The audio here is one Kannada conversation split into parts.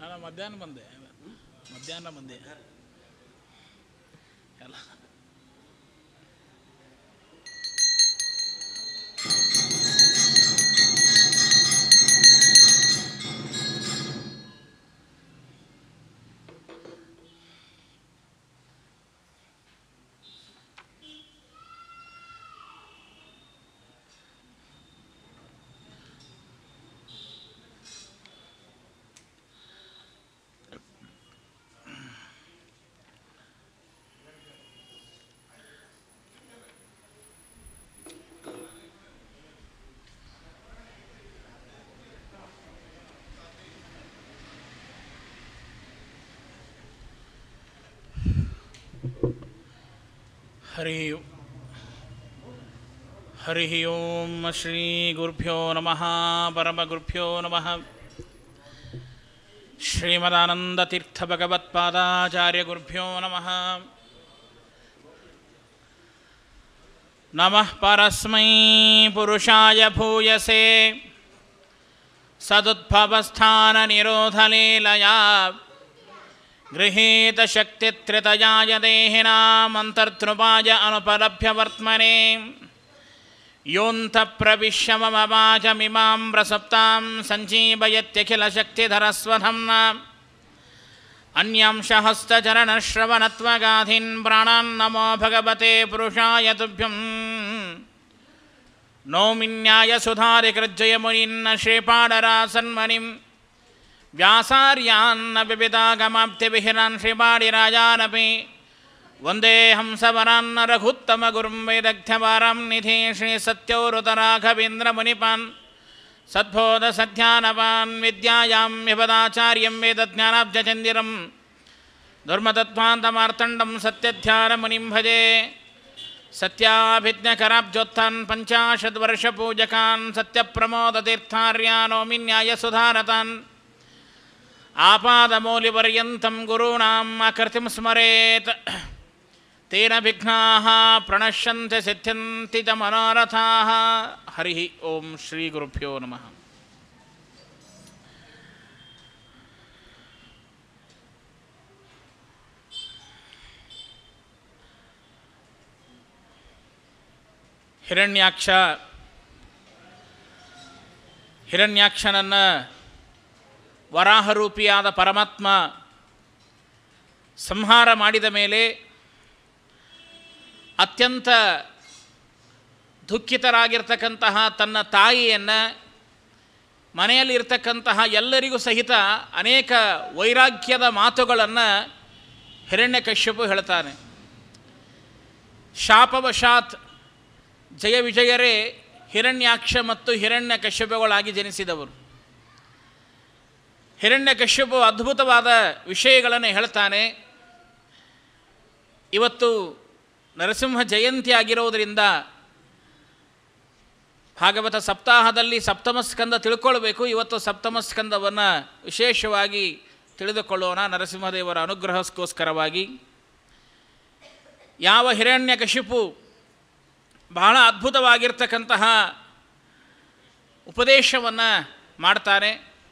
ನಾನು ಮಧ್ಯಾಹ್ನ ಬಂದೆ ಮಧ್ಯಾಹ್ನ ಬಂದೆ ಎಲ್ಲ ಹರಿ ಹರಿ ಓಂ ಶ್ರೀ ಗುರುಭ್ಯೋ ನಮಃ ಪರಮಗುರುಭ್ಯೋ ನಮಃ ಶ್ರೀಮದಾನಂದತೀರ್ಥಭಗವತ್ಪಾದಾಚಾರ್ಯ ಗುರುಭ್ಯೋ ನಮಃ ನಮಃ ಪರಸ್ಮೈ ಪುರುಷಾಯ ಭೂಯಸೆ ಸದುದ್ಭवस्थाननिरोधलीलया गृहीतशक्तित्रितयाय देहिनामन्तर्तृपाय अनुपलभ्यवर्त्मने योऽन्तप्रविश्य मम वाचमिमां प्रसप्तां सञ्जीवयत्यखिलशक्तिधरस्वधम्ना अन्यांशहस्तचरणश्रवणत्वगाधीन् प्राणान् नमो भगवते पुरुषाय तुभ्यम् नौमिन्यायसुधारिकृज्जयमुनिन्न श्रीपाडरासन्मनिं व्यासार्यान्न विविधागमाप्तिविहिरान् श्रीपाडिराजानपि वन्दे हंसवरान्न रघुत्तमगुरुं वेदग्ध्यवारां निधि श्रीसत्यौरुतराघवेन्द्रमुनिपान् सद्बोधसध्यानवान् विद्यायां विपदाचार्यं वेदज्ञानाब्जचन्दिरं दुर्मतत्वान्तमार्तण्डं सत्यध्यानमुनिं भजे सत्याभिज्ञकराब्जोत्थान् पञ्चाशद्वर्षपूजकान् सत्यप्रमोदतीर्थार्यानोमिन्यायसुधारतान् आपादमौलिपर्यन्तं गुरूणाम् आकृतिं स्मरेत् तेन विघ्नाः प्रणश्यन्ति सिद्ध्यन्ति च मनोरथाः हरिः ॐ श्रीगुरुभ्यो नमः ಹಿರಣ್ಯಾಕ್ಷ ಹಿರಣ್ಯಾಕ್ಷನನ್ನು ವರಾಹರೂಪಿಯಾದ ಪರಮಾತ್ಮ ಸಂಹಾರ ಮಾಡಿದ ಮೇಲೆ ಅತ್ಯಂತ ದುಃಖಿತರಾಗಿರ್ತಕ್ಕಂತಹ ತನ್ನ ತಾಯಿಯನ್ನು ಮನೆಯಲ್ಲಿರ್ತಕ್ಕಂತಹ ಎಲ್ಲರಿಗೂ ಸಹಿತ ಅನೇಕ ವೈರಾಗ್ಯದ ಮಾತುಗಳನ್ನು ಹಿರಣ್ಯಕಶ್ಯಪು ಹೇಳ್ತಾನೆ ಶಾಪವಶಾತ್ ಜಯ ವಿಜಯರೇ ಹಿರಣ್ಯಾಕ್ಷ ಮತ್ತು ಹಿರಣ್ಯ ಕಶ್ಯಪಗಳಾಗಿ ಜನಿಸಿದವರು ಹಿರಣ್ಯ ಕಶ್ಯಪು ಅದ್ಭುತವಾದ ವಿಷಯಗಳನ್ನು ಹೇಳ್ತಾನೆ ಇವತ್ತು ನರಸಿಂಹ ಜಯಂತಿ ಆಗಿರೋದರಿಂದ ಭಾಗವತ ಸಪ್ತಾಹದಲ್ಲಿ ಸಪ್ತಮ ಸ್ಕಂದ ತಿಳ್ಕೊಳ್ಬೇಕು ಇವತ್ತು ಸಪ್ತಮ ಸ್ಕಂದವನ್ನು ವಿಶೇಷವಾಗಿ ತಿಳಿದುಕೊಳ್ಳೋಣ ನರಸಿಂಹದೇವರ ಅನುಗ್ರಹಕ್ಕೋಸ್ಕರವಾಗಿ ಯಾವ ಹಿರಣ್ಯ ಕಶಿಪು ಬಹಳ ಅದ್ಭುತವಾಗಿರ್ತಕ್ಕಂತಹ ಉಪದೇಶವನ್ನು ಮಾಡ್ತಾನೆ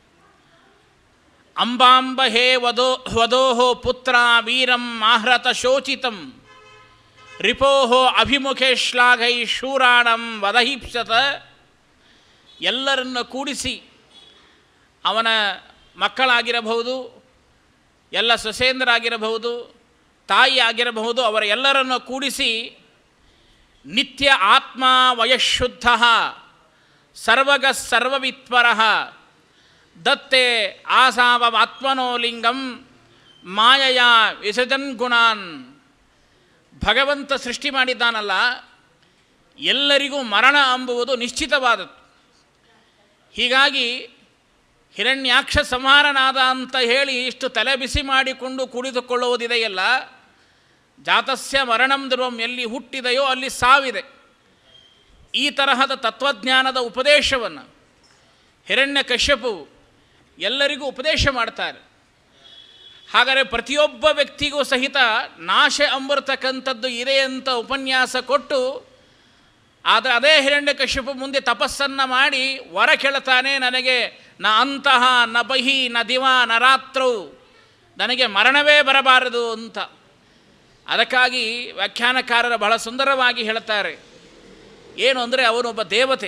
ಅಂಬಾಂಬ ಹೇ ವದೋ ವಧೋಹೋ ಪುತ್ರ ವೀರಂ ಆಹ್ರತ ಶೋಚಿತಂ ರಿಪೋಹೋ ಅಭಿಮುಖೇ ಶ್ಲಾಘೈ ಶೂರಾಣಂ ವದಹೀಪ್ಸತ ಎಲ್ಲರನ್ನು ಕೂಡಿಸಿ ಅವನ ಮಕ್ಕಳಾಗಿರಬಹುದು ಎಲ್ಲ ಸೊಸೇಂದ್ರಾಗಿರಬಹುದು ತಾಯಿ ಆಗಿರಬಹುದು ಅವರ ಎಲ್ಲರನ್ನು ಕೂಡಿಸಿ ನಿತ್ಯ ಆತ್ಮ ವಯಶುದ್ಧ ಸರ್ವಗ ಸರ್ವವಿತ್ಪರ ದತ್ತೆ ಆಸಾವಮಾತ್ಮನೋ ಲಿಂಗಂ ಮಾಯಯ ವಿಸರ್ಜನ್ ಗುಣಾನ್ ಭಗವಂತ ಸೃಷ್ಟಿ ಮಾಡಿದ್ದಾನಲ್ಲ ಎಲ್ಲರಿಗೂ ಮರಣ ಎಂಬುವುದು ನಿಶ್ಚಿತವಾದದ್ದು ಹೀಗಾಗಿ ಹಿರಣ್ಯಾಕ್ಷ ಸಂಹಾರನಾದ ಅಂತ ಹೇಳಿ ಇಷ್ಟು ತಲೆ ಬಿಸಿ ಮಾಡಿಕೊಂಡು ಕುಳಿತುಕೊಳ್ಳುವುದಿದೆಯಲ್ಲ ಜಾತಸ್ಯ ಮರಣಂ ಧ್ರುವಂ ಎಲ್ಲಿ ಹುಟ್ಟಿದೆಯೋ ಅಲ್ಲಿ ಸಾವಿದೆ ಈ ತರಹದ ತತ್ವಜ್ಞಾನದ ಉಪದೇಶವನ್ನು ಹಿರಣ್ಯ ಕಶ್ಯಪು ಎಲ್ಲರಿಗೂ ಉಪದೇಶ ಮಾಡ್ತಾರೆ ಹಾಗಾದರೆ ಪ್ರತಿಯೊಬ್ಬ ವ್ಯಕ್ತಿಗೂ ಸಹಿತ ನಾಶ ಅಂಬಿರ್ತಕ್ಕಂಥದ್ದು ಇದೆ ಅಂತ ಉಪನ್ಯಾಸ ಕೊಟ್ಟು ಆದರೆ ಅದೇ ಹಿರಣ್ಯ ಕಶ್ಯಪು ಮುಂದೆ ತಪಸ್ಸನ್ನು ಮಾಡಿ ವರ ಕೇಳ್ತಾನೆ ನನಗೆ ನ ಅಂತಹ ನ ಬಹಿ ನ ದಿವ ನ ರಾತ್ರೌ ನನಗೆ ಮರಣವೇ ಬರಬಾರದು ಅಂತ ಅದಕ್ಕಾಗಿ ವ್ಯಾಖ್ಯಾನಕಾರರು ಬಹಳ ಸುಂದರವಾಗಿ ಹೇಳ್ತಾರೆ ಏನು ಅಂದರೆ ಅವನೊಬ್ಬ ದೇವತೆ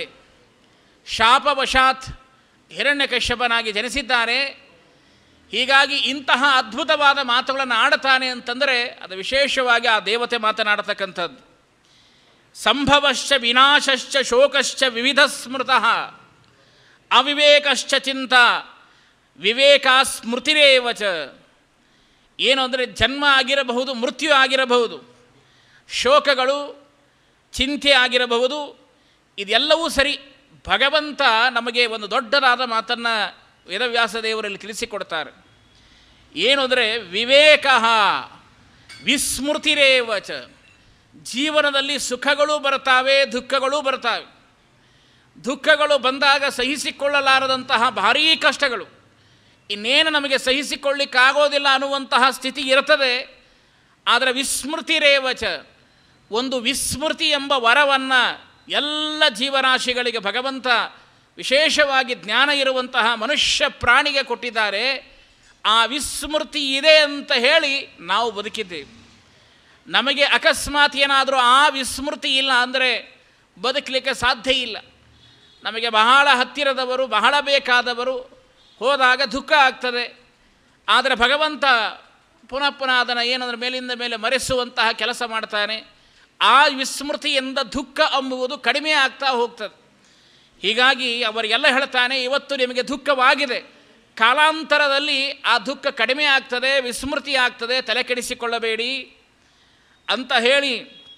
ಶಾಪವಶಾತ್ ಹಿರಣ್ಯಕಶ್ಯಪನಾಗಿ ಜನಿಸಿದ್ದಾನೆ ಹೀಗಾಗಿ ಇಂತಹ ಅದ್ಭುತವಾದ ಮಾತುಗಳನ್ನು ಆಡುತ್ತಾನೆ ಅಂತಂದರೆ ಅದು ವಿಶೇಷವಾಗಿ ಆ ದೇವತೆ ಮಾತನಾಡತಕ್ಕಂಥದ್ದು ಸಂಭವಶ್ಚ ವಿನಾಶಶ್ಚ ಶೋಕಶ್ಚ ವಿವಿಧ ಸ್ಮೃತಃ ಅವಿವೇಕಶ್ಚ ಚಿಂತ ವಿವೇಕ ಸ್ಮೃತಿರೇವ ಚ ಏನು ಅಂದರೆ ಜನ್ಮ ಆಗಿರಬಹುದು ಮೃತ್ಯು ಆಗಿರಬಹುದು ಶೋಕಗಳು ಚಿಂತೆ ಆಗಿರಬಹುದು ಇದೆಲ್ಲವೂ ಸರಿ ಭಗವಂತ ನಮಗೆ ಒಂದು ದೊಡ್ಡದಾದ ಮಾತನ್ನು ವೇದವ್ಯಾಸ ದೇವರಲ್ಲಿ ತಿಳಿಸಿಕೊಡ್ತಾರೆ ಏನು ಅಂದರೆ ವಿವೇಕ ವಿಸ್ಮೃತಿರೇವ ಚ ಜೀವನದಲ್ಲಿ ಸುಖಗಳು ಬರ್ತಾವೆ ದುಃಖಗಳು ಬರ್ತಾವೆ ದುಃಖಗಳು ಬಂದಾಗ ಸಹಿಸಿಕೊಳ್ಳಲಾರದಂತಹ ಭಾರೀ ಕಷ್ಟಗಳು ಇನ್ನೇನು ನಮಗೆ ಸಹಿಸಿಕೊಳ್ಳಿಕ್ಕಾಗೋದಿಲ್ಲ ಅನ್ನುವಂತಹ ಸ್ಥಿತಿ ಇರ್ತದೆ ಆದರೆ ವಿಸ್ಮೃತಿರೇವಚ ಒಂದು ವಿಸ್ಮೃತಿ ಎಂಬ ವರವನ್ನು ಎಲ್ಲ ಜೀವರಾಶಿಗಳಿಗೆ ಭಗವಂತ ವಿಶೇಷವಾಗಿ ಜ್ಞಾನ ಇರುವಂತಹ ಮನುಷ್ಯ ಪ್ರಾಣಿಗೆ ಕೊಟ್ಟಿದ್ದಾರೆ ಆ ವಿಸ್ಮೃತಿ ಇದೆ ಅಂತ ಹೇಳಿ ನಾವು ಬದುಕಿದ್ದೇವೆ ನಮಗೆ ಅಕಸ್ಮಾತ್ ಏನಾದರೂ ಆ ವಿಸ್ಮೃತಿ ಇಲ್ಲ ಅಂದರೆ ಬದುಕಲಿಕ್ಕೆ ಸಾಧ್ಯ ಇಲ್ಲ ನಮಗೆ ಬಹಳ ಹತ್ತಿರದವರು ಬಹಳ ಬೇಕಾದವರು ಹೋದಾಗ ದುಃಖ ಆಗ್ತದೆ ಆದರೆ ಭಗವಂತ ಪುನಃ ಪುನಃ ಅದನ್ನು ಏನಂದ್ರೆ ಮೇಲಿಂದ ಮೇಲೆ ಮರೆಸುವಂತಹ ಕೆಲಸ ಮಾಡ್ತಾನೆ ಆ ವಿಸ್ಮೃತಿಯಿಂದ ದುಃಖ ಎಂಬುವುದು ಕಡಿಮೆ ಆಗ್ತಾ ಹೋಗ್ತದೆ ಹೀಗಾಗಿ ಅವರಿಗೆಲ್ಲ ಹೇಳ್ತಾನೆ ಇವತ್ತು ನಿಮಗೆ ದುಃಖವಾಗಿದೆ ಕಾಲಾಂತರದಲ್ಲಿ ಆ ದುಃಖ ಕಡಿಮೆ ಆಗ್ತದೆ ವಿಸ್ಮೃತಿ ಆಗ್ತದೆ ತಲೆ ಕೆಡಿಸಿಕೊಳ್ಳಬೇಡಿ ಅಂತ ಹೇಳಿ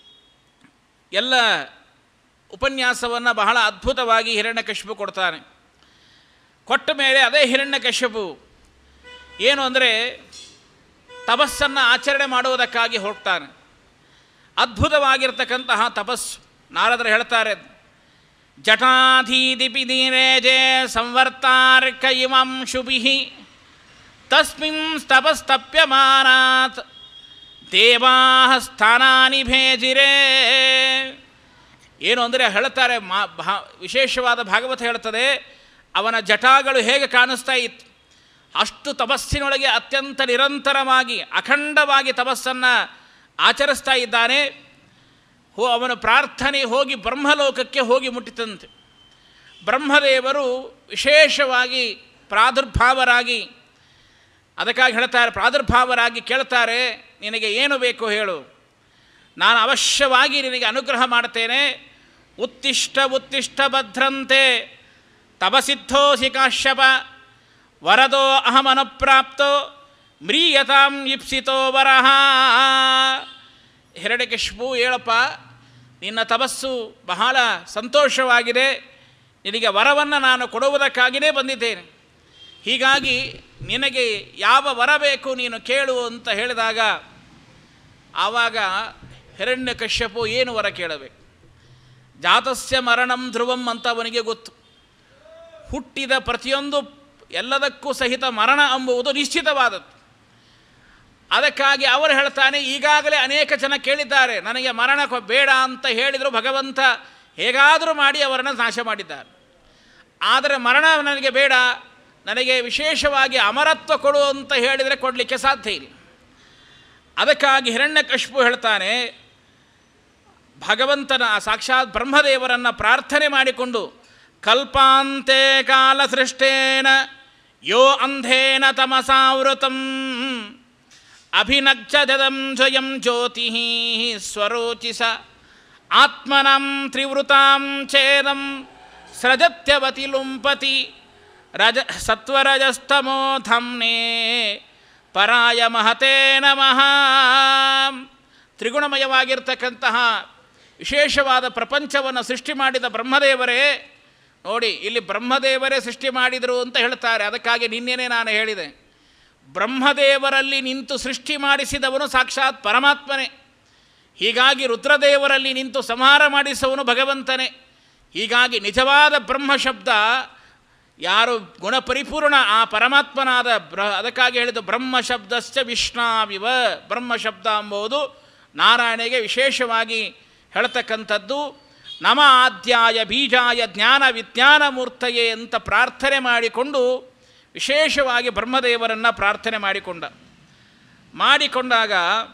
ಎಲ್ಲ ಉಪನ್ಯಾಸವನ್ನು ಬಹಳ ಅದ್ಭುತವಾಗಿ ಹಿರಣ್ಯಕಶ್ಯಪು ಕೊಡ್ತಾನೆ ಕೊಟ್ಟ ಮೇಲೆ ಅದೇ ಹಿರಣ್ಯಕಶ್ಯಪು ಏನು ಅಂದರೆ ತಪಸ್ಸನ್ನು ಆಚರಣೆ ಮಾಡುವುದಕ್ಕಾಗಿ ಹೊರಡ್ತಾನೆ ಅದ್ಭುತವಾಗಿರ್ತಕ್ಕಂತಹ ತಪಸ್ಸು ನಾರದರು ಹೇಳ್ತಾರೆ ಜಟಾಧೀದಿಪಿ ನೀರೇಜೆ ಸಂವರ್ತಾರ್ಕ ಇಮಂ ಶುಭಿ ತಸ್ಮಿನ್ ತಪಸ್ತಪ್ಯಮಾನಾತ್ ದೇವಾ ಸ್ಥಾನಾನಿ ಭೇಜಿರೇ ಏನು ಅಂದರೆ ಹೇಳ್ತಾರೆ ಮಾ ಭಾ ವಿಶೇಷವಾದ ಭಾಗವತ ಹೇಳ್ತದೆ ಅವನ ಜಟಾಗಳು ಹೇಗೆ ಕಾಣಿಸ್ತಾ ಇತ್ತು ಅಷ್ಟು ತಪಸ್ಸಿನೊಳಗೆ ಅತ್ಯಂತ ನಿರಂತರವಾಗಿ ಅಖಂಡವಾಗಿ ತಪಸ್ಸನ್ನು ಆಚರಿಸ್ತಾ ಇದ್ದಾನೆ ಹೋ ಅವನ ಪ್ರಾರ್ಥನೆ ಹೋಗಿ ಬ್ರಹ್ಮಲೋಕಕ್ಕೆ ಹೋಗಿ ಮುಟ್ಟಿತಂತೆ ಬ್ರಹ್ಮದೇವರು ವಿಶೇಷವಾಗಿ ಪ್ರಾದುರ್ಭಾವರಾಗಿ ಅದಕ್ಕಾಗಿ ಹೇಳ್ತಾರೆ ಪ್ರಾದುರ್ಭಾವರಾಗಿ ಕೇಳ್ತಾರೆ ನಿನಗೆ ಏನು ಬೇಕು ಹೇಳು ನಾನು ಅವಶ್ಯವಾಗಿ ನಿನಗೆ ಅನುಗ್ರಹ ಮಾಡ್ತೇನೆ ಉತ್ತಿಷ್ಟ ಉತ್ತಿಷ್ಟ ಭದ್ರಂತೆ ತಪಸಿದ್ಧೋಸಿ ಕಾಶ್ಯಪ ವರದೋ ಅಹಮನಪ್ರಾಪ್ತೋ ಮ್ರೀಯತಾಂ ಇಪ್ಸಿತೋ ವರಹ ಹಿರಣ್ಯಕಶಿಪು ಹೇಳಪ್ಪ ನಿನ್ನ ತಪಸ್ಸು ಬಹಳ ಸಂತೋಷವಾಗಿದೆ ನಿನಗೆ ವರವನ್ನು ನಾನು ಕೊಡುವುದಕ್ಕಾಗಿಯೇ ಬಂದಿದ್ದೇನೆ ಹೀಗಾಗಿ ನಿನಗೆ ಯಾವ ವರ ಬೇಕು ನೀನು ಕೇಳು ಅಂತ ಹೇಳಿದಾಗ ಆವಾಗ ಹಿರಣ್ಯಕಶ್ಯಪು ಏನು ವರ ಕೇಳಬೇಕು ಜಾತಸ್ಯ ಮರಣಂ ಧ್ರುವಂ ಅಂತ ಅವನಿಗೆ ಗೊತ್ತು ಹುಟ್ಟಿದ ಪ್ರತಿಯೊಂದು ಎಲ್ಲದಕ್ಕೂ ಸಹಿತ ಮರಣ ಎಂಬುವುದು ನಿಶ್ಚಿತವಾದದ್ದು ಅದಕ್ಕಾಗಿ ಅವರು ಹೇಳ್ತಾನೆ ಈಗಾಗಲೇ ಅನೇಕ ಜನ ಕೇಳಿದ್ದಾರೆ ನನಗೆ ಮರಣ ಕೊ- ಬೇಡ ಅಂತ ಹೇಳಿದರು ಭಗವಂತ ಹೇಗಾದರೂ ಮಾಡಿ ಅವರನ್ನು ನಾಶ ಮಾಡಿದ್ದಾರೆ ಆದರೆ ಮರಣ ನನಗೆ ಬೇಡ ನನಗೆ ವಿಶೇಷವಾಗಿ ಅಮರತ್ವ ಕೊಡು ಅಂತ ಹೇಳಿದರೆ ಕೊಡಲಿಕ್ಕೆ ಸಾಧ್ಯ ಇಲ್ಲ ಅದಕ್ಕಾಗಿ ಹಿರಣ್ಯಕಶಿಪು ಹೇಳ್ತಾನೆ ಭಗವಂತನ ಆ ಸಾಕ್ಷಾತ್ ಬ್ರಹ್ಮದೇವರನ್ನು ಪ್ರಾರ್ಥನೆ ಮಾಡಿಕೊಂಡು ಕಲ್ಪಾಂತೆ ಕಾಲ ಸೃಷ್ಟೇನ ಯೋ ಅಂಧೇನ ತಮಸಾವೃತಂ ಅಭಿನಗ್ಜದಂ ಸ್ವಯಂ ಜ್ಯೋತಿ ಸ್ವರೋಚಿಸ ಆತ್ಮನಂ ತ್ರಿವೃತಾಂ ಛೇದಂ ಸೃಜತ್ಯವತಿ ಲುಂಪತಿ ರಜ ಸತ್ವರಜಸ್ತಮೋ ಧಮ್ನೇ ಪರಾಯ ಮಹತೇ ನಮಃ ತ್ರಿಗುಣಮಯವಾಗಿರ್ತಕ್ಕಂತಹ ವಿಶೇಷವಾದ ಪ್ರಪಂಚವನ್ನು ಸೃಷ್ಟಿ ಮಾಡಿದ ಬ್ರಹ್ಮದೇವರೇ ನೋಡಿ ಇಲ್ಲಿ ಬ್ರಹ್ಮದೇವರೇ ಸೃಷ್ಟಿ ಮಾಡಿದರು ಅಂತ ಹೇಳ್ತಾರೆ ಅದಕ್ಕಾಗಿ ನಿನ್ನೆನೇ ನಾನು ಹೇಳಿದೆ ಬ್ರಹ್ಮದೇವರಲ್ಲಿ ನಿಂತು ಸೃಷ್ಟಿ ಮಾಡಿಸಿದವನು ಸಾಕ್ಷಾತ್ ಪರಮಾತ್ಮನೇ ಹೀಗಾಗಿ ರುದ್ರದೇವರಲ್ಲಿ ನಿಂತು ಸಂಹಾರ ಮಾಡಿಸುವನು ಭಗವಂತನೇ ಹೀಗಾಗಿ ನಿಜವಾದ ಬ್ರಹ್ಮ ಶಬ್ದ ಯಾರು ಗುಣಪರಿಪೂರ್ಣ ಆ ಪರಮಾತ್ಮನಾದ ಬ್ರ ಅದಕ್ಕಾಗಿ ಹೇಳಿದ್ದು ಬ್ರಹ್ಮ ಶಬ್ದಶ್ಚ ವಿಷ್ಣಾವಿವ ಬ್ರಹ್ಮ ಶಬ್ದ ಎಂಬುದು ನಾರಾಯಣಿಗೆ ವಿಶೇಷವಾಗಿ ಹೇಳ್ತಕ್ಕಂಥದ್ದು ನಮ ಆದ್ಯಾಯ ಬೀಜಾಯ ಜ್ಞಾನ ವಿಜ್ಞಾನ ಮೂರ್ತಯೇ ಅಂತ ಪ್ರಾರ್ಥನೆ ಮಾಡಿಕೊಂಡು ವಿಶೇಷವಾಗಿ ಬ್ರಹ್ಮದೇವರನ್ನು ಪ್ರಾರ್ಥನೆ ಮಾಡಿಕೊಂಡ ಮಾಡಿಕೊಂಡಾಗ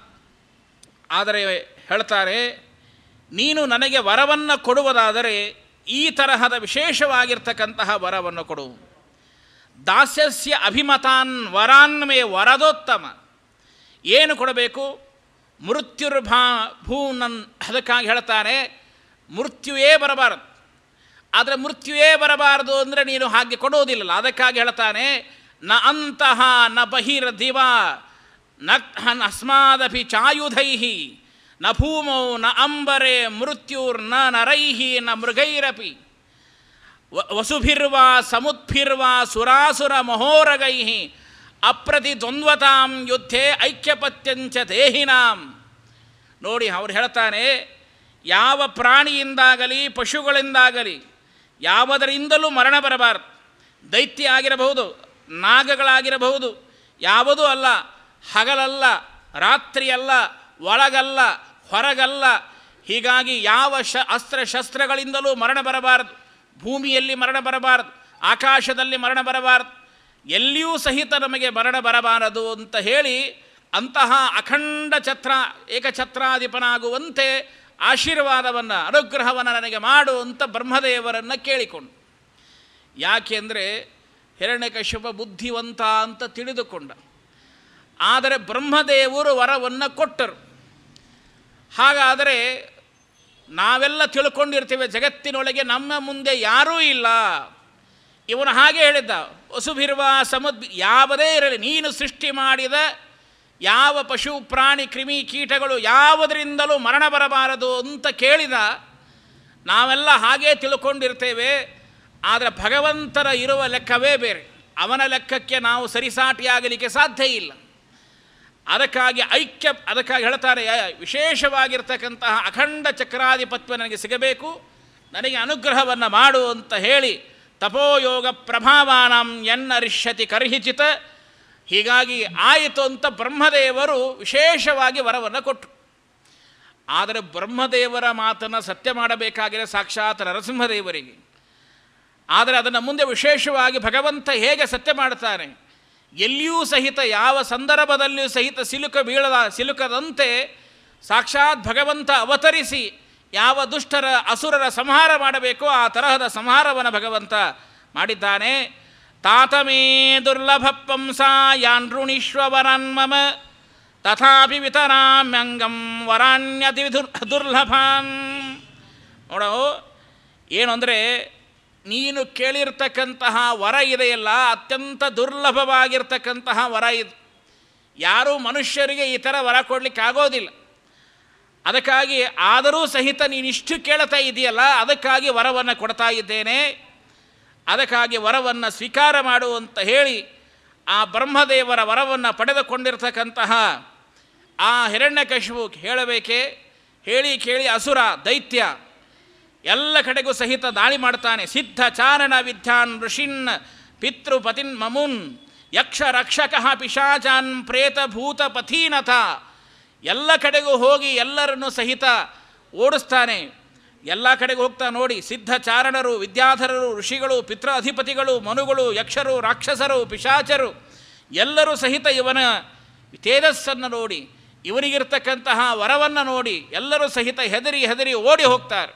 ಆದರೆ ಹೇಳ್ತಾರೆ ನೀನು ನನಗೆ ವರವನ್ನು ಕೊಡುವುದಾದರೆ ಈ ತರಹದ ವಿಶೇಷವಾಗಿರ್ತಕ್ಕಂತಹ ವರವನ್ನು ಕೊಡು ದಾಸ್ಯಸ್ಯ ಅಭಿಮತಾನ್ ವರಾನ್ಮೇ ವರದೋತ್ತಮ ಏನು ಕೊಡಬೇಕು ಮೃತ್ಯುರ್ಭಾ ಭೂನನ್ ಅದಕ್ಕಾಗಿ ಹೇಳ್ತಾರೆ ಮೃತ್ಯುವೇ ಬರಬಾರದು ಆದರೆ ಮೃತ್ಯುವೇ ಬರಬಾರದು ಅಂದರೆ ನೀನು ಹಾಗೆ ಕೊಡುವುದಿಲ್ಲಲ್ಲ ಅದಕ್ಕಾಗಿ ಹೇಳ್ತಾನೆ ನ ಅಂತಹ ನ ಬಹಿರ್ ದಿವ ನ ಹನ್ ಅಸ್ಮಾದಪಿ ಚಾಯುಧೈ ನ ಭೂಮೌ ನ ಅಂಬರೆ ಮೃತ್ಯುರ್ನ ನರೈಹಿ ನ ಮೃಗೈರಪಿ ವ- ವಸುಭಿರ್ವಾ ಸಮುದ್ಭಿರ್ವಾ ಸುರಾಸುರ ಮಹೋರಗೈ ಅಪ್ರತಿದ್ವಂದ್ವತಾಂ ಯುದ್ಧೆ ಐಕ್ಯಪತ್ಯಂಚ ದೇಹಿನಾಂ ನೋಡಿ ಅವ್ರು ಹೇಳ್ತಾನೆ ಯಾವ ಪ್ರಾಣಿಯಿಂದಾಗಲಿ ಪಶುಗಳಿಂದಾಗಲಿ ಯಾವುದರಿಂದಲೂ ಮರಣ ಬರಬಾರದು ದೈತ್ಯ ಆಗಿರಬಹುದು ನಾಗಗಳಾಗಿರಬಹುದು ಯಾವುದೂ ಅಲ್ಲ ಹಗಲಲ್ಲ ರಾತ್ರಿಯಲ್ಲ ಒಳಗಲ್ಲ ಹೊರಗಲ್ಲ ಹೀಗಾಗಿ ಯಾವ ಶ ಅಸ್ತ್ರ ಶಸ್ತ್ರಗಳಿಂದಲೂ ಮರಣ ಬರಬಾರದು ಭೂಮಿಯಲ್ಲಿ ಮರಣ ಬರಬಾರದು ಆಕಾಶದಲ್ಲಿ ಮರಣ ಬರಬಾರದು ಎಲ್ಲಿಯೂ ಸಹಿತ ನಮಗೆ ಮರಣ ಬರಬಾರದು ಅಂತ ಹೇಳಿ ಅಂತಹ ಅಖಂಡ ಛತ್ರ ಏಕಛತ್ರಾಧಿಪನಾಗುವಂತೆ ಆಶೀರ್ವಾದವನ್ನು ಅನುಗ್ರಹವನ್ನು ನನಗೆ ಮಾಡು ಅಂತ ಬ್ರಹ್ಮದೇವರನ್ನು ಕೇಳಿಕೊಂಡು ಯಾಕೆಂದರೆ ಹಿರಣ್ಯಕಶ್ಯಪ ಬುದ್ಧಿವಂತ ಅಂತ ತಿಳಿದುಕೊಂಡ ಆದರೆ ಬ್ರಹ್ಮದೇವರು ವರವನ್ನು ಕೊಟ್ಟರು ಹಾಗಾದರೆ ನಾವೆಲ್ಲ ತಿಳ್ಕೊಂಡಿರ್ತೀವಿ ಜಗತ್ತಿನೊಳಗೆ ನಮ್ಮ ಮುಂದೆ ಯಾರೂ ಇಲ್ಲ ಇವನು ಹಾಗೆ ಹೇಳಿದ್ದ ವಸುಭಿರುವ ಸಮುದ್ ಯಾವುದೇ ಇರಲಿ ನೀನು ಸೃಷ್ಟಿ ಮಾಡಿದ ಯಾವ ಪಶು ಪ್ರಾಣಿ ಕ್ರಿಮಿ ಕೀಟಗಳು ಯಾವುದರಿಂದಲೂ ಮರಣ ಬರಬಾರದು ಅಂತ ಕೇಳಿದ ನಾವೆಲ್ಲ ಹಾಗೇ ತಿಳ್ಕೊಂಡಿರ್ತೇವೆ ಆದರೆ ಭಗವಂತರ ಇರುವ ಲೆಕ್ಕವೇ ಬೇರೆ ಅವನ ಲೆಕ್ಕಕ್ಕೆ ನಾವು ಸರಿಸಾಟಿಯಾಗಲಿಕ್ಕೆ ಸಾಧ್ಯ ಇಲ್ಲ ಅದಕ್ಕಾಗಿ ಐಕ್ಯ ಅದಕ್ಕಾಗಿ ಹೇಳ್ತಾರೆ ವಿಶೇಷವಾಗಿರ್ತಕ್ಕಂತಹ ಅಖಂಡ ಚಕ್ರಾಧಿಪತ್ಯ ನನಗೆ ಸಿಗಬೇಕು ನನಗೆ ಅನುಗ್ರಹವನ್ನು ಮಾಡು ಅಂತ ಹೇಳಿ ತಪೋಯೋಗ ಪ್ರಭಾವಾನಂ ಎನ್ನರಿಷ್ಯತಿ ಕರ್ಹಿಚಿತ ಹೀಗಾಗಿ ಆಯಿತು ಅಂತ ಬ್ರಹ್ಮದೇವರು ವಿಶೇಷವಾಗಿ ವರವನ್ನು ಕೊಟ್ಟರು ಆದರೆ ಬ್ರಹ್ಮದೇವರ ಮಾತನ್ನು ಸತ್ಯ ಮಾಡಬೇಕಾಗಿದೆ ಸಾಕ್ಷಾತ್ ನರಸಿಂಹದೇವರಿಗೆ ಆದರೆ ಅದನ್ನು ಮುಂದೆ ವಿಶೇಷವಾಗಿ ಭಗವಂತ ಹೇಗೆ ಸತ್ಯ ಮಾಡ್ತಾನೆ ಎಲ್ಲಿಯೂ ಸಹಿತ ಯಾವ ಸಂದರ್ಭದಲ್ಲಿಯೂ ಸಹಿತ ಸಿಲುಕ ಬೀಳದ ಸಿಲುಕದಂತೆ ಸಾಕ್ಷಾತ್ ಭಗವಂತ ಅವತರಿಸಿ ಯಾವ ದುಷ್ಟರ ಅಸುರರ ಸಂಹಾರ ಮಾಡಬೇಕೋ ಆ ತರಹದ ಸಂಹಾರವನ್ನು ಭಗವಂತ ಮಾಡಿದ್ದಾನೆ ತಾತಮೇ ದುರ್ಲಭ ಪಂಸ ಯಾನ್ಋಣಿಶ್ವವರಾನ್ ಮಮ ತಥಾಪಿ ವಿತರಾಮ್ಯಂಗಂ ವರಾಣ್ಯತಿ ದುರ್ ದುರ್ಲಭಾನ್ ನೋಡೋ ಏನು ಅಂದರೆ ನೀನು ಕೇಳಿರ್ತಕ್ಕಂತಹ ವರ ಇದೆಯಲ್ಲ ಅತ್ಯಂತ ದುರ್ಲಭವಾಗಿರ್ತಕ್ಕಂತಹ ವರ ಇದು ಯಾರೂ ಮನುಷ್ಯರಿಗೆ ಈ ಥರ ವರ ಕೊಡಲಿಕ್ಕೆ ಆಗೋದಿಲ್ಲ ಅದಕ್ಕಾಗಿ ಆದರೂ ಸಹಿತ ನೀನಿಷ್ಟು ಕೇಳ್ತಾ ಇದೆಯಲ್ಲ ಅದಕ್ಕಾಗಿ ವರವನ್ನು ಕೊಡ್ತಾ ಇದ್ದೇನೆ ಅದಕ್ಕಾಗಿ ವರವನ್ನು ಸ್ವೀಕಾರ ಮಾಡು ಅಂತ ಹೇಳಿ ಆ ಬ್ರಹ್ಮದೇವರ ವರವನ್ನು ಪಡೆದುಕೊಂಡಿರ್ತಕ್ಕಂತಹ ಆ ಹಿರಣ್ಯಕಶಿಪು ಹೇಳಬೇಕೆ ಹೇಳಿ ಕೇಳಿ ಅಸುರ ದೈತ್ಯ ಎಲ್ಲ ಕಡೆಗೂ ಸಹಿತ ದಾಳಿ ಮಾಡ್ತಾನೆ ಸಿದ್ಧ ಚಾರಣ ವಿದ್ಯಾನ್ ಋಷಿನ್ ಪಿತೃಪತಿನ್ ಮಮುನ್ ಯಕ್ಷ ರಕ್ಷಕ ಪಿಶಾಚಾನ್ ಪ್ರೇತ ಭೂತ ಪಥೀನಥ ಎಲ್ಲ ಕಡೆಗೂ ಹೋಗಿ ಎಲ್ಲರನ್ನು ಸಹಿತ ಓಡಿಸ್ತಾನೆ ಎಲ್ಲ ಕಡೆಗೂ ಹೋಗ್ತಾ ನೋಡಿ ಸಿದ್ಧ ಚಾರಣರು ವಿದ್ಯಾಧರರು ಋಷಿಗಳು ಪಿತೃ ಅಧಿಪತಿಗಳು ಮನುಗಳು ಯಕ್ಷರು ರಾಕ್ಷಸರು ಪಿಶಾಚರು ಎಲ್ಲರೂ ಸಹಿತ ಇವನ ತೇಜಸ್ಸನ್ನು ನೋಡಿ ಇವನಿಗಿರ್ತಕ್ಕಂತಹ ವರವನ್ನು ನೋಡಿ ಎಲ್ಲರೂ ಸಹಿತ ಹೆದರಿ ಹೆದರಿ ಓಡಿ ಹೋಗ್ತಾರೆ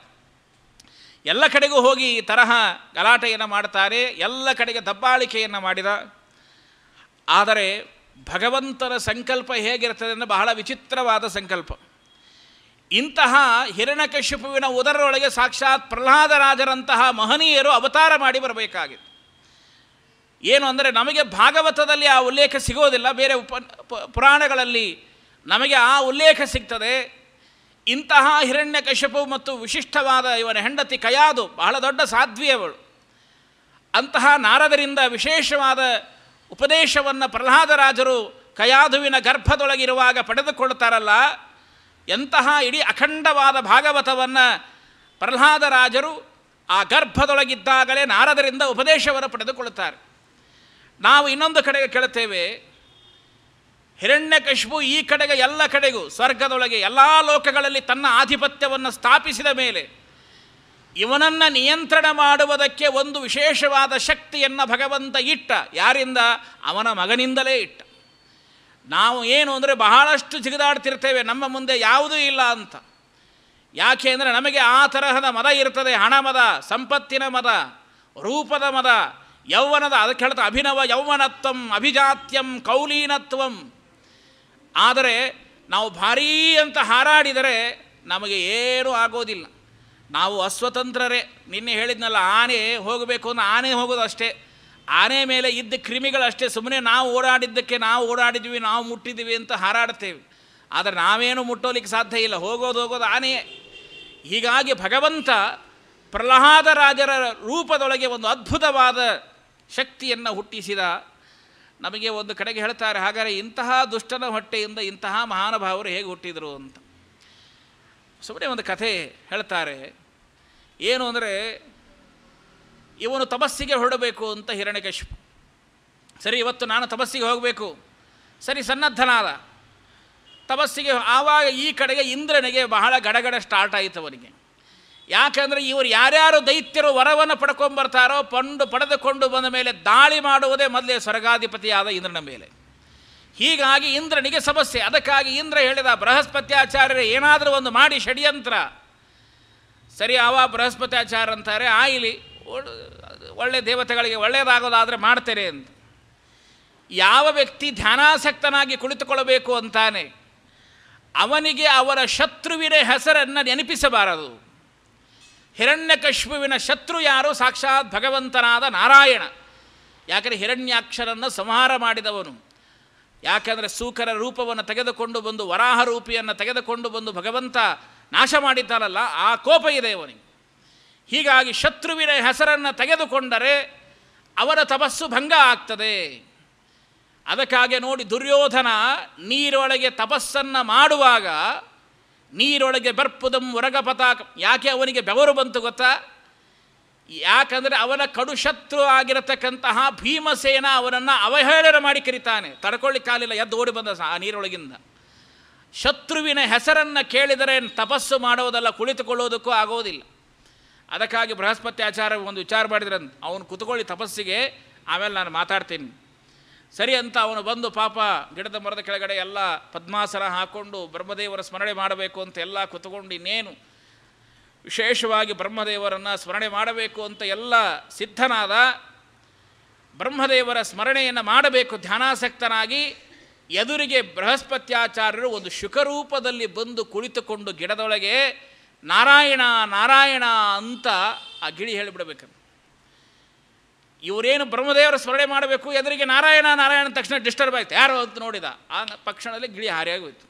ಎಲ್ಲ ಕಡೆಗೂ ಹೋಗಿ ಈ ತರಹ ಗಲಾಟೆಯನ್ನು ಮಾಡ್ತಾರೆ ಎಲ್ಲ ಕಡೆಗೆ ದಬ್ಬಾಳಿಕೆಯನ್ನು ಮಾಡಿದ ಆದರೆ ಭಗವಂತನ ಸಂಕಲ್ಪ ಹೇಗಿರ್ತದೆ ಅಂದರೆ ಬಹಳ ವಿಚಿತ್ರವಾದ ಸಂಕಲ್ಪ ಇಂತಹ ಹಿರಣ್ಯಕಶ್ಯಪುವಿನ ಉದರೊಳಗೆ ಸಾಕ್ಷಾತ್ ಪ್ರಹ್ಲಾದರಾಜರಂತಹ ಮಹನೀಯರು ಅವತಾರ ಮಾಡಿ ಬರಬೇಕಾಗಿತ್ತು ಏನು ಅಂದರೆ ನಮಗೆ ಭಾಗವತದಲ್ಲಿ ಆ ಉಲ್ಲೇಖ ಸಿಗೋದಿಲ್ಲ ಬೇರೆ ಉಪ ಪ- ಪುರಾಣಗಳಲ್ಲಿ ನಮಗೆ ಆ ಉಲ್ಲೇಖ ಸಿಗ್ತದೆ ಇಂತಹ ಹಿರಣ್ಯಕಶ್ಯಪು ಮತ್ತು ವಿಶಿಷ್ಟವಾದ ಇವನ ಹೆಂಡತಿ ಕಯಾದು ಬಹಳ ದೊಡ್ಡ ಸಾಧ್ವಿ ಅವಳು ಅಂತಹ ನಾರದರಿಂದ ವಿಶೇಷವಾದ ಉಪದೇಶವನ್ನು ಪ್ರಹ್ಲಾದರಾಜರು ಕಯಾದುವಿನ ಗರ್ಭದೊಳಗಿರುವಾಗ ಪಡೆದುಕೊಳ್ತಾರಲ್ಲ ಎಂತಹ ಇಡೀ ಅಖಂಡವಾದ ಭಾಗವತವನ್ನು ಪ್ರಹ್ಲಾದರಾಜರು ಆ ಗರ್ಭದೊಳಗಿದ್ದಾಗಲೇ ನಾರದರಿಂದ ಉಪದೇಶವನ್ನು ಪಡೆದುಕೊಳ್ಳುತ್ತಾರೆ ನಾವು ಇನ್ನೊಂದು ಕಡೆಗೆ ಕೇಳುತ್ತೇವೆ ಹಿರಣ್ಯಕಶಿಪು ಈ ಕಡೆಗೆ ಎಲ್ಲ ಕಡೆಗೂ ಸ್ವರ್ಗದೊಳಗೆ ಎಲ್ಲ ಲೋಕಗಳಲ್ಲಿ ತನ್ನ ಆಧಿಪತ್ಯವನ್ನು ಸ್ಥಾಪಿಸಿದ ಮೇಲೆ ಇವನನ್ನು ನಿಯಂತ್ರಣ ಮಾಡುವುದಕ್ಕೆ ಒಂದು ವಿಶೇಷವಾದ ಶಕ್ತಿಯನ್ನು ಭಗವಂತ ಇಟ್ಟ ಯಾರಿಂದ ಅವನ ಮಗನಿಂದಲೇ ಇಟ್ಟ ನಾವು ಏನು ಅಂದರೆ ಬಹಳಷ್ಟು ಜಿಗಿದಾಡ್ತಿರ್ತೇವೆ ನಮ್ಮ ಮುಂದೆ ಯಾವುದೂ ಇಲ್ಲ ಅಂತ ಯಾಕೆ ಅಂದರೆ ನಮಗೆ ಆ ತರಹದ ಮದ ಇರ್ತದೆ ಹಣ ಮದ ಸಂಪತ್ತಿನ ಮದ ರೂಪದ ಮದ ಯೌವನದ ಅದಕ್ಕೆ ಹೇಳ್ತಾ ಅಭಿನವ ಯೌವನತ್ವಂ ಅಭಿಜಾತ್ಯಂ ಕೌಲೀನತ್ವಂ ಆದರೆ ನಾವು ಭಾರೀ ಅಂತ ಹಾರಾಡಿದರೆ ನಮಗೆ ಏನೂ ಆಗೋದಿಲ್ಲ ನಾವು ಅಸ್ವತಂತ್ರರೇ ನಿನ್ನೆ ಹೇಳಿದ್ನಲ್ಲ ಆನೆ ಹೋಗಬೇಕು ಅಂದ್ರೆ ಆನೆ ಹೋಗೋದು ಅಷ್ಟೇ ಆನೆ ಮೇಲೆ ಇದ್ದ ಕ್ರಿಮಿಗಳಷ್ಟೇ ಸುಮ್ಮನೆ ನಾವು ಓಡಾಡಿದ್ದಕ್ಕೆ ನಾವು ಓಡಾಡಿದ್ವಿ ನಾವು ಮುಟ್ಟಿದ್ದೀವಿ ಅಂತ ಹಾರಾಡ್ತೇವೆ ಆದರೆ ನಾವೇನು ಮುಟ್ಟೋಲಿಕ್ಕೆ ಸಾಧ್ಯ ಇಲ್ಲ ಹೋಗೋದು ಹೋಗೋದು ಆನೆಯೇ ಹೀಗಾಗಿ ಭಗವಂತ ಪ್ರಹ್ಲಾದ ರಾಜರ ರೂಪದೊಳಗೆ ಒಂದು ಅದ್ಭುತವಾದ ಶಕ್ತಿಯನ್ನು ಹುಟ್ಟಿಸಿದ ನಮಗೆ ಒಂದು ಕಡೆಗೆ ಹೇಳ್ತಾರೆ ಹಾಗಾದರೆ ಇಂತಹ ದುಷ್ಟನ ಹೊಟ್ಟೆಯಿಂದ ಇಂತಹ ಮಹಾನುಭಾವರು ಹೇಗೆ ಹುಟ್ಟಿದರು ಅಂತ ಸುಮ್ಮನೆ ಒಂದು ಕಥೆ ಹೇಳ್ತಾರೆ ಏನು ಅಂದರೆ ಇವನು ತಪಸ್ಸಿಗೆ ಹೊರಡಬೇಕು ಅಂತ ಹಿರಣ್ಯಕಶಿಪು ಸರಿ ಇವತ್ತು ನಾನು ತಪಸ್ಸಿಗೆ ಹೋಗಬೇಕು ಸರಿ ಸನ್ನದ್ಧನಾದ ತಪಸ್ಸಿಗೆ ಆವಾಗ ಈ ಕಡೆಗೆ ಇಂದ್ರನಿಗೆ ಬಹಳ ಗಡಗಡ ಸ್ಟಾರ್ಟ್ ಆಯಿತು ಅವನಿಗೆ ಯಾಕಂದರೆ ಇವರು ಯಾರ್ಯಾರು ದೈತ್ಯರು ವರವನ್ನು ಪಡ್ಕೊಂಬರ್ತಾರೋ ಪಂಡು ಪಡೆದುಕೊಂಡು ಬಂದ ಮೇಲೆ ದಾಳಿ ಮಾಡುವುದೇ ಮೊದಲೇ ಸ್ವರ್ಗಾಧಿಪತಿಯಾದ ಇಂದ್ರನ ಮೇಲೆ ಹೀಗಾಗಿ ಇಂದ್ರನಿಗೆ ಸಮಸ್ಯೆ ಅದಕ್ಕಾಗಿ ಇಂದ್ರ ಹೇಳಿದ ಬೃಹಸ್ಪತ್ಯಾಚಾರ್ಯರೇ ಏನಾದರೂ ಒಂದು ಮಾಡಿ ಷಡ್ಯಂತ್ರ ಸರಿ ಆವ ಬೃಹಸ್ಪತ್ಯಾಚಾರ್ಯ ಅಂತಾರೆ ಆಯಿಲಿ ಒಳ್ಳೆ ದೇವತೆಗಳಿಗೆ ಒಳ್ಳೆಯದಾಗೋದಾದರೆ ಮಾಡ್ತೇನೆ ಅಂತ ಯಾವ ವ್ಯಕ್ತಿ ಧ್ಯಾನಾಸಕ್ತನಾಗಿ ಕುಳಿತುಕೊಳ್ಳಬೇಕು ಅಂತಾನೆ ಅವನಿಗೆ ಅವರ ಶತ್ರುವಿನ ಹೆಸರನ್ನು ನೆನಪಿಸಬಾರದು ಹಿರಣ್ಯಕಶ್ಮುವಿನ ಶತ್ರು ಯಾರು ಸಾಕ್ಷಾತ್ ಭಗವಂತನಾದ ನಾರಾಯಣ ಯಾಕಂದರೆ ಹಿರಣ್ಯಾಕ್ಷರನ್ನು ಸಂಹಾರ ಮಾಡಿದವನು ಯಾಕಂದರೆ ಸೂಕರ ರೂಪವನ್ನು ತೆಗೆದುಕೊಂಡು ಬಂದು ವರಾಹ ರೂಪಿಯನ್ನು ತೆಗೆದುಕೊಂಡು ಬಂದು ಭಗವಂತ ನಾಶ ಮಾಡಿದ್ದಾನಲ್ಲ ಆ ಕೋಪ ಇದೆ ಅವನಿಗೆ ಹೀಗಾಗಿ ಶತ್ರುವಿನ ಹೆಸರನ್ನು ತೆಗೆದುಕೊಂಡರೆ ಅವರ ತಪಸ್ಸು ಭಂಗ ಆಗ್ತದೆ ಅದಕ್ಕಾಗಿ ನೋಡಿ ದುರ್ಯೋಧನ ನೀರೊಳಗೆ ತಪಸ್ಸನ್ನು ಮಾಡುವಾಗ ನೀರೊಳಗೆ ಬರ್ಪುದಂ ಹೊರಗಪತಾಕ ಯಾಕೆ ಅವನಿಗೆ ಬೆವರು ಬಂತು ಗೊತ್ತಾ ಯಾಕಂದರೆ ಅವನ ಕಡು ಶತ್ರು ಆಗಿರತಕ್ಕಂತಹ ಭೀಮಸೇನ ಅವನನ್ನು ಅವಹೇಳನ ಮಾಡಿ ಕರೀತಾನೆ ತಡ್ಕೊಳ್ಳಿಕ್ಕಾಗಲಿಲ್ಲ ಎದ್ದು ಓಡಿ ಬಂದ ಆ ನೀರೊಳಗಿಂದ ಶತ್ರುವಿನ ಹೆಸರನ್ನು ಕೇಳಿದರೆ ತಪಸ್ಸು ಮಾಡೋದಲ್ಲ ಕುಳಿತುಕೊಳ್ಳೋದಕ್ಕೂ ಆಗೋದಿಲ್ಲ ಅದಕ್ಕಾಗಿ ಬೃಹಸ್ಪತಿ ಆಚಾರ್ಯ ಒಂದು ವಿಚಾರ ಮಾಡಿದ್ರಂತ ಅವನು ಕುತ್ಕೊಳ್ಳಿ ತಪಸ್ಸಿಗೆ ಆಮೇಲೆ ನಾನು ಮಾತಾಡ್ತೀನಿ ಸರಿ ಅಂತ ಅವನು ಬಂದು ಪಾಪ ಗಿಡದ ಮರದ ಕೆಳಗಡೆ ಎಲ್ಲ ಪದ್ಮಾಸನ ಹಾಕ್ಕೊಂಡು ಬ್ರಹ್ಮದೇವರ ಸ್ಮರಣೆ ಮಾಡಬೇಕು ಅಂತ ಎಲ್ಲ ಕುತ್ಕೊಂಡು ಇನ್ನೇನು ವಿಶೇಷವಾಗಿ ಬ್ರಹ್ಮದೇವರನ್ನು ಸ್ಮರಣೆ ಮಾಡಬೇಕು ಅಂತ ಎಲ್ಲ ಸಿದ್ಧನಾದ ಬ್ರಹ್ಮದೇವರ ಸ್ಮರಣೆಯನ್ನು ಮಾಡಬೇಕು ಧ್ಯಾನಾಸಕ್ತನಾಗಿ ಎದುರಿಗೆ ಬೃಹಸ್ಪತ್ಯಾಚಾರ್ಯರು ಒಂದು ಶುಕರೂಪದಲ್ಲಿ ಬಂದು ಕುಳಿತುಕೊಂಡು ಗಿಡದೊಳಗೆ ನಾರಾಯಣ ನಾರಾಯಣ ಅಂತ ಆ ಗಿಳಿ ಹೇಳಿಬಿಡ್ಬೇಕಂತ ಇವರೇನು ಬ್ರಹ್ಮದೇವರ ಸ್ಮರಣೆ ಮಾಡಬೇಕು ಎದುರಿಗೆ ನಾರಾಯಣ ನಾರಾಯಣ ತಕ್ಷಣ ಡಿಸ್ಟರ್ಬ್ ಆಯ್ತು ಯಾರು ಅಂತ ನೋಡಿದ ಆ ತಕ್ಷಣದಲ್ಲಿ ಗಿಳಿ ಹಾರಿಯಾಗಿ ಹೋಯ್ತು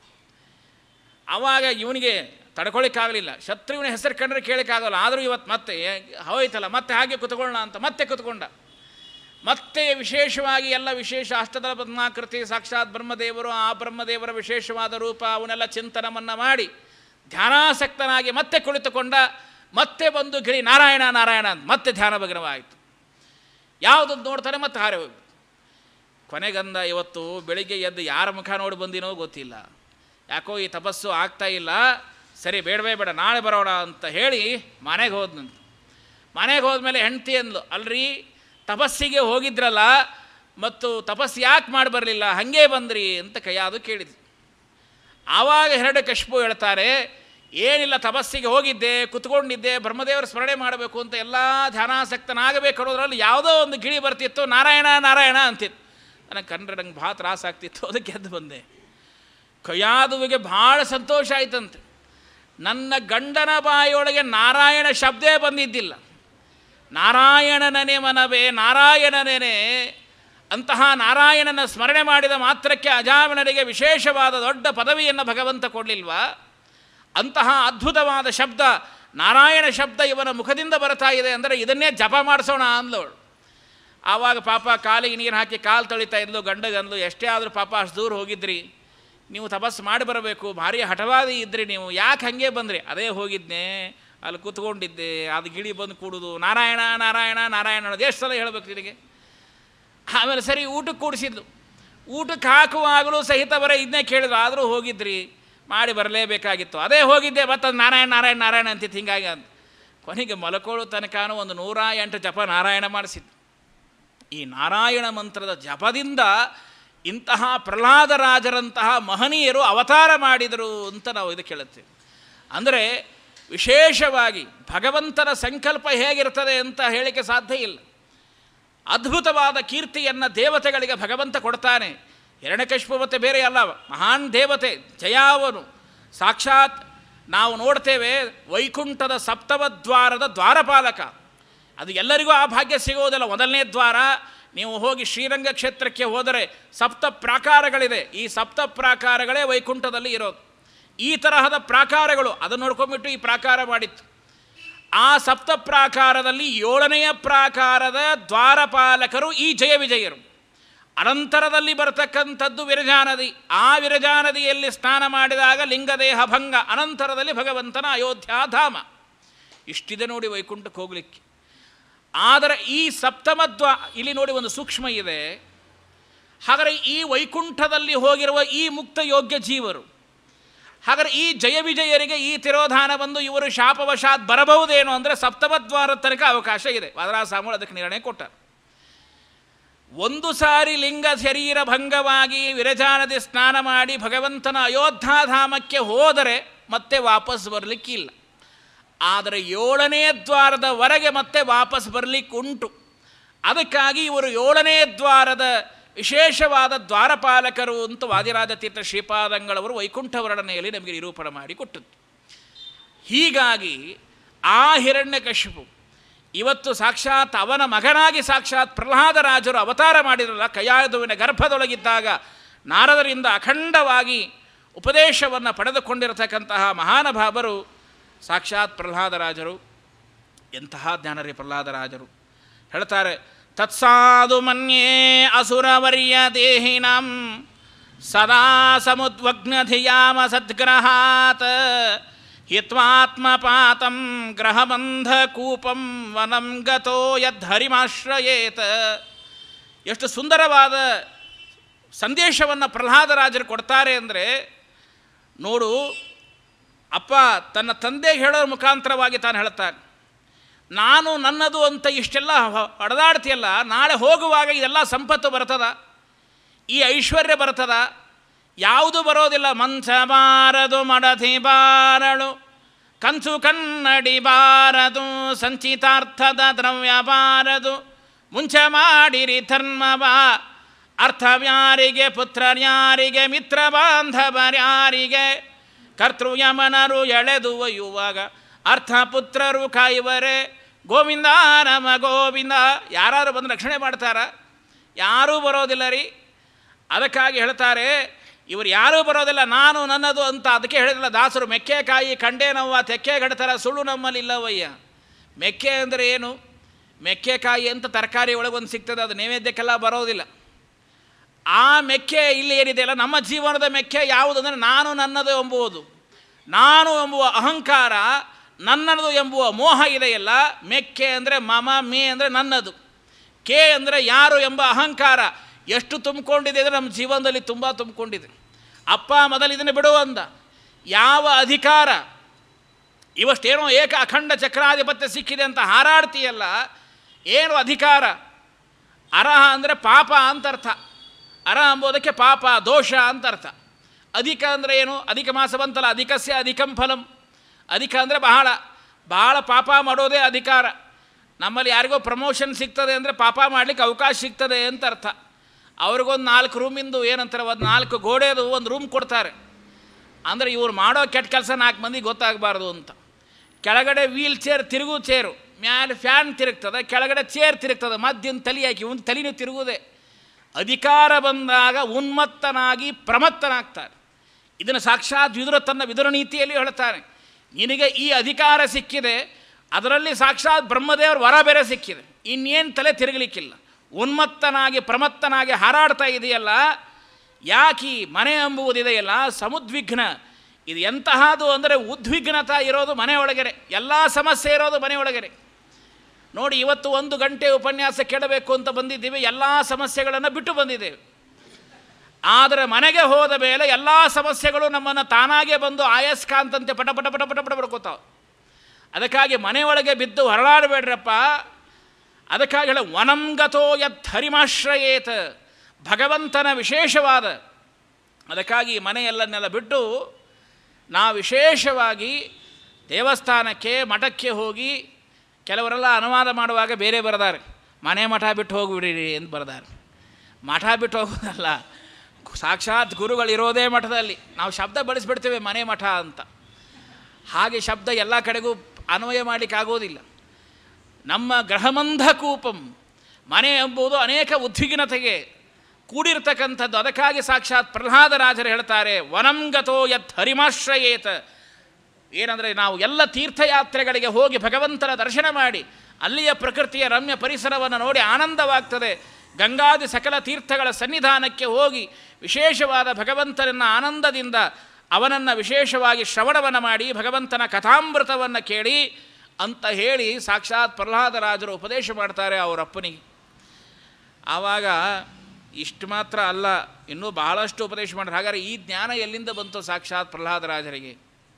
ಆವಾಗ ಇವನಿಗೆ ತಡ್ಕೊಳ್ಳಿಕ್ಕಾಗಲಿಲ್ಲ ಶತ್ರುವಿನ ಹೆಸರು ಕಂಡ್ರೆ ಕೇಳೋಕ್ಕಾಗಲ್ಲ ಆದರೂ ಇವತ್ತು ಮತ್ತೆ ಹೋಯ್ತಲ್ಲ ಮತ್ತೆ ಹಾಗೆ ಕುತ್ಕೊಳ್ಳೋಣ ಅಂತ ಮತ್ತೆ ಕುತ್ಕೊಂಡ ಮತ್ತೆ ವಿಶೇಷವಾಗಿ ಎಲ್ಲ ವಿಶೇಷ ಅಷ್ಟದಳ ಪದ್ಮಾಕೃತಿ ಸಾಕ್ಷಾತ್ ಬ್ರಹ್ಮದೇವರು ಆ ಬ್ರಹ್ಮದೇವರ ವಿಶೇಷವಾದ ರೂಪ ಅವನ್ನೆಲ್ಲ ಚಿಂತನವನ್ನು ಮಾಡಿ ಧ್ಯಾನಾಸಕ್ತನಾಗಿ ಮತ್ತೆ ಕುಳಿತುಕೊಂಡ ಮತ್ತೆ ಬಂದು ಗಿಳಿ ನಾರಾಯಣ ನಾರಾಯಣ ಅಂತ ಮತ್ತೆ ಧ್ಯಾನ ಭಗ್ನವಾಯಿತು ಯಾವುದನ್ನು ನೋಡ್ತಾನೆ ಮತ್ತೆ ಹಾರೆ ಹೋಗ್ಬಿಟ್ಟು ಕೊನೆಗಂದ ಇವತ್ತು ಬೆಳಿಗ್ಗೆ ಎದ್ದು ಯಾರ ಮುಖ ನೋಡಿ ಬಂದಿನೋ ಗೊತ್ತಿಲ್ಲ ಯಾಕೋ ಈ ತಪಸ್ಸು ಆಗ್ತಾ ಇಲ್ಲ ಸರಿ ಬೇಡವೇ ಬೇಡ ನಾಳೆ ಬರೋಣ ಅಂತ ಹೇಳಿ ಮನೆಗೆ ಹೋದ್ನಂತ ಮನೆಗೆ ಹೋದ್ಮೇಲೆ ಹೆಂಡ್ತಿ ಅಂದ್ಲು ಅಲ್ರಿ ತಪಸ್ಸಿಗೆ ಹೋಗಿದ್ರಲ್ಲ ಮತ್ತು ತಪಸ್ಸು ಯಾಕೆ ಮಾಡಿ ಬರಲಿಲ್ಲ ಹಾಗೇ ಬಂದ್ರಿ ಅಂತ ಕೈಯಾದು ಕೇಳಿದ್ರು ಆವಾಗ ಎರಡು ಕಶ್ಪು ಹೇಳ್ತಾರೆ ಏನಿಲ್ಲ ತಪಸ್ಸಿಗೆ ಹೋಗಿದ್ದೆ ಕುತ್ಕೊಂಡಿದ್ದೆ ಬ್ರಹ್ಮದೇವರ ಸ್ಮರಣೆ ಮಾಡಬೇಕು ಅಂತ ಎಲ್ಲ ಧ್ಯಾನಾಸಕ್ತನಾಗಬೇಕು ಅನ್ನೋದ್ರಲ್ಲಿ ಯಾವುದೋ ಒಂದು ಗಿಳಿ ಬರ್ತಿತ್ತು ನಾರಾಯಣ ನಾರಾಯಣ ಅಂತಿತ್ತು ನನಗೆ ಕಂಡ್ರೆ ನಂಗೆ ಭಾಳ ತ್ರಾಸಾಗ್ತಿತ್ತು ಅದಕ್ಕೆ ಎದ್ದು ಬಂದೆ ಕೈಯಾದುವಿಗೆ ಭಾಳ ಸಂತೋಷ ಆಯ್ತಂತೆ ನನ್ನ ಗಂಡನ ಬಾಯಿಯೊಳಗೆ ನಾರಾಯಣ ಶಬ್ದೇ ಬಂದಿದ್ದಿಲ್ಲ ನಾರಾಯಣನನೇ ಮನವೇ ನಾರಾಯಣನೇ ಅಂತಹ ನಾರಾಯಣನ ಸ್ಮರಣೆ ಮಾಡಿದ ಮಾತ್ರಕ್ಕೆ ಅಜಾಮಿಣರಿಗೆ ವಿಶೇಷವಾದ ದೊಡ್ಡ ಪದವಿಯನ್ನು ಭಗವಂತ ಕೊಡಲಿಲ್ವಾ ಅಂತಹ ಅದ್ಭುತವಾದ ಶಬ್ದ ನಾರಾಯಣ ಶಬ್ದ ಇವನ ಮುಖದಿಂದ ಬರ್ತಾ ಇದೆ ಅಂದರೆ ಇದನ್ನೇ ಜಪ ಮಾಡಿಸೋಣ ಅಂದವಳು ಆವಾಗ ಪಾಪ ಕಾಲಿಗೆ ನೀರು ಹಾಕಿ ಕಾಲು ತೊಳಿತಾ ಇದ್ಲು ಗಂಡಗಂದ್ಲು ಎಷ್ಟೇ ಆದರೂ ಪಾಪ ಅಷ್ಟು ದೂರ ಹೋಗಿದ್ರಿ ನೀವು ತಪಸ್ಸು ಮಾಡಿ ಬರಬೇಕು ಭಾರಿ ಹಠವಾದಿ ಇದ್ರಿ ನೀವು ಯಾಕೆ ಹಾಗೆ ಬಂದ್ರಿ ಅದೇ ಹೋಗಿದ್ನೆ ಅಲ್ಲಿ ಕೂತ್ಕೊಂಡಿದ್ದೆ ಅದು ಗಿಳಿ ಬಂದು ಕೂಡುದು ನಾರಾಯಣ ನಾರಾಯಣ ನಾರಾಯಣ ಅನ್ನೋದು ಎಷ್ಟು ಸಲ ಹೇಳಬೇಕು ನಿನಗೆ ಆಮೇಲೆ ಸರಿ ಊಟಕ್ಕೆ ಕೂಡಿಸಿದ್ಲು ಊಟಕ್ಕೆ ಹಾಕುವಾಗಲೂ ಸಹಿತ ಬರ ಇದನ್ನೇ ಕೇಳಿದ್ರು ಆದರೂ ಹೋಗಿದ್ರಿ ಮಾಡಿ ಬರಲೇಬೇಕಾಗಿತ್ತು ಅದೇ ಹೋಗಿದ್ದೆ ಮತ್ತು ಅದು ನಾರಾಯಣ ನಾರಾಯಣ ನಾರಾಯಣ ಅಂತಿತ್ತು ಹಿಂಗಾಗಿ ಅಂತ ಕೊನೆಗೆ ಮಲಕೊಳ್ಳೋ ತನಕನೂ ಒಂದು ನೂರ ಎಂಟು ಜಪ ನಾರಾಯಣ ಮಾಡಿಸಿದ್ದು ಈ ನಾರಾಯಣ ಮಂತ್ರದ ಜಪದಿಂದ ಇಂತಹ ಪ್ರಹ್ಲಾದರಾಜರಂತಹ ಮಹನೀಯರು ಅವತಾರ ಮಾಡಿದರು ಅಂತ ನಾವು ಇದು ಕೇಳುತ್ತೇವೆ ಅಂದರೆ ವಿಶೇಷವಾಗಿ ಭಗವಂತನ ಸಂಕಲ್ಪ ಹೇಗಿರ್ತದೆ ಅಂತ ಹೇಳಿಕೆ ಸಾಧ್ಯ ಇಲ್ಲ ಅದ್ಭುತವಾದ ಕೀರ್ತಿಯನ್ನು ದೇವತೆಗಳಿಗೆ ಭಗವಂತ ಕೊಡ್ತಾನೆ ಹಿರಣ್ಯಕಶ್ಯಪ ಮತ್ತೆ ಬೇರೆ ಅಲ್ಲ ಮಹಾನ್ ದೇವತೆ ಜಯಾವನು ಸಾಕ್ಷಾತ್ ನಾವು ನೋಡ್ತೇವೆ ವೈಕುಂಠದ ಸಪ್ತಮ ದ್ವಾರದ ದ್ವಾರಪಾಲಕ ಅದು ಎಲ್ಲರಿಗೂ ಆ ಭಾಗ್ಯ ಸಿಗೋದಿಲ್ಲ ಮೊದಲನೇ ದ್ವಾರ ನೀವು ಹೋಗಿ ಶ್ರೀರಂಗ ಕ್ಷೇತ್ರಕ್ಕೆ ಹೋದರೆ ಸಪ್ತ ಪ್ರಾಕಾರಗಳಿದೆ ಈ ಸಪ್ತ ಪ್ರಾಕಾರಗಳೇ ವೈಕುಂಠದಲ್ಲಿ ಇರೋದು ಈ ತರಹದ ಪ್ರಾಕಾರಗಳು ಅದನ್ನು ನೋಡ್ಕೊಂಡ್ಬಿಟ್ಟು ಈ ಪ್ರಾಕಾರ ಮಾಡಿತ್ತು ಆ ಸಪ್ತ ಪ್ರಾಕಾರದಲ್ಲಿ ಏಳನೆಯ ಪ್ರಾಕಾರದ ದ್ವಾರಪಾಲಕರು ಈ ಜಯ ವಿಜಯರು ಅನಂತರದಲ್ಲಿ ಬರತಕ್ಕಂಥದ್ದು ವಿರಜಾನದಿ ಆ ವಿರಜಾನದಿಯಲ್ಲಿ ಸ್ನಾನ ಮಾಡಿದಾಗ ಲಿಂಗದೇಹ ಭಂಗ ಅನಂತರದಲ್ಲಿ ಭಗವಂತನ ಅಯೋಧ್ಯಾಧಾಮ ಇಷ್ಟಿದೆ ನೋಡಿ ವೈಕುಂಠಕ್ಕೆ ಹೋಗಲಿಕ್ಕೆ ಆದರೆ ಈ ಸಪ್ತಮ ದ್ವಾ ಇಲ್ಲಿ ನೋಡಿ ಒಂದು ಸೂಕ್ಷ್ಮ ಇದೆ ಹಾಗಾದರೆ ಈ ವೈಕುಂಠದಲ್ಲಿ ಹೋಗಿರುವ ಈ ಮುಕ್ತ ಯೋಗ್ಯ ಜೀವರು ಹಾಗಾದರೆ ಈ ಜಯ ವಿಜಯರಿಗೆ ಈ ತಿರೋಧಾನ ಬಂದು ಇವರು ಶಾಪವಶಾತ್ ಬರಬಹುದೇನೋ ಅಂದರೆ ಸಪ್ತಮದ್ವಾರ ತನಕ ಅವಕಾಶ ಇದೆ ವಾದರಾಸಾಮುಳು ಅದಕ್ಕೆ ನಿರ್ಣಯ ಕೊಟ್ಟಾರೆ ಒಂದು ಸಾರಿ ಲಿಂಗ ಶರೀರ ಭಂಗವಾಗಿ ವಿರಜಾನದಿ ಸ್ನಾನ ಮಾಡಿ ಭಗವಂತನ ಅಯೋಧ್ಯಾಧಾಮಕ್ಕೆ ಹೋದರೆ ಮತ್ತೆ ವಾಪಸ್ ಬರಲಿಕ್ಕಿಲ್ಲ ಆದರೆ ಏಳನೇ ದ್ವಾರದವರೆಗೆ ಮತ್ತೆ ವಾಪಸ್ ಬರಲಿಕ್ಕೆ ಉಂಟು ಅದಕ್ಕಾಗಿ ಇವರು ಏಳನೇ ದ್ವಾರದ ವಿಶೇಷವಾದ ದ್ವಾರಪಾಲಕರು ಅಂತ ವಾದಿರಾಜ ತೀರ್ಥ ಶ್ರೀಪಾದಂಗಳವರು ವೈಕುಂಠ ವರ್ಣನೆಯಲ್ಲಿ ನಮಗೆ ನಿರೂಪಣೆ ಮಾಡಿ ಕೊಟ್ಟದ್ದು ಹೀಗಾಗಿ ಆ ಹಿರಣ್ಯಕಶಿಪು ಇವತ್ತು ಸಾಕ್ಷಾತ್ ಅವನ ಮಗನಾಗಿ ಸಾಕ್ಷಾತ್ ಪ್ರಹ್ಲಾದರಾಜರು ಅವತಾರ ಮಾಡಿರಲ್ಲ ಕಯಾದುವಿನ ಗರ್ಭದೊಳಗಿದ್ದಾಗ ನಾರದರಿಂದ ಅಖಂಡವಾಗಿ ಉಪದೇಶವನ್ನು ಪಡೆದುಕೊಂಡಿರತಕ್ಕಂತಹ ಮಹಾನುಭಾವರು ಸಾಕ್ಷಾತ್ ಪ್ರಹ್ಲಾದರಾಜರು ಎಂತಹ ಜ್ಞಾನರಿ ಪ್ರಹ್ಲಾದರಾಜರು ಹೇಳ್ತಾರೆ ತತ್ಸಾಧು ಮನ್ಯೇ ಅಸುರವರ್ಯ ದೇಹಿನಂ ಸದಾ ಸಮುದ್ವಗ್ನಧಿಯಾಮ ಸದ್ಗ್ರಹಾತ್ ಹಿತ್ವಾತ್ಮಪಾತಂ ಗ್ರಹಬಂಧ ಕೂಪಂ ವನಂ ಗತೋ ಯದ್ಹರಿಮಾಶ್ರಯೇತ ಎಷ್ಟು ಸುಂದರವಾದ ಸಂದೇಶವನ್ನು ಪ್ರಹ್ಲಾದರಾಜರು ಕೊಡ್ತಾರೆ ಅಂದರೆ ನೋಡು ಅಪ್ಪ ತನ್ನ ತಂದೆ ಹೇಳೋರ ಮುಖಾಂತರವಾಗಿ ತಾನು ಹೇಳ್ತಾನೆ ನಾನು ನನ್ನದು ಅಂತ ಇಷ್ಟೆಲ್ಲ ಹೊಡೆದಾಡ್ತಿಯಲ್ಲ ನಾಳೆ ಹೋಗುವಾಗ ಇದೆಲ್ಲ ಸಂಪತ್ತು ಬರ್ತದ ಈ ಐಶ್ವರ್ಯ ಬರ್ತದ ಯಾವುದು ಬರೋದಿಲ್ಲ ಮಂಚ ಬಾರದು ಮಡದಿ ಬಾರಳು ಕಂಚು ಕನ್ನಡಿ ಬಾರದು ಸಂಚಿತಾರ್ಥದ ದ್ರವ್ಯ ಬಾರದು ಮುಂಚೆ ಮಾಡಿರಿ ಧರ್ಮವ ಅರ್ಥವ್ಯಾರಿಗೆ ಪುತ್ರರ್ಯಾರಿಗೆ ಮಿತ್ರ ಬಾಂಧವರ್ಯಾರಿಗೆ ಕರ್ತೃಯಮನರು ಎಳೆದು ಒಯ್ಯುವಾಗ ಅರ್ಥ ಪುತ್ರರು ಕಾಯುವರೆ ಗೋವಿಂದ ನಮ ಗೋವಿಂದ ಯಾರು ಬಂದು ರಕ್ಷಣೆ ಮಾಡ್ತಾರ ಯಾರೂ ಬರೋದಿಲ್ಲ ರೀ ಅದಕ್ಕಾಗಿ ಹೇಳ್ತಾರೆ ಇವರು ಯಾರೂ ಬರೋದಿಲ್ಲ ನಾನು ನನ್ನದು ಅಂತ ಅದಕ್ಕೆ ಹೇಳಿದಿಲ್ಲ ದಾಸರು ಮೆಕ್ಕೆಕಾಯಿ ಕಂಡೇನವ್ವ ತೆಕ್ಕೆ ಗಡ್ತಾರ ಸುಳ್ಳು ನಮ್ಮಲ್ಲಿ ಇಲ್ಲವಯ್ಯ ಮೆಕ್ಕೆ ಅಂದರೆ ಏನು ಮೆಕ್ಕೆಕಾಯಿ ಅಂತ ತರಕಾರಿ ಒಳಗೊಂದು ಸಿಗ್ತದೆ ಅದು ನೈವೇದ್ಯಕ್ಕೆಲ್ಲ ಬರೋದಿಲ್ಲ ಆ ಮೆಕ್ಕೆ ಇಲ್ಲಿ ಏನಿದೆಯಲ್ಲ ನಮ್ಮ ಜೀವನದ ಮೆಕ್ಕೆ ಯಾವುದು ಅಂದರೆ ನಾನು ನನ್ನದು ಎಂಬುವುದು ನಾನು ಎಂಬುವ ಅಹಂಕಾರ ನನ್ನದು ಎಂಬುವ ಮೋಹ ಇದೆಯಲ್ಲ ಮೆಕ್ಕೆ ಅಂದರೆ ಮಮ ಮೇ ಅಂದರೆ ನನ್ನದು ಕೆ ಅಂದರೆ ಯಾರು ಎಂಬ ಅಹಂಕಾರ ಎಷ್ಟು ತುಂಬಿಕೊಂಡಿದೆ ಅಂದರೆ ನಮ್ಮ ಜೀವನದಲ್ಲಿ ತುಂಬ ತುಂಬಿಕೊಂಡಿದೆ ಅಪ್ಪ ಮೊದಲು ಇದನ್ನು ಬಿಡು ಅಂದ ಯಾವ ಅಧಿಕಾರ ಇವಷ್ಟೇನೋ ಏಕ ಅಖಂಡ ಚಕ್ರಾಧಿಪತ್ಯ ಸಿಕ್ಕಿದೆ ಅಂತ ಹಾರಾಡ್ತೀಯಲ್ಲ ಏನು ಅಧಿಕಾರ ಅರಹ ಅಂದರೆ ಪಾಪ ಅಂತ ಅರ್ಥ ಅರ ಎಂಬುದಕ್ಕೆ ಪಾಪ ದೋಷ ಅಂತ ಅರ್ಥ ಅಧಿಕ ಅಂದರೆ ಏನು ಅಧಿಕ ಮಾಸ ಬಂತಲ್ಲ ಅಧಿಕಸ್ಯ ಅಧಿಕಂ ಫಲಂ ಅಧಿಕ ಅಂದರೆ ಬಹಳ ಬಹಳ ಪಾಪ ಮಾಡೋದೇ ಅಧಿಕಾರ ನಮ್ಮಲ್ಲಿ ಯಾರಿಗೋ ಪ್ರಮೋಷನ್ ಸಿಗ್ತದೆ ಅಂದರೆ ಪಾಪ ಮಾಡಲಿಕ್ಕೆ ಅವಕಾಶ ಸಿಗ್ತದೆ ಅಂತ ಅರ್ಥ ಅವ್ರಿಗೊಂದು ನಾಲ್ಕು ರೂಮಿಂದು ಏನಂತಾರೆ ಒಂದು ನಾಲ್ಕು ಗೋಡೆದು ಒಂದು ರೂಮ್ ಕೊಡ್ತಾರೆ ಅಂದರೆ ಇವ್ರು ಮಾಡೋ ಕೆಟ್ಟ ಕೆಲಸ ನಾಲ್ಕು ಮಂದಿ ಗೊತ್ತಾಗಬಾರ್ದು ಅಂತ ಕೆಳಗಡೆ ವೀಲ್ ಚೇರ್ ತಿರುಗು ಚೇರು ಮ್ಯಾಲೆ ಫ್ಯಾನ್ ತಿರುಗ್ತದೆ ಕೆಳಗಡೆ ಚೇರ್ ತಿರುಗ್ತದೆ ಮಧ್ಯದ ತಲೆ ಹಾಕಿ ಒಂದು ತಲೆನೂ ತಿರುಗುವುದೇ ಅಧಿಕಾರ ಬಂದಾಗ ಉನ್ಮತ್ತನಾಗಿ ಪ್ರಮತ್ತನಾಗ್ತಾರೆ ಇದನ್ನು ಸಾಕ್ಷಾತ್ ವಿದುರ ತನ್ನ ವಿದುರ ನೀತಿಯಲ್ಲಿ ಹೇಳ್ತಾನೆ ನಿನಗೆ ಈ ಅಧಿಕಾರ ಸಿಕ್ಕಿದೆ ಅದರಲ್ಲಿ ಸಾಕ್ಷಾತ್ ಬ್ರಹ್ಮದೇವರು ವರ ಬೇರೆ ಸಿಕ್ಕಿದೆ ಇನ್ನೇನು ತಲೆ ತಿರುಗಲಿಕ್ಕಿಲ್ಲ ಉನ್ಮತ್ತನಾಗಿ ಪ್ರಮತ್ತನಾಗಿ ಹಾರಾಡ್ತಾ ಇದೆಯಲ್ಲ ಯಾಕಿ ಮನೆ ಎಂಬುವುದಿದೆಯಲ್ಲ ಸಮುದ್ವಿಗ್ನ ಇದು ಎಂತಹದು ಅಂದರೆ ಉದ್ವಿಗ್ನತ ಇರೋದು ಮನೆಯೊಳಗಡೆ ಎಲ್ಲ ಸಮಸ್ಯೆ ಇರೋದು ಮನೆಯೊಳಗಡೆ ನೋಡಿ ಇವತ್ತು ಒಂದು ಗಂಟೆ ಉಪನ್ಯಾಸ ಕೇಳಬೇಕು ಅಂತ ಬಂದಿದ್ದೀವಿ ಎಲ್ಲ ಸಮಸ್ಯೆಗಳನ್ನು ಬಿಟ್ಟು ಬಂದಿದ್ದೇವೆ ಆದರೆ ಮನೆಗೆ ಹೋದ ಮೇಲೆ ಎಲ್ಲ ಸಮಸ್ಯೆಗಳು ನಮ್ಮನ್ನು ತಾನಾಗೇ ಬಂದು ಆಯಸ್ಕಾಂತಂತೆ ಪಟ ಪಟ ಪಟ ಪಟ ಪಟ ಬಡ್ಕೋತಾವೆ ಅದಕ್ಕಾಗಿ ಮನೆಯೊಳಗೆ ಬಿದ್ದು ಹೊರಳಾಡಬೇಡ್ರಪ್ಪ ಅದಕ್ಕಾಗಿ ಹೇಳ ವನಂಗತೋ ಯತ್ ಹರಿಮಾಶ್ರಯೇತ ಭಗವಂತನ ವಿಶೇಷವಾದ ಅದಕ್ಕಾಗಿ ಈ ಮನೆಯಲ್ಲನ್ನೆಲ್ಲ ಬಿಟ್ಟು ನಾವು ವಿಶೇಷವಾಗಿ ದೇವಸ್ಥಾನಕ್ಕೆ ಮಠಕ್ಕೆ ಹೋಗಿ ಕೆಲವರೆಲ್ಲ ಅನುವಾದ ಮಾಡುವಾಗ ಬೇರೆ ಬರೆದಾರೆ ಮನೆ ಮಠ ಬಿಟ್ಟು ಹೋಗಿಬಿಡಿರಿ ಅಂತ ಬರೆದಾರೆ ಮಠ ಬಿಟ್ಟು ಹೋಗೋದಲ್ಲ ಸಾಕ್ಷಾತ್ ಗುರುಗಳಿರೋದೇ ಮಠದಲ್ಲಿ ನಾವು ಶಬ್ದ ಬಳಸಿಬಿಡ್ತೇವೆ ಮನೆ ಮಠ ಅಂತ ಹಾಗೆ ಶಬ್ದ ಎಲ್ಲ ಕಡೆಗೂ ಅನ್ವಯ ಮಾಡಲಿಕ್ಕೆ ಆಗೋದಿಲ್ಲ ನಮ್ಮ ಗ್ರಹಮಂಧ ಕೂಪಂ ಮನೆ ಎಂಬುದು ಅನೇಕ ಉದ್ವಿಗ್ನತೆಗೆ ಕೂಡಿರ್ತಕ್ಕಂಥದ್ದು ಅದಕ್ಕಾಗಿ ಸಾಕ್ಷಾತ್ ಪ್ರಹ್ಲಾದರಾಜರು ಹೇಳ್ತಾರೆ ವನಂಗತೋ ಯತ್ ಹರಿಮಾಶ್ರಯೇತ ಏನಂದರೆ ನಾವು ಎಲ್ಲ ತೀರ್ಥಯಾತ್ರೆಗಳಿಗೆ ಹೋಗಿ ಭಗವಂತನ ದರ್ಶನ ಮಾಡಿ ಅಲ್ಲಿಯ ಪ್ರಕೃತಿಯ ರಮ್ಯ ಪರಿಸರವನ್ನು ನೋಡಿ ಆನಂದವಾಗ್ತದೆ ಗಂಗಾದಿ ಸಕಲ ತೀರ್ಥಗಳ ಸನ್ನಿಧಾನಕ್ಕೆ ಹೋಗಿ ವಿಶೇಷವಾದ ಭಗವಂತನನ್ನು ಆನಂದದಿಂದ ಅವನನ್ನು ವಿಶೇಷವಾಗಿ ಶ್ರವಣವನ್ನು ಮಾಡಿ ಭಗವಂತನ ಕಥಾಮೃತವನ್ನು ಕೇಳಿ ಅಂತ ಹೇಳಿ ಸಾಕ್ಷಾತ್ ಪ್ರಹ್ಲಾದರಾಜರು ಉಪದೇಶ ಮಾಡ್ತಾರೆ ಅವರ ಅಪ್ಪನಿಗೆ ಆವಾಗ ಇಷ್ಟು ಮಾತ್ರ ಅಲ್ಲ ಇನ್ನೂ ಬಹಳಷ್ಟು ಉಪದೇಶ ಮಾಡ್ತಾರೆ ಹಾಗಾದರೆ ಈ ಜ್ಞಾನ ಎಲ್ಲಿಂದ ಬಂತು ಸಾಕ್ಷಾತ್ ಪ್ರಹ್ಲಾದರಾಜರಿಗೆ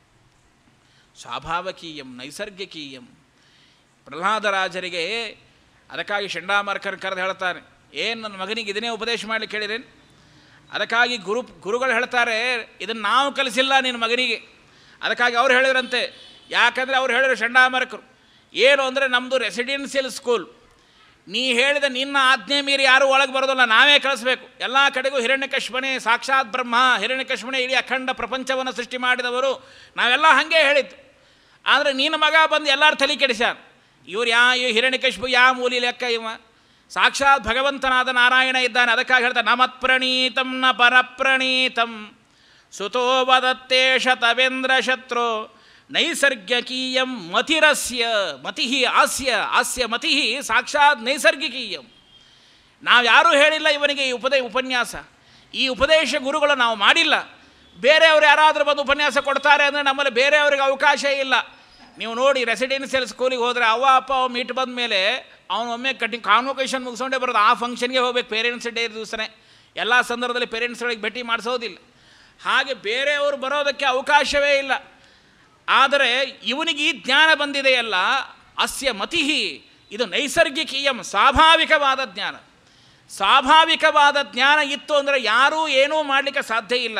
ಸ್ವಾಭಾವಕೀಯಂ ನೈಸರ್ಗಿಕೀಯಂ ಪ್ರಹ್ಲಾದರಾಜರಿಗೆ ಅದಕ್ಕಾಗಿ ಚಂಡಾಮರ್ಕರ್ ಕರೆದು ಹೇಳ್ತಾನೆ ಏನು ನನ್ನ ಮಗನಿಗೆ ಇದನ್ನೇ ಉಪದೇಶ ಮಾಡಲಿಕ್ಕೆ ಹೇಳಿರೇನು ಅದಕ್ಕಾಗಿ ಗುರು ಗುರುಗಳು ಹೇಳ್ತಾರೆ ಇದನ್ನು ನಾವು ಕಲಿಸಿಲ್ಲ ನಿನ್ನ ಮಗನಿಗೆ ಅದಕ್ಕಾಗಿ ಅವ್ರು ಹೇಳಿದ್ರಂತೆ ಯಾಕಂದರೆ ಅವ್ರು ಹೇಳಿದ್ರು ಚಂಡಾಮರ್ಕರು ಏನು ಅಂದರೆ ನಮ್ಮದು ರೆಸಿಡೆನ್ಷಿಯಲ್ ಸ್ಕೂಲ್ ನೀ ಹೇಳಿದ ನಿನ್ನ ಆಜ್ಞೆ ಮೀರಿ ಯಾರೂ ಒಳಗೆ ಬರೋದಿಲ್ಲ ನಾವೇ ಕಳಿಸ್ಬೇಕು ಎಲ್ಲ ಕಡೆಗೂ ಹಿರಣ್ಯಕಶ್ಮನೆ ಸಾಕ್ಷಾತ್ ಬ್ರಹ್ಮ ಹಿರಣ್ಯಕಶ್ಮನೆ ಇಡೀ ಅಖಂಡ ಪ್ರಪಂಚವನ್ನು ಸೃಷ್ಟಿ ಮಾಡಿದವರು ನಾವೆಲ್ಲ ಹಾಗೆ ಹೇಳಿದ್ದು ಆದರೆ ನಿನ್ನ ಮಗ ಬಂದು ಎಲ್ಲರೂ ತಲೆ ಕೆಡಿಸ್ಯಾನ ಇವ್ರು ಯಾ ಇವ್ ಹಿರಣ್ಯಕಶ್ಮು ಯಾ ಮೂಲಿ ಲೆಕ್ಕ ಇವ ಸಾಕ್ಷಾತ್ ಭಗವಂತನಾದ ನಾರಾಯಣ ಇದ್ದಾನೆ ಅದಕ್ಕಾಗಿ ಹೇಳ್ತಾರೆ ನಮತ್ ಪ್ರಣೀತಂ ನ ಪರಪ್ರಣೀತಂ ಸುತೋ ವದತ್ತೇ ಶತವೇಂದ್ರ ಶತ್ರು ನೈಸರ್ಗಿಕೀಯಂ ಮತಿರಸ್ಯ ಮತಿ ಹಾಸ್ಯ ಹಾಸ್ಯ ಮತಿ ಸಾಕ್ಷಾತ್ ನೈಸರ್ಗಿಕೀಯಂ ನಾವು ಯಾರೂ ಹೇಳಿಲ್ಲ ಇವನಿಗೆ ಈ ಉಪದೇ ಉಪನ್ಯಾಸ ಈ ಉಪದೇಶ ಗುರುಗಳು ನಾವು ಮಾಡಿಲ್ಲ ಬೇರೆಯವರು ಯಾರಾದರೂ ಬಂದು ಉಪನ್ಯಾಸ ಕೊಡ್ತಾರೆ ಅಂದರೆ ನಮ್ಮಲ್ಲಿ ಬೇರೆಯವ್ರಿಗೆ ಅವಕಾಶ ಇಲ್ಲ ನೀವು ನೋಡಿ ರೆಸಿಡೆನ್ಷಿಯಲ್ ಸ್ಕೂಲಿಗೆ ಹೋದರೆ ಅವ್ವ ಅಪ್ಪ ಅವ ಮೀಟ್ ಬಂದ ಮೇಲೆ ಅವನು ಒಮ್ಮೆ ಕಟ್ಟಿಂಗ್ ಕಾನ್ವೊಕೇಶನ್ ಮುಗಿಸ್ಕೊಂಡೇ ಬರೋದು ಆ ಫಂಕ್ಷನ್ಗೆ ಹೋಗ್ಬೇಕು ಪೇರೆಂಟ್ಸ್ ಡೇ ದಿವಸನೇ ಎಲ್ಲ ಸಂದರ್ಭದಲ್ಲಿ ಪೇರೆಂಟ್ಸ್ಗಳಿಗೆ ಭೇಟಿ ಮಾಡಿಸೋದಿಲ್ಲ ಹಾಗೆ ಬೇರೆಯವರು ಬರೋದಕ್ಕೆ ಅವಕಾಶವೇ ಇಲ್ಲ ಆದರೆ ಇವನಿಗೆ ಈ ಜ್ಞಾನ ಬಂದಿದೆಯಲ್ಲ ಅಸ್ಯ ಮತಿ ಇದು ನೈಸರ್ಗಿಕೀಯಂ ಸ್ವಾಭಾವಿಕವಾದ ಜ್ಞಾನ ಸ್ವಾಭಾವಿಕವಾದ ಜ್ಞಾನ ಇತ್ತು ಅಂದರೆ ಯಾರೂ ಏನೂ ಮಾಡಲಿಕ್ಕೆ ಸಾಧ್ಯ ಇಲ್ಲ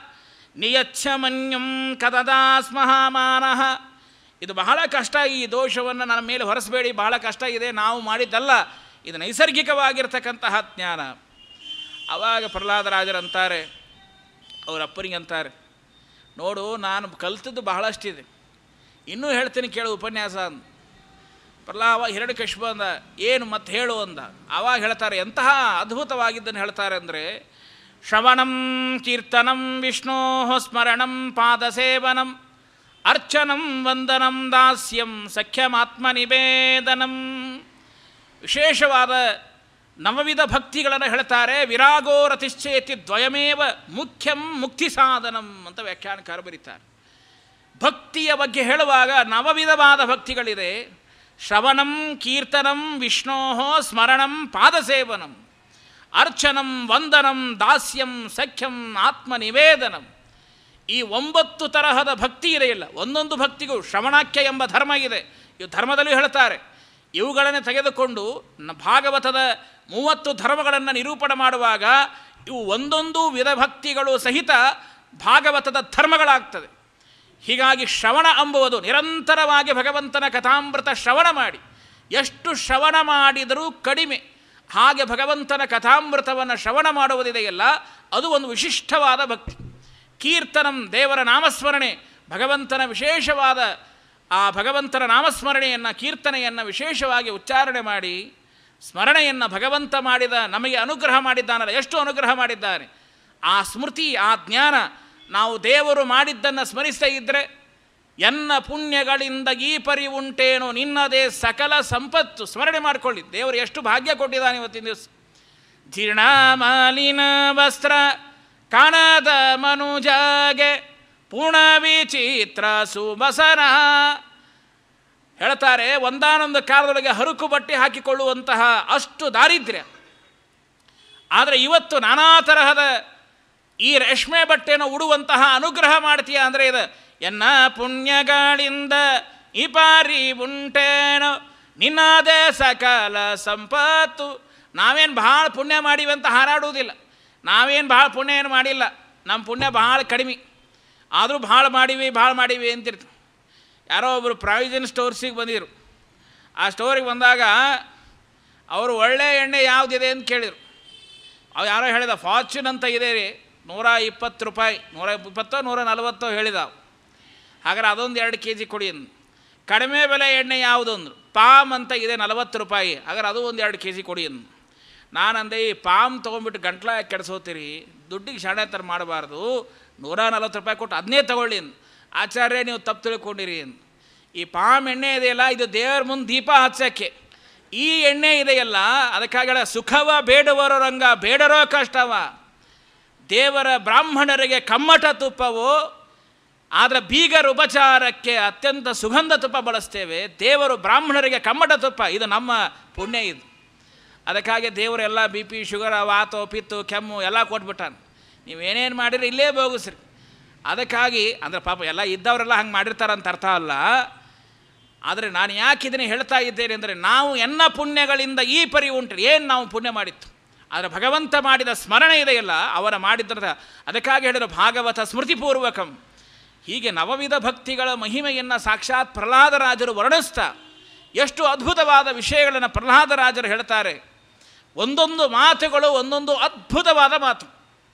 ನಿಯಚ್ಛಮನ್ಯಂ ಕದದಾ ಸ್ಮಹಾಮಾನಃ ಇದು ಬಹಳ ಕಷ್ಟ ಈ ದೋಷವನ್ನು ನನ್ನ ಮೇಲೆ ಹೊರಸಬೇಡಿ ಬಹಳ ಕಷ್ಟ ಇದೆ ನಾವು ಮಾಡಿದ್ದಲ್ಲ ಇದು ನೈಸರ್ಗಿಕವಾಗಿರ್ತಕ್ಕಂತಹ ಜ್ಞಾನ ಆವಾಗ ಪ್ರಹ್ಲಾದರಾಜರಂತಾರೆ ಅವ್ರ ಅಪ್ಪನಿಗೆ ಅಂತಾರೆ ನೋಡು ನಾನು ಕಲ್ತದ್ದು ಬಹಳಷ್ಟಿದೆ ಇನ್ನೂ ಹೇಳ್ತೀನಿ ಕೇಳು ಉಪನ್ಯಾಸ ಅಂದ ಪ್ರಹ್ಲಾವ ಹಿರಣ್ಯಕಶ್ಯಪ ಅಂದ ಏನು ಮತ್ತೆ ಹೇಳು ಅಂದ ಆವಾಗ ಹೇಳ್ತಾರೆ ಎಂತಹ ಅದ್ಭುತವಾಗಿದ್ದನ್ನು ಹೇಳ್ತಾರೆ ಅಂದರೆ ಶ್ರವಣಂ ಕೀರ್ತನಂ ವಿಷ್ಣೋ ಸ್ಮರಣಂ ಪಾದಸೇವನಂ ಅರ್ಚನಂ ವಂದನಂ ದಾಸ್ಯಂ ಸಖ್ಯಮಾತ್ಮನಿವೇದನಂ ವಿಶೇಷವಾದ ನವವಿಧ ಭಕ್ತಿಗಳನ್ನು ಹೇಳ್ತಾರೆ ವಿರಾಗೋ ರತಿಶ್ಚೇತಿ ದ್ವಯಮೇವ ಮುಖ್ಯಂ ಮುಕ್ತಿ ಸಾಧನಂ ಅಂತ ವ್ಯಾಖ್ಯಾನಕಾರ ಬರೀತಾರೆ ಭಕ್ತಿಯ ಬಗ್ಗೆ ಹೇಳುವಾಗ ನವವಿಧವಾದ ಭಕ್ತಿಗಳಿದೆ ಶ್ರವಣಂ ಕೀರ್ತನಂ ವಿಷ್ಣೋ ಸ್ಮರಣಂ ಪಾದಸೇವನಂ ಅರ್ಚನಂ ವಂದನಂ ದಾಸ್ಯಂ ಸಖ್ಯಂ ಆತ್ಮನಿವೇದನಂ ಈ ಒಂಬತ್ತು ತರಹದ ಭಕ್ತಿ ಇದೆಯಲ್ಲ ಒಂದೊಂದು ಭಕ್ತಿಗೂ ಶ್ರವಣಾಖ್ಯ ಎಂಬ ಧರ್ಮ ಇದೆ ಇವು ಧರ್ಮದಲ್ಲೂ ಹೇಳ್ತಾರೆ ಇವುಗಳನ್ನು ತೆಗೆದುಕೊಂಡು ನ ಭಾಗವತದ ಮೂವತ್ತು ಧರ್ಮಗಳನ್ನು ನಿರೂಪಣೆ ಮಾಡುವಾಗ ಇವು ಒಂದೊಂದು ವಿಧ ಭಕ್ತಿಗಳು ಸಹಿತ ಭಾಗವತದ ಧರ್ಮಗಳಾಗ್ತದೆ ಹೀಗಾಗಿ ಶ್ರವಣ ಎಂಬುವುದು ನಿರಂತರವಾಗಿ ಭಗವಂತನ ಕಥಾಮೃತ ಶ್ರವಣ ಮಾಡಿ ಎಷ್ಟು ಶ್ರವಣ ಮಾಡಿದರೂ ಕಡಿಮೆ ಹಾಗೆ ಭಗವಂತನ ಕಥಾಮೃತವನ್ನು ಶ್ರವಣ ಮಾಡುವುದಿದೆಯಲ್ಲ ಅದು ಒಂದು ವಿಶಿಷ್ಟವಾದ ಭಕ್ತಿ ಕೀರ್ತನಂ ದೇವರ ನಾಮಸ್ಮರಣೆ ಭಗವಂತನ ವಿಶೇಷವಾದ ಆ ಭಗವಂತನ ನಾಮಸ್ಮರಣೆಯನ್ನು ಕೀರ್ತನೆಯನ್ನು ವಿಶೇಷವಾಗಿ ಉಚ್ಚಾರಣೆ ಮಾಡಿ ಸ್ಮರಣೆಯನ್ನು ಭಗವಂತ ಮಾಡಿದ ನಮಗೆ ಅನುಗ್ರಹ ಮಾಡಿದ್ದಾನಲ್ಲ ಎಷ್ಟು ಅನುಗ್ರಹ ಮಾಡಿದ್ದಾನೆ ಆ ಸ್ಮೃತಿ ಆ ಜ್ಞಾನ ನಾವು ದೇವರು ಮಾಡಿದ್ದನ್ನು ಸ್ಮರಿಸ್ತಾ ಇದ್ದರೆ ಎನ್ನ ಪುಣ್ಯಗಳಿಂದ ಈ ಪರಿ ಉಂಟೇನೋ ನಿನ್ನದೇ ಸಕಲ ಸಂಪತ್ತು ಸ್ಮರಣೆ ಮಾಡಿಕೊಳ್ಳಿ ದೇವರು ಎಷ್ಟು ಭಾಗ್ಯ ಕೊಟ್ಟಿದ್ದಾನೆ ಇವತ್ತಿನ ದಿವಸ ಜೀರ್ಣಮಾಲಿನ ವಸ್ತ್ರ ಕಾಣದ ಮನುಜಾಗೆ ಪೂರ್ಣ ವಿಚಿತ್ರ ಸುಬಸರ ಹೇಳ್ತಾರೆ ಒಂದಾನೊಂದು ಕಾಲದೊಳಗೆ ಹರುಕು ಬಟ್ಟೆ ಹಾಕಿಕೊಳ್ಳುವಂತಹ ಅಷ್ಟು ದಾರಿದ್ರ್ಯ ಆದರೆ ಇವತ್ತು ನಾನಾ ತರಹದ ಈ ರೇಷ್ಮೆ ಬಟ್ಟೆಯನ್ನು ಉಡುವಂತಹ ಅನುಗ್ರಹ ಮಾಡ್ತೀಯ ಅಂದರೆ ಇದು ಎನ್ನ ಪುಣ್ಯಗಳಿಂದ ಈ ಪಾರಿ ಉಂಟೇನೋ ನಿನ್ನದೇ ಸಕಲ ಸಂಪತ್ತು ನಾವೇನು ಭಾಳ ಪುಣ್ಯ ಮಾಡಿವಿ ಅಂತ ಹಾರಾಡುವುದಿಲ್ಲ ನಾವೇನು ಭಾಳ ಪುಣ್ಯ ಏನು ಮಾಡಿಲ್ಲ ನಮ್ಮ ಪುಣ್ಯ ಭಾಳ ಕಡಿಮೆ ಆದರೂ ಭಾಳ ಮಾಡೀವಿ ಭಾಳ ಮಾಡೀವಿ ಅಂತಿರ್ತೀವಿ ಯಾರೋ ಒಬ್ಬರು ಪ್ರಾವಿಷನ್ ಸ್ಟೋರ್ಸಿಗೆ ಬಂದಿದ್ರು ಆ ಸ್ಟೋರಿಗೆ ಬಂದಾಗ ಅವರು ಒಳ್ಳೆ ಎಣ್ಣೆ ಯಾವುದಿದೆ ಅಂತ ಕೇಳಿದರು ಅವು ಯಾರೋ ಹೇಳಿದ ಫಾರ್ಚೂನ್ ಅಂತ ಇದೆ ರೀ ನೂರ ಇಪ್ಪತ್ತು ರೂಪಾಯಿ ನೂರ ಇಪ್ಪತ್ತೋ ನೂರ ನಲವತ್ತೋ ಹೇಳಿದ ಅವು. ಹಾಗಾದ್ರೆ ಅದೊಂದು ಎರಡು ಕೆ ಜಿ ಕೊಡಿ ಅಂದು ಕಡಿಮೆ ಬೆಲೆ ಎಣ್ಣೆ ಯಾವುದು ಅಂದರು ಪಾಮ್ ಅಂತ ಇದೆ ನಲವತ್ತು ರೂಪಾಯಿ ಹಾಗಾದ್ರೆ ಅದು ಒಂದು ಎರಡು ಕೆ ಜಿ ಕೊಡಿ ಅಂದು ನಾನಂದೆ ಈ ಪಾಮ್ ತೊಗೊಂಡ್ಬಿಟ್ಟು ಗಂಟ್ಲ ಕೆಡಿಸೋತೀರಿ ದುಡ್ಡಿಗೆ ಶಾಣೆ ಥರ ಮಾಡಬಾರ್ದು ನೂರ ನಲ್ವತ್ತು ರೂಪಾಯಿ ಕೊಟ್ಟು ಅದನ್ನೇ ತಗೊಳ್ಳಿ ಅಂದು ಆಚಾರ್ಯ ನೀವು ತಪ್ಪು ತಿಳ್ಕೊಂಡಿರಿ ಅಂದು ಈ ಪಾಮ್ ಎಣ್ಣೆ ಇದೆಯಲ್ಲ ಇದು ದೇವರ ಮುಂದೆ ದೀಪ ಹಚ್ಚೋಕ್ಕೆ ಈ ಎಣ್ಣೆ ಇದೆಯಲ್ಲ ಅದಕ್ಕಾಗಿ ಹೇಳ ಸುಖವ ಬೇಡುವರೋ ರಂಗ ಬೇಡರೋ ಕಷ್ಟವ ದೇವರ ಬ್ರಾಹ್ಮಣರಿಗೆ ಕಮ್ಮಟ ತುಪ್ಪವು ಆದರೆ ಬೀಗರ ಉಪಚಾರಕ್ಕೆ ಅತ್ಯಂತ ಸುಗಂಧ ತುಪ್ಪ ಬಳಸ್ತೇವೆ ದೇವರು ಬ್ರಾಹ್ಮಣರಿಗೆ ಕಮ್ಮಟ ತುಪ್ಪ ಇದು ನಮ್ಮ ಪುಣ್ಯ ಇದು ಅದಕ್ಕಾಗಿ ದೇವರೆಲ್ಲ ಬಿ ಪಿ ಶುಗರ್ ವಾತು ಪಿತ್ತು ಕೆಮ್ಮು ಎಲ್ಲ ಕೊಟ್ಬಿಟ್ಟಾನ ನೀವೇನೇನು ಮಾಡಿರಿ ಇಲ್ಲೇ ಬೋಗಿಸ್ರಿ ಅದಕ್ಕಾಗಿ ಅಂದರೆ ಪಾಪ ಎಲ್ಲ ಇದ್ದವರೆಲ್ಲ ಹಂಗೆ ಮಾಡಿರ್ತಾರಂತ ಅರ್ಥ ಅಲ್ಲ ಆದರೆ ನಾನು ಯಾಕೆ ಇದನ್ನು ಹೇಳ್ತಾ ಇದ್ದೇನೆ ಅಂದರೆ ನಾವು ಎನ್ನ ಪುಣ್ಯಗಳಿಂದ ಈ ಪರಿ ಉಂಟು ಏನು ನಾವು ಪುಣ್ಯ ಮಾಡಿತ್ತು ಆದರೆ ಭಗವಂತ ಮಾಡಿದ ಸ್ಮರಣೆ ಇದೆಯಲ್ಲ ಅವರ ಮಾಡಿದ್ರದ ಅದಕ್ಕಾಗಿ ಹೇಳಿದ್ರು ಭಾಗವತ ಸ್ಮೃತಿಪೂರ್ವಕಂ ಹೀಗೆ ನವವಿಧ ಭಕ್ತಿಗಳ ಮಹಿಮೆಯನ್ನು ಸಾಕ್ಷಾತ್ ಪ್ರಹ್ಲಾದರಾಜರು ವರ್ಣಿಸ್ತಾ ಎಷ್ಟು ಅದ್ಭುತವಾದ ವಿಷಯಗಳನ್ನು ಪ್ರಹ್ಲಾದರಾಜರು ಹೇಳ್ತಾರೆ ಒಂದೊಂದು ಮಾತುಗಳು ಒಂದೊಂದು ಅದ್ಭುತವಾದ ಮಾತು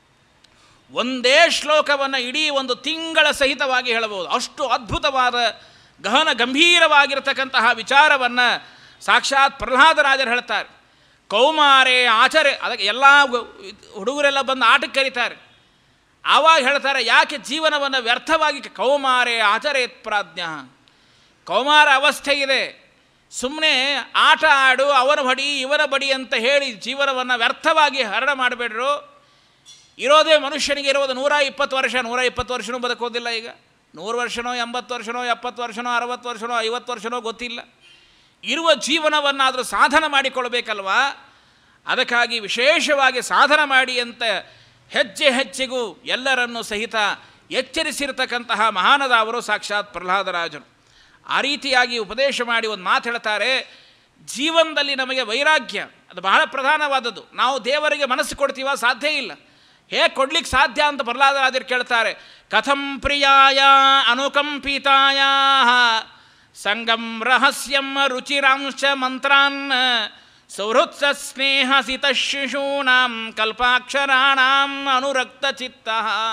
ಒಂದೇ ಶ್ಲೋಕವನ್ನು ಇಡೀ ಒಂದು ತಿಂಗಳ ಸಹಿತವಾಗಿ ಹೇಳಬಹುದು ಅಷ್ಟು ಅದ್ಭುತವಾದ ಗಹನ ಗಂಭೀರವಾಗಿರತಕ್ಕಂತಹ ವಿಚಾರವನ್ನು ಸಾಕ್ಷಾತ್ ಪ್ರಹ್ಲಾದರಾಜರು ಹೇಳ್ತಾರೆ ಕೌಮಾರೆ ಆಚರೆ ಅದಕ್ಕೆ ಎಲ್ಲ ಹುಡುಗರೆಲ್ಲ ಬಂದು ಆಟಕ್ಕೆ ಕರೀತಾರೆ ಆವಾಗ ಹೇಳ್ತಾರೆ ಯಾಕೆ ಜೀವನವನ್ನು ವ್ಯರ್ಥವಾಗಿ ಕೌಮಾರೆ ಆಚರೆ ಪ್ರಾಜ್ಞ ಕೌಮಾರ ಅವಸ್ಥೆ ಇದೆ ಸುಮ್ಮನೆ ಆಟ ಆಡು ಅವನ ಬಡಿ ಇವನ ಬಡಿ ಅಂತ ಹೇಳಿ ಜೀವನವನ್ನು ವ್ಯರ್ಥವಾಗಿ ಹರಣ ಮಾಡಬೇಡ್ರು ಇರೋದೇ ಮನುಷ್ಯನಿಗೆ ಇರೋದು ನೂರ ಇಪ್ಪತ್ತು ವರ್ಷ ನೂರ ಇಪ್ಪತ್ತು ವರ್ಷನೂ ಬದುಕೋದಿಲ್ಲ ಈಗ ನೂರು ವರ್ಷನೋ ಎಂಬತ್ತು ವರ್ಷನೋ ಎಪ್ಪತ್ತು ವರ್ಷನೋ ಅರವತ್ತು ವರ್ಷನೋ ಐವತ್ತು ವರ್ಷನೋ ಗೊತ್ತಿಲ್ಲ ಇರುವ ಜೀವನವನ್ನಾದರೂ ಸಾಧನ ಮಾಡಿಕೊಳ್ಬೇಕಲ್ವಾ ಅದಕ್ಕಾಗಿ ವಿಶೇಷವಾಗಿ ಸಾಧನ ಮಾಡಿ ಅಂತ ಹೆಜ್ಜೆ ಹೆಜ್ಜೆಗೂ ಎಲ್ಲರನ್ನೂ ಸಹಿತ ಎಚ್ಚರಿಸಿರ್ತಕ್ಕಂತಹ ಮಹಾನದಾವರು ಸಾಕ್ಷಾತ್ ಪ್ರಹ್ಲಾದರಾಜರು ಆ ರೀತಿಯಾಗಿ ಉಪದೇಶ ಮಾಡಿ ಒಂದು ಮಾತು ಹೇಳ್ತಾರೆ ಜೀವನದಲ್ಲಿ ನಮಗೆ ವೈರಾಗ್ಯ ಅದು ಬಹಳ ಪ್ರಧಾನವಾದದ್ದು ನಾವು ದೇವರಿಗೆ ಮನಸ್ಸು ಕೊಡ್ತೀವ ಸಾಧ್ಯ ಇಲ್ಲ ಹೇಗೆ ಕೊಡ್ಲಿಕ್ಕೆ ಸಾಧ್ಯ ಅಂತ ಪ್ರಹ್ಲಾದರಾಜರು ಕೇಳ್ತಾರೆ ಕಥಂ ಪ್ರಿಯಾಯ ಅನುಕಂಪಿತಾಯ ಸಂಗಂ ರಹಸ್ಯಂ ರುಚಿರಾಂಶ ಮಂತ್ರಾನ್ ಸೌಹೃತ್ಸ ಸ್ನೇಹ ಸಿತ ಶಿಶೂನಾಂ ಕಲ್ಪಾಕ್ಷರಾಣಾಂ ಅನುರಕ್ತ ಚಿತ್ತ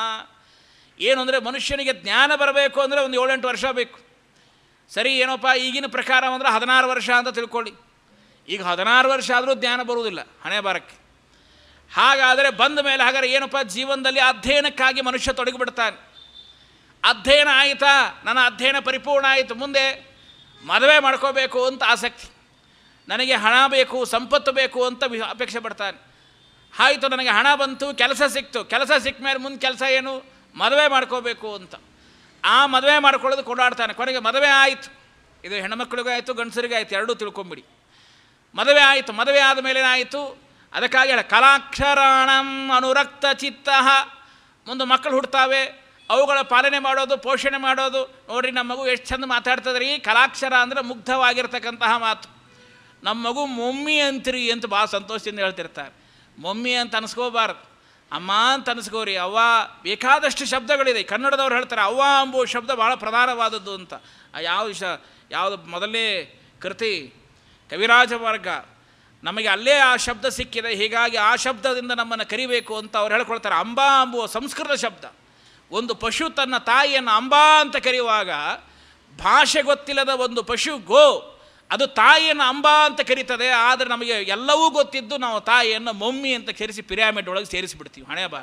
ಏನು ಅಂದರೆ ಮನುಷ್ಯನಿಗೆ ಜ್ಞಾನ ಬರಬೇಕು ಅಂದರೆ ಒಂದು ಏಳೆಂಟು ವರ್ಷ ಬೇಕು ಸರಿ ಏನಪ್ಪ ಈಗಿನ ಪ್ರಕಾರ ಅಂದರೆ ಹದಿನಾರು ವರ್ಷ ಅಂತ ತಿಳ್ಕೊಳ್ಳಿ ಈಗ ಹದಿನಾರು ವರ್ಷ ಆದರೂ ಜ್ಞಾನ ಬರುವುದಿಲ್ಲ ಹಣೆ ಬಾರಕ್ಕೆ ಹಾಗಾದರೆ ಬಂದ ಮೇಲೆ ಹಾಗಾದ್ರೆ ಏನಪ್ಪ ಜೀವನದಲ್ಲಿ ಅಧ್ಯಯನಕ್ಕಾಗಿ ಮನುಷ್ಯ ತೊಡಗಿಬಿಡ್ತಾನೆ ಅಧ್ಯಯನ ಆಯಿತಾ ನನ್ನ ಅಧ್ಯಯನ ಪರಿಪೂರ್ಣ ಆಯಿತು ಮುಂದೆ ಮದುವೆ ಮಾಡ್ಕೋಬೇಕು ಅಂತ ಆಸಕ್ತಿ ನನಗೆ ಹಣ ಬೇಕು ಸಂಪತ್ತು ಬೇಕು ಅಂತ ವಿ- ಅಪೇಕ್ಷೆ ಪಡ್ತಾನೆ ಆಯಿತು ನನಗೆ ಹಣ ಬಂತು ಕೆಲಸ ಸಿಕ್ತು ಕೆಲಸ ಸಿಕ್ಕ ಮೇಲೆ ಮುಂದೆ ಕೆಲಸ ಏನು ಮದುವೆ ಮಾಡ್ಕೋಬೇಕು ಅಂತ ಆ ಮದುವೆ ಮಾಡ್ಕೊಳ್ಳೋದು ಕೊಂಡಾಡ್ತಾನೆ ಕೊನೆಗೆ ಮದುವೆ ಆಯಿತು ಇದು ಹೆಣ್ಮಕ್ಳಿಗೂ ಆಯಿತು ಗಂಡಸರಿಗೂ ಆಯಿತು ಎರಡೂ ತಿಳ್ಕೊಂಬಿಡಿ ಮದುವೆ ಆಯಿತು ಮದುವೆ ಆದ ಮೇಲೆ ಏನಾಯಿತು ಅದಕ್ಕಾಗಿ ಹೇಳ ಕಲಾಕ್ಷರಾಣಂ ಅನುರಕ್ತ ಚಿತ್ತ ಮುಂದೆ ಮಕ್ಕಳು ಹುಡ್ತಾವೆ ಅವುಗಳ ಪಾಲನೆ ಮಾಡೋದು ಪೋಷಣೆ ಮಾಡೋದು ನೋಡ್ರಿ ನಮ್ಮ ಮಗು ಎಷ್ಟು ಚಂದ ಮಾತಾಡ್ತದ್ರಿ ಕಲಾಕ್ಷರ ಅಂದರೆ ಮುಗ್ಧವಾಗಿರ್ತಕ್ಕಂತಹ ಮಾತು ನಮ್ಮ ಮಗು ಮೊಮ್ಮಿ ಅಂತೀರಿ ಅಂತ ಭಾಳ ಸಂತೋಷದಿಂದ ಹೇಳ್ತಿರ್ತಾರೆ ಮೊಮ್ಮಿ ಅಂತ ಅನ್ಸ್ಕೋಬಾರ್ದು ಅಮ್ಮ ಅಂತ ಅನ್ಸ್ಕೋರಿ ಅವ್ವ ಬೇಕಾದಷ್ಟು ಶಬ್ದಗಳಿದೆ ಕನ್ನಡದವ್ರು ಹೇಳ್ತಾರೆ ಅವ್ವ ಎಂಬುವ ಶಬ್ದ ಭಾಳ ಪ್ರಧಾನವಾದದ್ದು ಅಂತ ಆ ಯಾವ ಶ ಯಾವುದು ಮೊದಲನೇ ಕೃತಿ ಕವಿರಾಜ ವರ್ಗ ನಮಗೆ ಅಲ್ಲೇ ಆ ಶಬ್ದ ಸಿಕ್ಕಿದೆ ಹೀಗಾಗಿ ಆ ಶಬ್ದದಿಂದ ನಮ್ಮನ್ನು ಕರಿಬೇಕು ಅಂತ ಅವ್ರು ಹೇಳ್ಕೊಳ್ತಾರೆ ಅಂಬಾ ಎಂಬುವ ಸಂಸ್ಕೃತ ಶಬ್ದ ಒಂದು ಪಶು ತನ್ನ ತಾಯಿಯನ್ನು ಅಂಬಾ ಅಂತ ಕರೆಯುವಾಗ ಭಾಷೆ ಗೊತ್ತಿಲ್ಲದ ಒಂದು ಪಶು ಗೋ ಅದು ತಾಯಿಯನ್ನು ಅಂಬಾ ಅಂತ ಕರೀತದೆ ಆದರೆ ನಮಗೆ ಎಲ್ಲವೂ ಗೊತ್ತಿದ್ದು ನಾವು ತಾಯಿಯನ್ನು ಮೊಮ್ಮಿ ಅಂತ ಕರೆಸಿ ಪಿರಾಮಿಡ್ ಒಳಗೆ ಸೇರಿಸಿಬಿಡ್ತೀವಿ ಹಣೆ ಬಾರ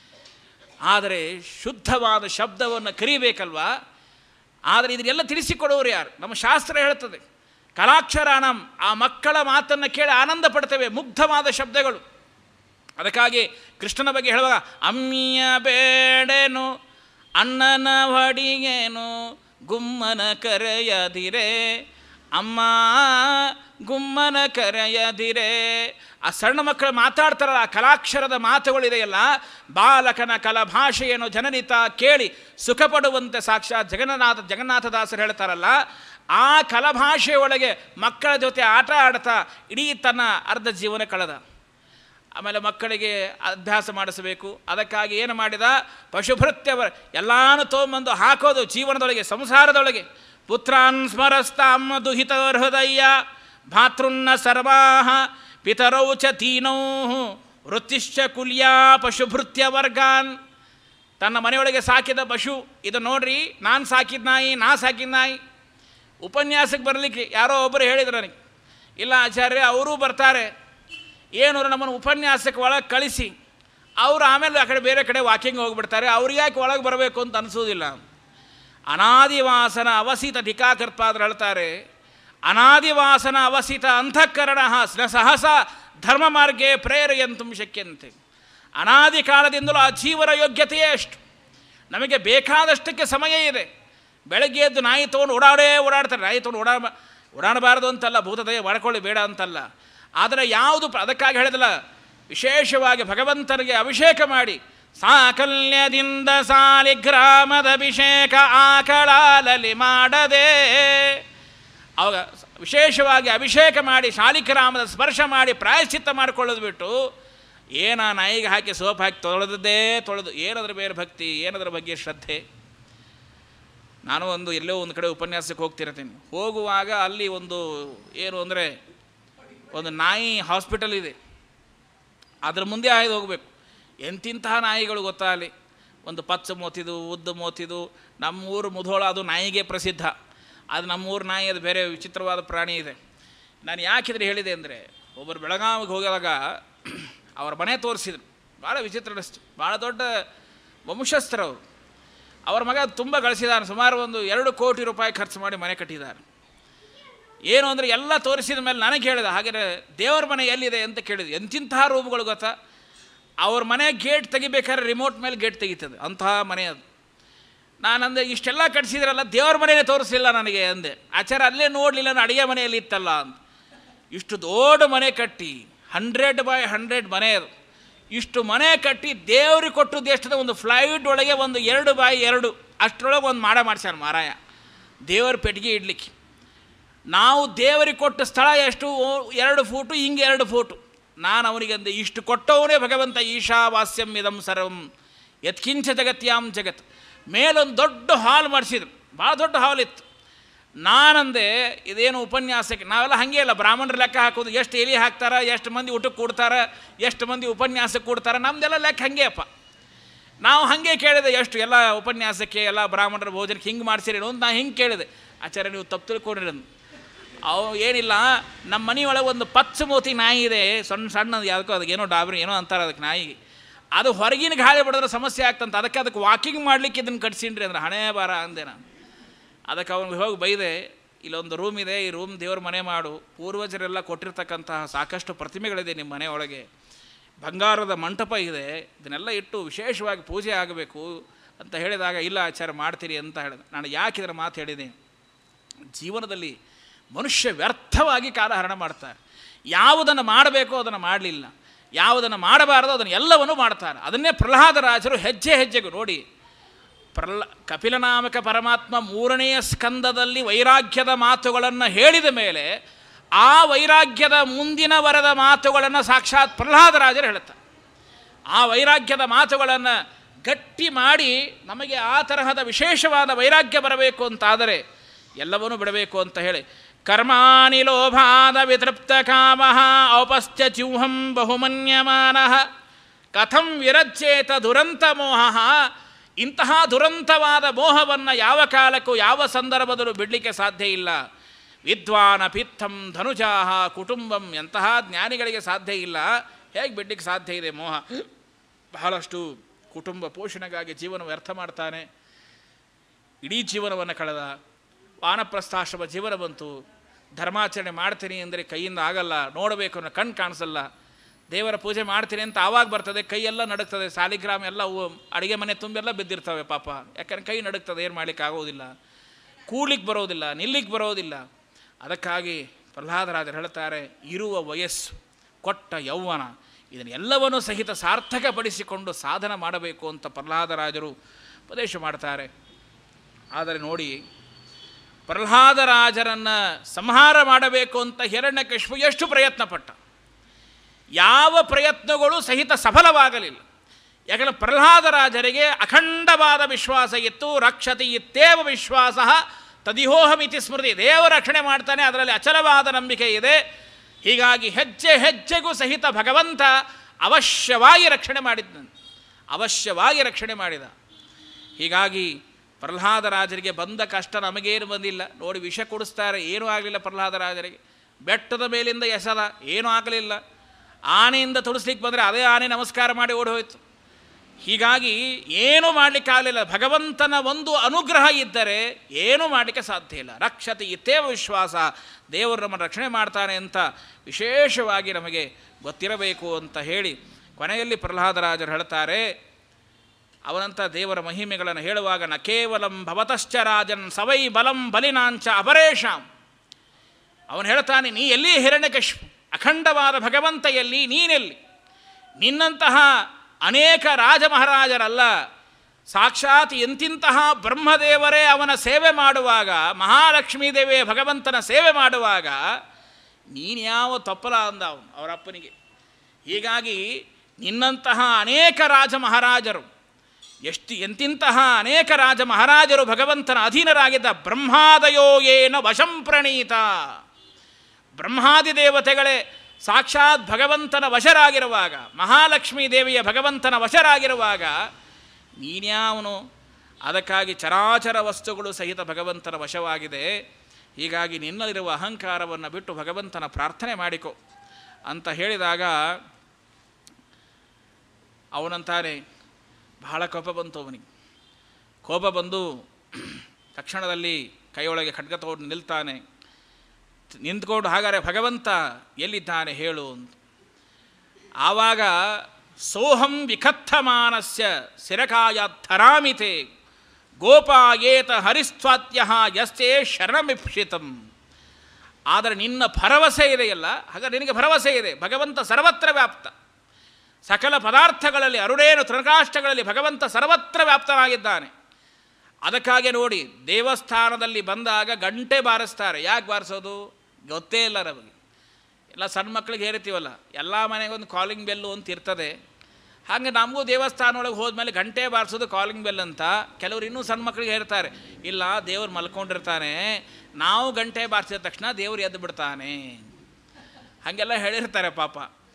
ಆದರೆ ಶುದ್ಧವಾದ ಶಬ್ದವನ್ನು ಕರಿಬೇಕಲ್ವಾ ಆದರೆ ಇದನ್ನೆಲ್ಲ ತಿಳಿಸಿಕೊಡೋರು ಯಾರು ನಮ್ಮ ಶಾಸ್ತ್ರ ಹೇಳ್ತದೆ ಕಲಾಕ್ಷರಾಣಂ ಆ ಮಕ್ಕಳ ಮಾತನ್ನು ಕೇಳಿ ಆನಂದ ಪಡ್ತೇವೆ ಮುಗ್ಧವಾದ ಶಬ್ದಗಳು ಅದಕ್ಕಾಗಿ ಕೃಷ್ಣನ ಬಗ್ಗೆ ಹೇಳುವಾಗ ಅಮ್ಮಿಯ ಬೇಡೇನು ಅಣ್ಣನ ಹೊಡಿಗೇನು ಗುಮ್ಮನ ಕರೆಯದಿರೆ ಅಮ್ಮ ಗುಮ್ಮನ ಕರೆಯದಿರೆ ಆ ಸಣ್ಣ ಮಕ್ಕಳು ಮಾತಾಡ್ತಾರಲ್ಲ ಆ ಕಲಾಕ್ಷರದ ಮಾತುಗಳಿದೆಯಲ್ಲ ಬಾಲಕನ ಕಲಭಾಷೆಯನ್ನು ಜನನಿತ ಕೇಳಿ ಸುಖಪಡುವಂತೆ ಸಾಕ್ಷಾತ್ ಜಗನ್ನಾಥ ಜಗನ್ನಾಥದಾಸರು ಹೇಳ್ತಾರಲ್ಲ ಆ ಕಲಭಾಷೆಯೊಳಗೆ ಮಕ್ಕಳ ಜೊತೆ ಆಟ ಆಡ್ತಾ ಇಡೀ ತನ್ನ ಅರ್ಧ ಜೀವನ ಕಳೆದ ಆಮೇಲೆ ಮಕ್ಕಳಿಗೆ ಅಭ್ಯಾಸ ಮಾಡಿಸಬೇಕು ಅದಕ್ಕಾಗಿ ಏನು ಮಾಡಿದ ಪಶುಭೃತ್ಯ ಎಲ್ಲಾನು ತೊಗೊಂಬಂದು ಹಾಕೋದು ಜೀವನದೊಳಗೆ ಸಂಸಾರದೊಳಗೆ ಪುತ್ರಾನ್ ಸ್ಮರಸ್ತಾಮ್ಮ ದುಹಿತ ಹೃದಯ ಭಾತೃನ್ನ ಸರ್ವಾಹ ಪಿತರೌ ಚ ತೀನೌ ವೃತ್ತಿಶ್ಚ ಕುಲ್ಯಾ ಪಶುಭೃತ್ಯ ವರ್ಗಾನ್ ತನ್ನ ಮನೆಯೊಳಗೆ ಸಾಕಿದ ಪಶು ಇದು ನೋಡ್ರಿ ನಾನು ಸಾಕಿದ ನಾಯಿ ನಾ ಸಾಕಿದ ನಾಯಿ ಉಪನ್ಯಾಸಕ್ಕೆ ಬರಲಿಕ್ಕೆ ಯಾರೋ ಒಬ್ಬರು ಹೇಳಿದ್ರು ನನಗೆ ಇಲ್ಲ ಆಚಾರ್ಯ ಅವರೂ ಬರ್ತಾರೆ ಏನು ನಮ್ಮನ್ನು ಉಪನ್ಯಾಸಕ್ಕೆ ಒಳಗೆ ಕಳಿಸಿ ಅವರು ಆಮೇಲೆ ಆ ಕಡೆ ಬೇರೆ ಕಡೆ ವಾಕಿಂಗ್ ಹೋಗ್ಬಿಡ್ತಾರೆ ಅವ್ರಿಗೆ ಯಾಕೆ ಒಳಗೆ ಬರಬೇಕು ಅಂತ ಅನಿಸೋದಿಲ್ಲ ಅನಾದಿವಾಸನ ಅವಸಿತ ಟೀಕಾಕರ್ಪಾದ್ರು ಹೇಳ್ತಾರೆ ಅನಾದಿವಾಸನ ಅವಸಿತ ಅಂತಃಕರಣ ಸಹಸ ಧರ್ಮ ಮಾರ್ಗೇ ಪ್ರೇರೆಯಂತು ಶಕ್ಯಂತೆ ಅನಾದಿ ಕಾಲದಿಂದಲೂ ಆ ಜೀವನ ಯೋಗ್ಯತೆಯೇ ಅಷ್ಟು ನಮಗೆ ಬೇಕಾದಷ್ಟಕ್ಕೆ ಸಮಯ ಇದೆ ಬೆಳಗ್ಗೆ ಎದ್ದು ನಾಯಿ ತೊಗೊಂಡು ಓಡಾಡೇ ಓಡಾಡ್ತಾರೆ ನಾಯಿ ತೊಗೊಂಡು ಓಡಾಡ ಓಡಾಡಬಾರ್ದು ಅಂತಲ್ಲ ಭೂತದಯ ಮಾಡ್ಕೊಳ್ಳಿ ಬೇಡ ಅಂತಲ್ಲ ಆದರೆ ಯಾವುದು ಪ್ರ- ಅದಕ್ಕಾಗಿ ಹೇಳಿದಲ್ಲ ವಿಶೇಷವಾಗಿ ಭಗವಂತನಿಗೆ ಅಭಿಷೇಕ ಮಾಡಿ ಸಾಕಲ್ಯದಿಂದ ಸಾಲಿಗ್ರಾಮದ ಅಭಿಷೇಕ ಆಕಳಾಲಲಿ ಮಾಡದೆ ಅವಾಗ ವಿಶೇಷವಾಗಿ ಅಭಿಷೇಕ ಮಾಡಿ ಶಾಲಿಗ್ರಾಮದ ಸ್ಪರ್ಶ ಮಾಡಿ ಪ್ರಾಯಶ್ಚಿತ್ತ ಮಾಡಿಕೊಳ್ಳೋದು ಬಿಟ್ಟು ಏನ ನಾಯಿಗೆ ಹಾಕಿ ಸೋಪ್ ಹಾಕಿ ತೊಳೆದದ್ದೇ ತೊಳೆದು ಏನದ್ರ ಬೇರೆ ಭಕ್ತಿ ಏನದ್ರ ಬಗ್ಗೆ ಶ್ರದ್ಧೆ ನಾನು ಒಂದು ಎಲ್ಲೋ ಒಂದು ಕಡೆ ಉಪನ್ಯಾಸಕ್ಕೆ ಹೋಗ್ತಿರ್ತೀನಿ ಹೋಗುವಾಗ ಅಲ್ಲಿ ಒಂದು ಏನು ಅಂದರೆ ಒಂದು ನಾಯಿ ಹಾಸ್ಪಿಟಲ್ ಇದೆ ಅದ್ರ ಮುಂದೆ ಹಾಯ್ದು ಹೋಗಬೇಕು ಎಂತಿಂತಹ ನಾಯಿಗಳು ಗೊತ್ತಾ ಅಲ್ಲಿ ಒಂದು ಪಚ್ಚ ಮೋತಿದು ಉದ್ದ ಮೋತಿದು ನಮ್ಮೂರು ಮುಧೋಳ ಅದು ನಾಯಿಗೆ ಪ್ರಸಿದ್ಧ ಅದು ನಮ್ಮೂರು ನಾಯಿ ಅದು ಬೇರೆ ವಿಚಿತ್ರವಾದ ಪ್ರಾಣಿ ಇದೆ ನಾನು ಯಾಕಿದ್ರೆ ಹೇಳಿದೆ ಅಂದರೆ ಒಬ್ಬರು ಬೆಳಗಾವಿಗೆ ಹೋದಾಗ ಅವರ ಮನೆ ತೋರಿಸಿದ್ರು ಭಾಳ ವಿಚಿತ್ರ ಅನಿಸ್ತು ಭಾಳ ದೊಡ್ಡ ವಂಶಸ್ಥರವರು ಅವರ ಮಗ ತುಂಬ ಗಳಿಸಿದ್ದಾನೆ ಸುಮಾರು ಒಂದು ಎರಡು ಕೋಟಿ ರೂಪಾಯಿ ಖರ್ಚು ಮಾಡಿ ಮನೆ ಕಟ್ಟಿದ್ದಾರೆ ಏನು ಅಂದರೆ ಎಲ್ಲ ತೋರಿಸಿದ ಮೇಲೆ ನನಗೆ ಹೇಳಿದ ಹಾಗೆ ದೇವರ ಮನೆ ಎಲ್ಲಿದೆ ಅಂತ ಕೇಳಿದೆ ಎಂತಿಂತಹ ರೂಮ್ಗಳು ಗೊತ್ತಾ ಅವ್ರ ಮನೆ ಗೇಟ್ ತೆಗಿಬೇಕಾದ್ರೆ ರಿಮೋಟ್ ಮೇಲೆ ಗೇಟ್ ತೆಗಿತದೆ ಅಂತಹ ಮನೆ ಅದು ನಾನು ಅಂದೆ ಇಷ್ಟೆಲ್ಲ ಕಟ್ಸಿದ್ರಲ್ಲ ದೇವ್ರ ಮನೆಯೇ ತೋರಿಸಲಿಲ್ಲ ನನಗೆ ಅಂದೆ ಆಚಾರ ಅಲ್ಲೇ ನೋಡಲಿಲ್ಲ ನಾನು ಅಡುಗೆ ಮನೆಯಲ್ಲಿ ಇತ್ತಲ್ಲ ಅಂತ ಇಷ್ಟು ದೊಡ್ಡ ಮನೆ ಕಟ್ಟಿ ಹಂಡ್ರೆಡ್ ಬೈ ಹಂಡ್ರೆಡ್ ಮನೆ ಅದು ಇಷ್ಟು ಮನೆ ಕಟ್ಟಿ ದೇವ್ರಿಗೆ ಕೊಟ್ಟದ್ದು ಎಷ್ಟದ ಒಂದು ಫ್ಲೈಟ್ ಒಳಗೆ ಒಂದು ಎರಡು ಬೈ ಎರಡು ಅಷ್ಟರೊಳಗೆ ಒಂದು ಮಾಡ ಮಾಡ್ಸ್ಯಾನ ಮಾರಾಯ ದೇವರ ಪೆಟ್ಟಿಗೆ ಇಡ್ಲಿಕ್ಕೆ ನಾವು ದೇವರಿಗೆ ಕೊಟ್ಟ ಸ್ಥಳ ಎಷ್ಟು ಓ- ಎರಡು ಫೂಟು ಹಿಂಗೆ ಎರಡು ಫೂಟು ನಾನು ಅವನಿಗೆ ಅಂದೆ ಇಷ್ಟು ಕೊಟ್ಟವನೇ ಭಗವಂತ ಈಶಾವಾಸ್ಯಂ ಇದಂ ಸರ್ವಂ ಯತ್ಕಿಂಚ ಜಗತ್ಯಾಂ ಜಗತ್ ಮೇಲೊಂದು ದೊಡ್ಡ ಹಾಲ್ ಮಾಡಿಸಿದ್ರು ಭಾಳ ದೊಡ್ಡ ಹಾಲ್ ಇತ್ತು ನಾನಂದೆ ಇದೇನು ಉಪನ್ಯಾಸಕ್ಕೆ ನಾವೆಲ್ಲ ಹಾಗೆ ಇಲ್ಲ ಬ್ರಾಹ್ಮಣರ ಲೆಕ್ಕ ಹಾಕೋದು ಎಷ್ಟು ಎಲಿ ಹಾಕ್ತಾರೆ ಎಷ್ಟು ಮಂದಿ ಊಟಕ್ಕೆ ಕೊಡ್ತಾರೆ ಎಷ್ಟು ಮಂದಿ ಉಪನ್ಯಾಸಕ್ಕೆ ಕೊಡ್ತಾರೆ ನಮ್ದೆಲ್ಲ ಲೆಕ್ಕ ಹಾಗೆ ಅಪ್ಪ ನಾವು ಹಾಗೆ ಕೇಳಿದೆ ಎಷ್ಟು ಎಲ್ಲ ಉಪನ್ಯಾಸಕ್ಕೆ ಎಲ್ಲ ಬ್ರಾಹ್ಮಣರ ಭೋಜನಕ್ಕೆ ಹಿಂಗೆ ಮಾಡ್ಸಿರಿ ಅಂತ ನಾ ಹಿಂಗೆ ಕೇಳಿದೆ ಆಚಾರ್ಯ ನೀವು ತಪ್ಪು ತಿಳ್ಕೊಂಡ್ರಿ ಅಂದು. ಅವು ಏನಿಲ್ಲ ನಮ್ಮ ಮನೆಯೊಳಗೆ ಒಂದು ಪಚ್ಚ ಮೋತಿ ನಾಯಿ ಇದೆ ಸಣ್ಣ ಸಣ್ಣ ಯಾವುದಕ್ಕೋ ಅದಕ್ಕೆ ಏನೋ ಡಾಬ್ರಿ ಏನೋ ಅಂತಾರೆ ಅದಕ್ಕೆ ನಾಯಿಗೆ ಅದು ಹೊರಗಿನ ಗಾಳಿ ಬಡಿದ್ರೆ ಸಮಸ್ಯೆ ಆಗ್ತಂತ ಅದಕ್ಕೆ ಅದಕ್ಕೆ ವಾಕಿಂಗ್ ಮಾಡ್ಲಿಕ್ಕೆ ಇದನ್ನು ಕಟ್ಸಿನ್ರಿ ಅಂದ್ರೆ ಹಣೆ ಬಾರ ಅಂದೆ ನಾನು ಅದಕ್ಕೆ ಅವನಿಗೆ ಹೋಗಿ ಬೈದೆ ಇಲ್ಲೊಂದು ರೂಮ್ ಇದೆ ಈ ರೂಮ್ ದೇವ್ರ ಮನೆ ಮಾಡು ಪೂರ್ವಜರೆಲ್ಲ ಕೊಟ್ಟಿರ್ತಕ್ಕಂತಹ ಸಾಕಷ್ಟು ಪ್ರತಿಮೆಗಳಿದೆ ನಿಮ್ಮ ಮನೆಯೊಳಗೆ ಬಂಗಾರದ ಮಂಟಪ ಇದೆ ಇದನ್ನೆಲ್ಲ ಇಟ್ಟು ವಿಶೇಷವಾಗಿ ಪೂಜೆ ಆಗಬೇಕು ಅಂತ ಹೇಳಿದಾಗ ಇಲ್ಲ ಆಚಾರ ಮಾಡ್ತೀರಿ ಅಂತ ಹೇಳಿದೆ ನಾನು ಯಾಕೆ ಇದರ ಮಾತು ಹೇಳಿದೆ ಜೀವನದಲ್ಲಿ ಮನುಷ್ಯ ವ್ಯರ್ಥವಾಗಿ ಕಾಲಹರಣ ಮಾಡ್ತಾರೆ ಯಾವುದನ್ನು ಮಾಡಬೇಕೋ ಅದನ್ನು ಮಾಡಲಿಲ್ಲ ಯಾವುದನ್ನು ಮಾಡಬಾರದೋ ಅದನ್ನು ಎಲ್ಲವನ್ನೂ ಮಾಡ್ತಾರೆ ಅದನ್ನೇ ಪ್ರಹ್ಲಾದರಾಜರು ಹೆಜ್ಜೆ ಹೆಜ್ಜೆಗೂ ನೋಡಿ ಪ್ರಹ್ಲ ಕಪಿಲನಾಮಕ ಪರಮಾತ್ಮ ಮೂರನೆಯ ಸ್ಕಂದದಲ್ಲಿ ವೈರಾಗ್ಯದ ಮಾತುಗಳನ್ನು ಹೇಳಿದ ಮೇಲೆ ಆ ವೈರಾಗ್ಯದ ಮುಂದಿನ ವರದ ಮಾತುಗಳನ್ನು ಸಾಕ್ಷಾತ್ ಪ್ರಹ್ಲಾದರಾಜರು ಹೇಳ್ತಾರೆ ಆ ವೈರಾಗ್ಯದ ಮಾತುಗಳನ್ನು ಗಟ್ಟಿ ಮಾಡಿ ನಮಗೆ ಆ ತರಹದ ವಿಶೇಷವಾದ ವೈರಾಗ್ಯ ಬರಬೇಕು ಅಂತಾದರೆ ಎಲ್ಲವನ್ನೂ ಬಿಡಬೇಕು ಅಂತ ಹೇಳಿ ಕರ್ಮಾಣಿ ಲೋಭಾದ ವಿತೃಪ್ತ ಕಾಮ ಔಪಸ್ಥ್ಯ ಚ್ಯೂಹಂ ಬಹುಮನ್ಯಮಾನ ಕಥಂ ವಿರಜ್ಯೇತ ದುರಂತ ಮೋಹ ಇಂತಹ ದುರಂತವಾದ ಮೋಹವನ್ನು ಯಾವ ಕಾಲಕ್ಕೂ ಯಾವ ಸಂದರ್ಭದಲ್ಲೂ ಬಿಡಲಿಕ್ಕೆ ಸಾಧ್ಯ ಇಲ್ಲ ವಿದ್ವಾನ ಪಿತ್ತಂ ಧನುಜಾಹ ಕುಟುಂಬಂ ಎಂತಹ ಜ್ಞಾನಿಗಳಿಗೆ ಸಾಧ್ಯ ಇಲ್ಲ ಹೇಗೆ ಬಿಡಲಿಕ್ಕೆ ಸಾಧ್ಯ ಇದೆ ಮೋಹ ಬಹಳಷ್ಟು ಕುಟುಂಬ ಪೋಷಣೆಗಾಗಿ ಜೀವನ ವ್ಯರ್ಥ ಮಾಡ್ತಾನೆ ಇಡೀ ಜೀವನವನ್ನು ಕಳೆದ ವಾನಪ್ರಸ್ಥಾಶ್ರಮ ಜೀವನ ಬಂತು ಧರ್ಮಾಚರಣೆ ಮಾಡ್ತೀನಿ ಅಂದರೆ ಕೈಯಿಂದ ಆಗಲ್ಲ ನೋಡಬೇಕು ಅನ್ನೋ ಕಣ್ಣು ಕಾಣಿಸಲ್ಲ ದೇವರ ಪೂಜೆ ಮಾಡ್ತೀನಿ ಅಂತ ಆವಾಗ ಬರ್ತದೆ ಕೈಯೆಲ್ಲ ನಡುಗ್ತದೆ ಸಾಲಿಗ್ರಾಮ ಎಲ್ಲ ಅವು ಅಡುಗೆ ಮನೆ ತುಂಬೆಲ್ಲ ಬಿದ್ದಿರ್ತವೆ ಪಾಪ ಯಾಕಂದ್ರೆ ಕೈ ನಡುಗ್ತದೆ ಏನು ಮಾಡ್ಲಿಕ್ಕೆ ಆಗೋದಿಲ್ಲ ಕೂಡ್ಲಿಕ್ಕೆ ಬರೋದಿಲ್ಲ ನಿಲ್ಲಿಕ್ಕೆ ಬರೋದಿಲ್ಲ ಅದಕ್ಕಾಗಿ ಪ್ರಹ್ಲಾದರಾಜರು ಹೇಳ್ತಾರೆ ಇರುವ ವಯಸ್ಸು ಕೊಟ್ಟ ಯೌವನ ಇದನ್ನೆಲ್ಲವನ್ನೂ ಸಹಿತ ಸಾರ್ಥಕಪಡಿಸಿಕೊಂಡು ಸಾಧನ ಮಾಡಬೇಕು ಅಂತ ಪ್ರಹ್ಲಾದರಾಜರು ಉಪದೇಶ ಮಾಡ್ತಾರೆ ಆದರೆ ನೋಡಿ ಪ್ರಹ್ಲಾದರಾಜರನ್ನು ಸಂಹಾರ ಮಾಡಬೇಕು ಅಂತ ಹಿರಣ್ಯಕಶಿಪು ಎಷ್ಟು ಪ್ರಯತ್ನ ಪಟ್ಟ ಯಾವ ಪ್ರಯತ್ನಗಳು ಸಹಿತ ಸಫಲವಾಗಲಿಲ್ಲ ಯಾಕಂದರೆ ಪ್ರಹ್ಲಾದರಾಜರಿಗೆ ಅಖಂಡವಾದ ವಿಶ್ವಾಸ ಇತ್ತು ರಕ್ಷತಿ ಇತ್ತೇವ ವಿಶ್ವಾಸ ತದಿಹೋಹಮಿತಿ ಸ್ಮೃತಿ ದೇವರ ರಕ್ಷಣೆ ಮಾಡ್ತಾನೆ ಅದರಲ್ಲಿ ಅಚಲವಾದ ನಂಬಿಕೆ ಇದೆ ಹೀಗಾಗಿ ಹೆಜ್ಜೆ ಹೆಜ್ಜೆಗೂ ಸಹಿತ ಭಗವಂತ ಅವಶ್ಯವಾಗಿ ರಕ್ಷಣೆ ಮಾಡಿದ್ದನು ಅವಶ್ಯವಾಗಿ ರಕ್ಷಣೆ ಮಾಡಿದ ಹೀಗಾಗಿ ಪ್ರಹ್ಲಾದರಾಜರಿಗೆ ಬಂದ ಕಷ್ಟ ನಮಗೇನು ಬಂದಿಲ್ಲ ನೋಡಿ ವಿಷ ಕೊಡಿಸ್ತಾರೆ ಏನೂ ಆಗಲಿಲ್ಲ ಪ್ರಹ್ಲಾದರಾಜರಿಗೆ ಬೆಟ್ಟದ ಮೇಲಿಂದ ಎಸರ ಏನೂ ಆಗಲಿಲ್ಲ ಆನೆಯಿಂದ ತುಳಿಸ್ಲಿಕ್ಕೆ ಬಂದರೆ ಅದೇ ಆನೆ ನಮಸ್ಕಾರ ಮಾಡಿ ಓಡಿ ಹೋಯಿತು ಹೀಗಾಗಿ ಏನೂ ಮಾಡಲಿಕ್ಕಾಗಲಿಲ್ಲ ಭಗವಂತನ ಒಂದು ಅನುಗ್ರಹ ಇದ್ದರೆ ಏನೂ ಮಾಡಲಿಕ್ಕೆ ಸಾಧ್ಯ ಇಲ್ಲ ರಕ್ಷತೆ ಇತ್ತೇವ ವಿಶ್ವಾಸ ದೇವರು ನಮ್ಮನ್ನು ರಕ್ಷಣೆ ಮಾಡ್ತಾನೆ ಅಂತ ವಿಶೇಷವಾಗಿ ನಮಗೆ ಗೊತ್ತಿರಬೇಕು ಅಂತ ಹೇಳಿ ಕೊನೆಯಲ್ಲಿ ಪ್ರಹ್ಲಾದರಾಜರು ಹೇಳ್ತಾರೆ ಅವನಂಥ ದೇವರ ಮಹಿಮೆಗಳನ್ನು ಹೇಳುವಾಗ ನ ಕೇವಲಂ ಭವತಶ್ಚ ರಾಜನ್ ಸವೈ ಬಲಂ ಬಲಿನಾಂಚ ಅಪರೇಶಾಂ ಅವನು ಹೇಳ್ತಾನೆ ನೀ ಎಲ್ಲಿ ಹಿರಣ್ಯಕಶಿಪು ಅಖಂಡವಾದ ಭಗವಂತ ಎಲ್ಲಿ ನೀನೆಲ್ಲಿ ನಿನ್ನಂತಹ ಅನೇಕ ರಾಜ ಮಹಾರಾಜರಲ್ಲ ಸಾಕ್ಷಾತ್ ಎಂತಿಂತಹ ಬ್ರಹ್ಮದೇವರೇ ಅವನ ಸೇವೆ ಮಾಡುವಾಗ ಮಹಾಲಕ್ಷ್ಮೀ ದೇವಿಯ ಭಗವಂತನ ಸೇವೆ ಮಾಡುವಾಗ ನೀನು ಯಾವ ತಪ್ಪಲ ಅಂದ ಅವನು ಅವರ ಅಪ್ಪನಿಗೆ ಹೀಗಾಗಿ ನಿನ್ನಂತಹ ಅನೇಕ ರಾಜ ಮಹಾರಾಜರು ಎಷ್ಟು ಎಂತಿಂತಹ ಅನೇಕ ರಾಜ ಮಹಾರಾಜರು ಭಗವಂತನ ಅಧೀನರಾಗಿದ್ದ ಬ್ರಹ್ಮಾದಯೋ ಏನ ವಶಂ ಪ್ರಣೀತ ಬ್ರಹ್ಮಾದಿ ದೇವತೆಗಳೇ ಸಾಕ್ಷಾತ್ ಭಗವಂತನ ವಶರಾಗಿರುವಾಗ ಮಹಾಲಕ್ಷ್ಮೀ ದೇವಿಯ ಭಗವಂತನ ವಶರಾಗಿರುವಾಗ ನೀನ್ಯಾವನು ಅದಕ್ಕಾಗಿ ಚರಾಚರ ವಸ್ತುಗಳು ಸಹಿತ ಭಗವಂತನ ವಶವಾಗಿದೆ ಹೀಗಾಗಿ ನಿನ್ನಲ್ಲಿರುವ ಅಹಂಕಾರವನ್ನು ಬಿಟ್ಟು ಭಗವಂತನ ಪ್ರಾರ್ಥನೆ ಮಾಡಿಕೊ ಅಂತ ಹೇಳಿದಾಗ ಅವನಂತಾನೆ ಬಹಳ ಕೋಪ ಬಂತು ಅವನಿಗೆ ಕೋಪ ಬಂದು ತಕ್ಷಣದಲ್ಲಿ ಕೈಯೊಳಗೆ ಖಡ್ಗ ತಗೊಂಡು ನಿಲ್ತಾನೆ ನಿಂತ್ಕೊಂಡು ಹಾಗಾದರೆ ಭಗವಂತ ಎಲ್ಲಿದ್ದಾನೆ ಹೇಳು ಅಂತ ಆವಾಗ ಸೋಹಂ ವಿಖತ್ತಮಾನಸ್ಯ ಶಿರಕಾಯಾಧರಾಮಿತೆ ಗೋಪಾಯೇತ ಹರಿಸ್ವಾತ್ಯ ಯಸ್ತೆ ಶರಣಮಿಪ್ಸಿತಂ ಆದರೆ ನಿನ್ನ ಭರವಸೆ ಇದೆಯಲ್ಲ ಹಾಗಾದ್ರೆ ನಿನಗೆ ಭರವಸೆ ಇದೆ ಭಗವಂತ ಸರ್ವತ್ರ ವ್ಯಾಪ್ತ ಸಕಲ ಪದಾರ್ಥಗಳಲ್ಲಿ ಅರುಡೇನು ತೃಣಕಾಷ್ಟಗಳಲ್ಲಿ ಭಗವಂತ ಸರ್ವತ್ರ ವ್ಯಾಪ್ತನಾಗಿದ್ದಾನೆ ಅದಕ್ಕಾಗಿ ನೋಡಿ ದೇವಸ್ಥಾನದಲ್ಲಿ ಬಂದಾಗ ಗಂಟೆ ಬಾರಿಸ್ತಾರೆ ಯಾಕೆ ಬಾರಿಸೋದು ಗೊತ್ತೇ ಇಲ್ಲ ನಮಗೆ ಎಲ್ಲ ಸಣ್ಣ ಮಕ್ಕಳಿಗೆ ಹೇರಿತೀವಲ್ಲ ಎಲ್ಲ ಮನೆಗೊಂದು ಕಾಲಿಂಗ್ ಬೆಲ್ಲು ಅಂತ ಇರ್ತದೆ ಹಾಗೆ ನಮಗೂ ದೇವಸ್ಥಾನ ಒಳಗೆ ಹೋದ್ಮೇಲೆ ಗಂಟೆ ಬಾರಿಸೋದು ಕಾಲಿಂಗ್ ಬೆಲ್ ಅಂತ ಕೆಲವರು ಇನ್ನೂ ಸಣ್ಣ ಮಕ್ಕಳಿಗೆ ಹೇಳ್ತಾರೆ ಇಲ್ಲ ದೇವ್ರು ಮಲ್ಕೊಂಡಿರ್ತಾನೆ ನಾವು ಗಂಟೆ ಬಾರಿಸಿದ ತಕ್ಷಣ ದೇವ್ರು ಎದ್ದು ಬಿಡ್ತಾನೆ ಹಾಗೆಲ್ಲ ಹೇಳಿರ್ತಾರೆ ಪಾಪ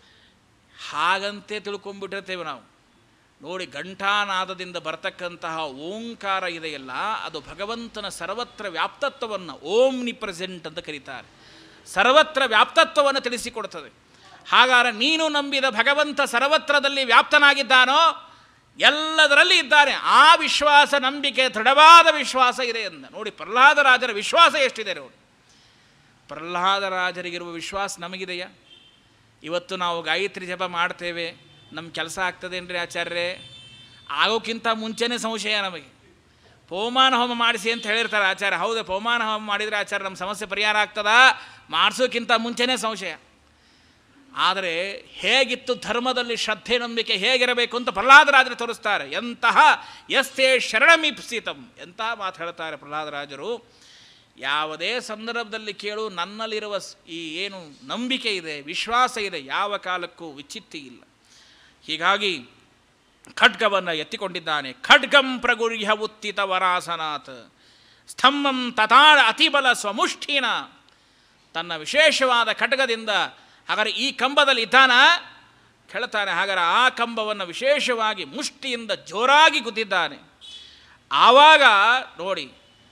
ಹಾಗಂತೆ ತಿಳ್ಕೊಂಬಿಟ್ಟಿರ್ತೇವೆ ನಾವು ನೋಡಿ ಘಂಟಾನಾದದಿಂದ ಬರ್ತಕ್ಕಂತಹ ಓಂಕಾರ ಇದೆಯಲ್ಲ ಅದು ಭಗವಂತನ ಸರ್ವತ್ರ ವ್ಯಾಪ್ತತ್ವವನ್ನು ಓಮ್ನಿ ಪ್ರೆಸೆಂಟ್ ಅಂತ ಕರೀತಾರೆ ಸರ್ವತ್ರ ವ್ಯಾಪ್ತತ್ವವನ್ನು ತಿಳಿಸಿಕೊಡ್ತದೆ ಹಾಗಾದರೆ ನೀನು ನಂಬಿದ ಭಗವಂತ ಸರ್ವತ್ರದಲ್ಲಿ ವ್ಯಾಪ್ತನಾಗಿದ್ದಾನೋ ಎಲ್ಲದರಲ್ಲಿ ಇದ್ದಾನೆ ಆ ವಿಶ್ವಾಸ ನಂಬಿಕೆ ದೃಢವಾದ ವಿಶ್ವಾಸ ಇದೆ ಎಂದ ನೋಡಿ ಪ್ರಹ್ಲಾದರಾಜರ ವಿಶ್ವಾಸ ಎಷ್ಟಿದೆ ನೋಡಿ ಪ್ರಹ್ಲಾದರಾಜರಿಗಿರುವ ವಿಶ್ವಾಸ ನಮಗಿದೆಯಾ ಇವತ್ತು ನಾವು ಗಾಯತ್ರಿ ಜಪ ಮಾಡ್ತೇವೆ ನಮ್ಮ ಕೆಲಸ ಆಗ್ತದೇನ್ರಿ ಆಚಾರ್ಯರೇ ಆಗೋಕ್ಕಿಂತ ಮುಂಚೆನೇ ಸಂಶಯ ನಮಗೆ ಪೋಮಾನ ಹೋಮ ಮಾಡಿಸಿ ಅಂತ ಹೇಳಿರ್ತಾರೆ ಆಚಾರ್ಯ ಹೌದು ಪೋಮಾನ ಹೋಮ ಮಾಡಿದರೆ ಆಚಾರ್ಯ ನಮ್ಮ ಸಮಸ್ಯೆ ಪರಿಹಾರ ಆಗ್ತದಾ ಮಾಡಿಸೋಕ್ಕಿಂತ ಮುಂಚೆನೇ ಸಂಶಯ ಆದರೆ ಹೇಗಿತ್ತು ಧರ್ಮದಲ್ಲಿ ಶ್ರದ್ಧೆ ನಂಬಿಕೆ ಹೇಗಿರಬೇಕು ಅಂತ ಪ್ರಹ್ಲಾದರಾಜರು ತೋರಿಸ್ತಾರೆ ಎಂತಹ ಎಸ್ತೇ ಶರಣಮೀಪ್ಸಿತಂ ಎಂತಹ ಮಾತು ಹೇಳ್ತಾರೆ ಪ್ರಹ್ಲಾದರಾಜರು ಯಾವುದೇ ಸಂದರ್ಭದಲ್ಲಿ ಕೇಳು ನನ್ನಲ್ಲಿರುವ ಸ್- ಈ ಏನು ನಂಬಿಕೆ ಇದೆ ವಿಶ್ವಾಸ ಇದೆ ಯಾವ ಕಾಲಕ್ಕೂ ವಿಚ್ಛಿತ್ತಿ ಇಲ್ಲ ಹೀಗಾಗಿ ಖಡ್ಗವನ್ನು ಎತ್ತಿಕೊಂಡಿದ್ದಾನೆ ಖಡ್ಗಂ ಪ್ರಗುರ್ಯ ಉತ್ತಿತ ವರಾಸನಾಥ್ ಸ್ತಂಭಂ ತಥಾ ಅತಿಬಲ ಸ್ವಮುಷ್ಠಿನ ತನ್ನ ವಿಶೇಷವಾದ ಖಡ್ಗದಿಂದ ಹಾಗಾದರೆ ಈ ಕಂಬದಲ್ಲಿ ಇದ್ದಾನ ಕೇಳ್ತಾನೆ ಹಾಗಾದರೆ ಆ ಕಂಬವನ್ನು ವಿಶೇಷವಾಗಿ ಮುಷ್ಟಿಯಿಂದ ಜೋರಾಗಿ ಗುದ್ದಿದ್ದಾನೆ ಆವಾಗ ನೋಡಿ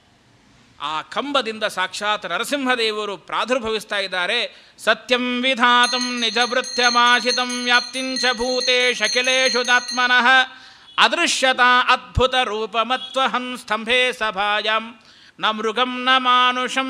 ಆ ಕಂಬದಿಂದ ಸಾಕ್ಷಾತ್ ನರಸಿಂಹದೇವರು ಪ್ರಾದುರ್ಭವಿಸ್ತಾ ಇದ್ದಾರೆ ಸತ್ಯಂ ವಿಧಾತಂ ನಿಜಭೃತ್ಯಮಾಶಿತಂ ವ್ಯಾಪ್ತಿಂಚ ಭೂತೇಶ ಕಿಲೇಶು ದಾತ್ಮನಃ ಅದೃಶ್ಯತಾ ಅದ್ಭುತ ರೂಪಮತ್ವಹಂ ಸ್ತಂಭೆ ಸಭಾಯಾಂ ನ ಮೃಗಂ ನ ಮಾನುಷಂ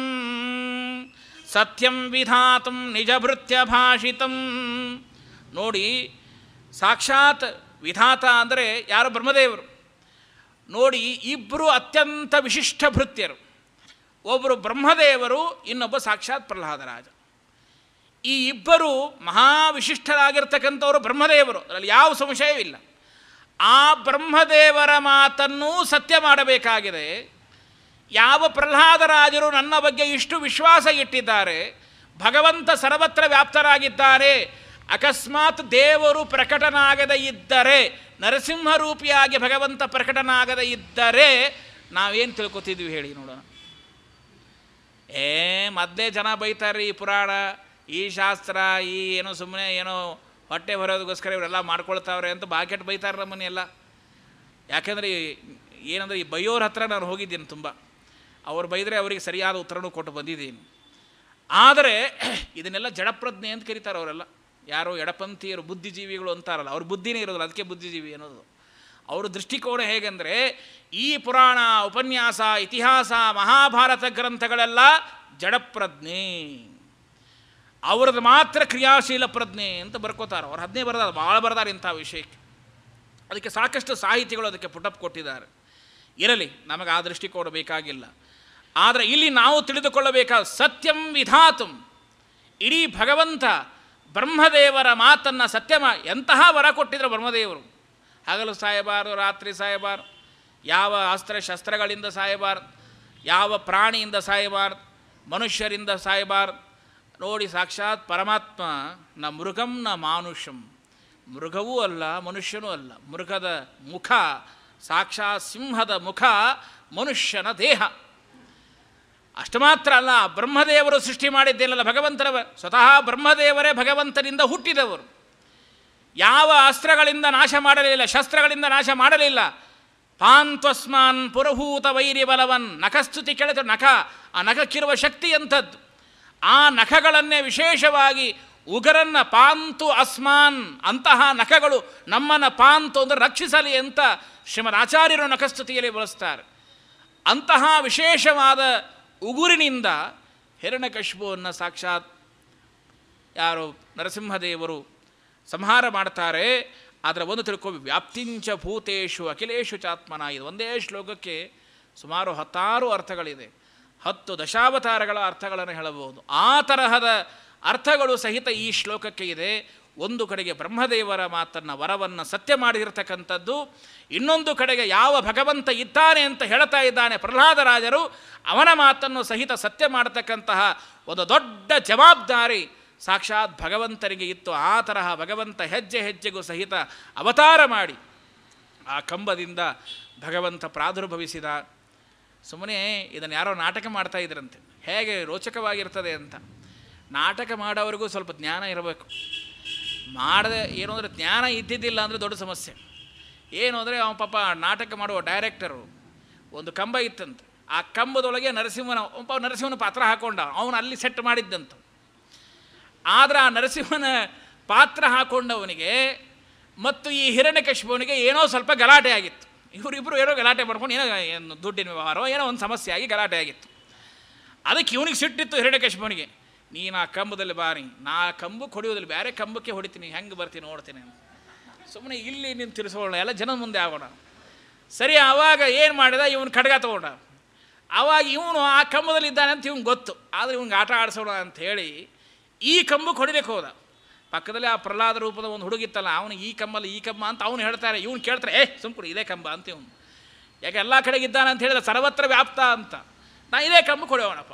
ಸತ್ಯಂ ವಿಧಾತಂ ನಿಜಭೃತ್ಯ ಭಾಷಿತಂ ನೋಡಿ ಸಾಕ್ಷಾತ್ ವಿಧಾತ ಅಂದರೆ ಯಾರು ಬ್ರಹ್ಮದೇವರು ನೋಡಿ ಇಬ್ಬರು ಅತ್ಯಂತ ವಿಶಿಷ್ಟ ಭೃತ್ಯರು ಒಬ್ಬರು ಬ್ರಹ್ಮದೇವರು ಇನ್ನೊಬ್ಬ ಸಾಕ್ಷಾತ್ ಪ್ರಹ್ಲಾದರಾಜ ಈ ಇಬ್ಬರು ಮಹಾವಿಶಿಷ್ಟರಾಗಿರ್ತಕ್ಕಂಥವರು ಬ್ರಹ್ಮದೇವರು ಅದರಲ್ಲಿ ಯಾವ ಸಂಶಯವಿಲ್ಲ ಆ ಬ್ರಹ್ಮದೇವರ ಮಾತನ್ನೂ ಸತ್ಯ ಮಾಡಬೇಕಾಗಿದೆ ಯಾವ ಪ್ರಹ್ಲಾದರಾಜರು ನನ್ನ ಬಗ್ಗೆ ಇಷ್ಟು ವಿಶ್ವಾಸ ಇಟ್ಟಿದ್ದಾರೆ ಭಗವಂತ ಸರ್ವತ್ರ ವ್ಯಾಪ್ತರಾಗಿದ್ದಾರೆ ಅಕಸ್ಮಾತ್ ದೇವರು ಪ್ರಕಟನಾಗದೇ ಇದ್ದರೆ ನರಸಿಂಹರೂಪಿಯಾಗಿ ಭಗವಂತ ಪ್ರಕಟನಾಗದೇ ಇದ್ದರೆ ನಾವೇನು ತಿಳ್ಕೊತಿದ್ವಿ ಹೇಳಿ ನೋಡೋಣ ಏ ಮೊದಲೇ ಜನ ಬೈತಾರೆ ಈ ಪುರಾಣ ಈ ಶಾಸ್ತ್ರ ಈ ಏನೋ ಸುಮ್ಮನೆ ಏನೋ ಹೊಟ್ಟೆ ಬರೋದಕ್ಕೋಸ್ಕರ ಇವರೆಲ್ಲ ಮಾಡ್ಕೊಳ್ತಾವ್ರೆ ಅಂತ ಬಾಕೆಟ್ ಬೈತಾರೆ ನಮ್ಮನೆ ಎಲ್ಲ ಯಾಕೆಂದರೆ ಏನಂದರೆ ಈ ಬೈಯೋರ ಹತ್ರ ನಾನು ಹೋಗಿದ್ದೀನಿ ತುಂಬ ಅವ್ರು ಬೈದರೆ ಅವರಿಗೆ ಸರಿಯಾದ ಉತ್ತರನೂ ಕೊಟ್ಟು ಬಂದಿದ್ದೀನಿ ಆದರೆ ಇದನ್ನೆಲ್ಲ ಜಡಪ್ರಜ್ಞೆ ಅಂತ ಕರೀತಾರೆ ಅವರೆಲ್ಲ ಯಾರೋ ಎಡಪಂಥೀಯರು ಬುದ್ಧಿಜೀವಿಗಳು ಅಂತಾರಲ್ಲ ಅವ್ರ ಬುದ್ಧಿನೇ ಇರೋದಿಲ್ಲ ಅದಕ್ಕೆ ಬುದ್ಧಿಜೀವಿ ಅನ್ನೋದು ಅವ್ರ ದೃಷ್ಟಿಕೋನ ಹೇಗೆಂದರೆ ಈ ಪುರಾಣ ಉಪನ್ಯಾಸ ಇತಿಹಾಸ ಮಹಾಭಾರತ ಗ್ರಂಥಗಳೆಲ್ಲ ಜಡಪ್ರಜ್ಞೆ ಅವ್ರದ್ದು ಮಾತ್ರ ಕ್ರಿಯಾಶೀಲ ಪ್ರಜ್ಞೆ ಅಂತ ಬರ್ಕೋತಾರೆ ಅವ್ರು ಹದಿನೇ ಬರೆದಾರೆ ಭಾಳ ಬರೆದಾರೆ ಇಂಥ ವಿಷಯಕ್ಕೆ ಅದಕ್ಕೆ ಸಾಕಷ್ಟು ಸಾಹಿತಿಗಳು ಅದಕ್ಕೆ ಪುಟಪ್ ಕೊಟ್ಟಿದ್ದಾರೆ ಇರಲಿ ನಮಗೆ ಆ ದೃಷ್ಟಿಕೋನ ಬೇಕಾಗಿಲ್ಲ ಆದರೆ ಇಲ್ಲಿ ನಾವು ತಿಳಿದುಕೊಳ್ಳಬೇಕಾದ ಸತ್ಯಂ ವಿಧಾತುಂ ಇಡೀ ಭಗವಂತ ಬ್ರಹ್ಮದೇವರ ಮಾತನ್ನು ಸತ್ಯ ಮಾ ಎಂತಹ ವರ ಕೊಟ್ಟಿದ್ರು ಬ್ರಹ್ಮದೇವರು ಹಗಲು ಸಾಯಬಾರದು ರಾತ್ರಿ ಸಾಯಬಾರದು ಯಾವ ಅಸ್ತ್ರ ಶಸ್ತ್ರಗಳಿಂದ ಸಾಯಬಾರದು ಯಾವ ಪ್ರಾಣಿಯಿಂದ ಸಾಯಬಾರದು ಮನುಷ್ಯರಿಂದ ಸಾಯಬಾರದು ನೋಡಿ ಸಾಕ್ಷಾತ್ ಪರಮಾತ್ಮ ನ ಮೃಗಂ ನ ಮಾನುಷಂ ಮೃಗವೂ ಅಲ್ಲ ಮನುಷ್ಯನೂ ಅಲ್ಲ ಮೃಗದ ಮುಖ ಸಾಕ್ಷಾತ್ ಸಿಂಹದ ಮುಖ ಮನುಷ್ಯನ ದೇಹ ಅಷ್ಟು ಮಾತ್ರ ಅಲ್ಲ ಬ್ರಹ್ಮದೇವರು ಸೃಷ್ಟಿ ಮಾಡಿದ್ದೇನಲ್ಲ ಭಗವಂತನ ಸ್ವತಃ ಬ್ರಹ್ಮದೇವರೇ ಭಗವಂತನಿಂದ ಹುಟ್ಟಿದವರು ಯಾವ ಅಸ್ತ್ರಗಳಿಂದ ನಾಶ ಮಾಡಲಿಲ್ಲ ಶಸ್ತ್ರಗಳಿಂದ ನಾಶ ಮಾಡಲಿಲ್ಲ ಪಾಂತ್ವಸ್ಮಾನ್ ಪುರಭೂತ ವೈರಿ ಬಲವನ್ ನಖಸ್ತುತಿ ಕೆಳೆದ ನಖ ಆ ನಖಕ್ಕಿರುವ ಶಕ್ತಿ ಅಂಥದ್ದು ಆ ನಖಗಳನ್ನೇ ವಿಶೇಷವಾಗಿ ಉಗರನ್ನ ಪಾಂತು ಅಸ್ಮಾನ್ ಅಂತಹ ನಖಗಳು ನಮ್ಮನ್ನು ಪಾಂತು ಅಂದರೆ ರಕ್ಷಿಸಲಿ ಅಂತ ಶ್ರೀಮದ್ ಆಚಾರ್ಯರು ನಖಸ್ತುತಿಯಲ್ಲಿ ಬಳಸ್ತಾರೆ ಅಂತಹ ವಿಶೇಷವಾದ ಉಗುರಿನಿಂದ ಹಿರಣ್ಯಕಶಿಪುವನ್ನು ಸಾಕ್ಷಾತ್ ಯಾರು ನರಸಿಂಹದೇವರು ಸಂಹಾರ ಮಾಡ್ತಾರೆ ಅದರ ಒಂದು ತಿಳ್ಕೊ ವ್ಯಾಪ್ತಿಂಚ ಭೂತೇಶು ಅಖಿಲೇಶು ಚಾತ್ಮನ ಇದು ಒಂದೇ ಶ್ಲೋಕಕ್ಕೆ ಸುಮಾರು ಹತ್ತಾರು ಅರ್ಥಗಳಿದೆ ಹತ್ತು ದಶಾವತಾರಗಳ ಅರ್ಥಗಳನ್ನು ಹೇಳಬಹುದು ಆ ತರಹದ ಅರ್ಥಗಳು ಸಹಿತ ಈ ಶ್ಲೋಕಕ್ಕೆ ಇದೆ ಒಂದು ಕಡೆಗೆ ಬ್ರಹ್ಮದೇವರ ಮಾತನ್ನು ವರವನ್ನು ಸತ್ಯ ಮಾಡಿರ್ತಕ್ಕಂಥದ್ದು ಇನ್ನೊಂದು ಕಡೆಗೆ ಯಾವ ಭಗವಂತ ಇದ್ದಾನೆ ಅಂತ ಹೇಳ್ತಾ ಇದ್ದಾನೆ ಪ್ರಹ್ಲಾದರಾಜರು ಅವನ ಮಾತನ್ನು ಸಹಿತ ಸತ್ಯ ಮಾಡತಕ್ಕಂತಹ ಒಂದು ದೊಡ್ಡ ಜವಾಬ್ದಾರಿ ಸಾಕ್ಷಾತ್ ಭಗವಂತನಿಗೆ ಇತ್ತು ಆ ತರಹ ಭಗವಂತ ಹೆಜ್ಜೆ ಹೆಜ್ಜೆಗೂ ಸಹಿತ ಅವತಾರ ಮಾಡಿ ಆ ಕಂಬದಿಂದ ಭಗವಂತ ಪ್ರಾದುರ್ಭವಿಸಿದ ಸುಮ್ಮನೆ ಇದನ್ನು ಯಾರೋ ನಾಟಕ ಮಾಡ್ತಾ ಇದ್ರಂತೆ ಹೇಗೆ ರೋಚಕವಾಗಿರ್ತದೆ ಅಂತ ನಾಟಕ ಮಾಡೋರಿಗೂ ಸ್ವಲ್ಪ ಜ್ಞಾನ ಇರಬೇಕು ಮಾಡದೆ ಏನು ಅಂದರೆ ಜ್ಞಾನ ಇದ್ದಿದ್ದಿಲ್ಲ ಅಂದರೆ ದೊಡ್ಡ ಸಮಸ್ಯೆ ಏನು ಅಂದರೆ ಅವನ ಪಾಪ ನಾಟಕ ಮಾಡುವ ಡೈರೆಕ್ಟರು ಒಂದು ಕಂಬ ಇತ್ತಂತೆ ಆ ಕಂಬದೊಳಗೆ ನರಸಿಂಹನ ಒಬ್ಬ ನರಸಿಂಹನ ಪಾತ್ರ ಹಾಕೊಂಡ ಅವನು ಅಲ್ಲಿ ಸೆಟ್ ಮಾಡಿದ್ದಂತ ಆದರೆ ಆ ನರಸಿಂಹನ ಪಾತ್ರ ಹಾಕೊಂಡವನಿಗೆ ಮತ್ತು ಈ ಹಿರಣ್ಯಕಶಿಪುವನಿಗೆ ಏನೋ ಸ್ವಲ್ಪ ಗಲಾಟೆ ಆಗಿತ್ತು ಇವರಿಬ್ಬರು ಏನೋ ಗಲಾಟೆ ಮಾಡ್ಕೊಂಡು ಏನೋ ಏನು ದುಡ್ಡಿನ ವ್ಯವಹಾರ ಏನೋ ಒಂದು ಸಮಸ್ಯೆ ಆಗಿ ಗಲಾಟೆ ಆಗಿತ್ತು ಅದಕ್ಕೆ ಇವನಿಗೆ ಸಿಟ್ಟಿತ್ತು ಹಿರಣ್ಯಕಶಿಪುವನಿಗೆ ನೀನು ಆ ಕಂಬದಲ್ಲಿ ಬಾರಿ ನಾ ಕಂಬಕ್ಕೆ ಹೊಡೆಯೋದಿಲ್ಲ ಬೇರೆ ಕಂಬಕ್ಕೆ ಹೊಡಿತೀನಿ ಹೆಂಗೆ ಬರ್ತೀನಿ ನೋಡ್ತೀನಿ ಅಂತ ಸುಮ್ಮನೆ ಇಲ್ಲಿ ನೀನು ತಿರ್ಸೋಣ ಎಲ್ಲ ಜನ ಮುಂದೆ ಆಗೋಣ ಸರಿ ಆವಾಗ ಏನು ಮಾಡಿದ ಇವನು ಖಡ್ಗ ತೊಗೊಂಡ ಆವಾಗ ಇವನು ಆ ಕಂಬದಲ್ಲಿ ಇದ್ದಾನೆ ಅಂತ ಇವ್ನು ಗೊತ್ತು ಆದರೆ ಇವ್ನಿಗೆ ಆಟ ಆಡಿಸೋಣ ಅಂತ ಹೇಳಿ ಈ ಕಂಬಕ್ಕೆ ಹೊಡಿಲಿಕ್ಕೆ ಹೋದ ಪಕ್ಕದಲ್ಲಿ ಆ ಪ್ರಹ್ಲಾದ ರೂಪದ ಒಂದು ಹುಡುಗಿತ್ತಲ್ಲ ಅವನು ಈ ಕಂಬಲ್ಲಿ ಈ ಕಂಬ ಅಂತ ಅವನು ಹೇಳ್ತಾರೆ ಇವನು ಕೇಳ್ತಾರೆ ಏ ಸುಮ್ಕುಡಿ ಇದೇ ಕಂಬ ಅಂತ ಇವನು ಯಾಕೆ ಎಲ್ಲ ಕಡೆಗೆ ಇದ್ದಾನೆ ಅಂತ ಹೇಳಿದ್ರೆ ಸರ್ವತ್ರ ವ್ಯಾಪ್ತ ಅಂತ ನಾ ಇದೇ ಕಂಬಕ್ಕೆ ಹೊಡೆಯೋಣಪ್ಪ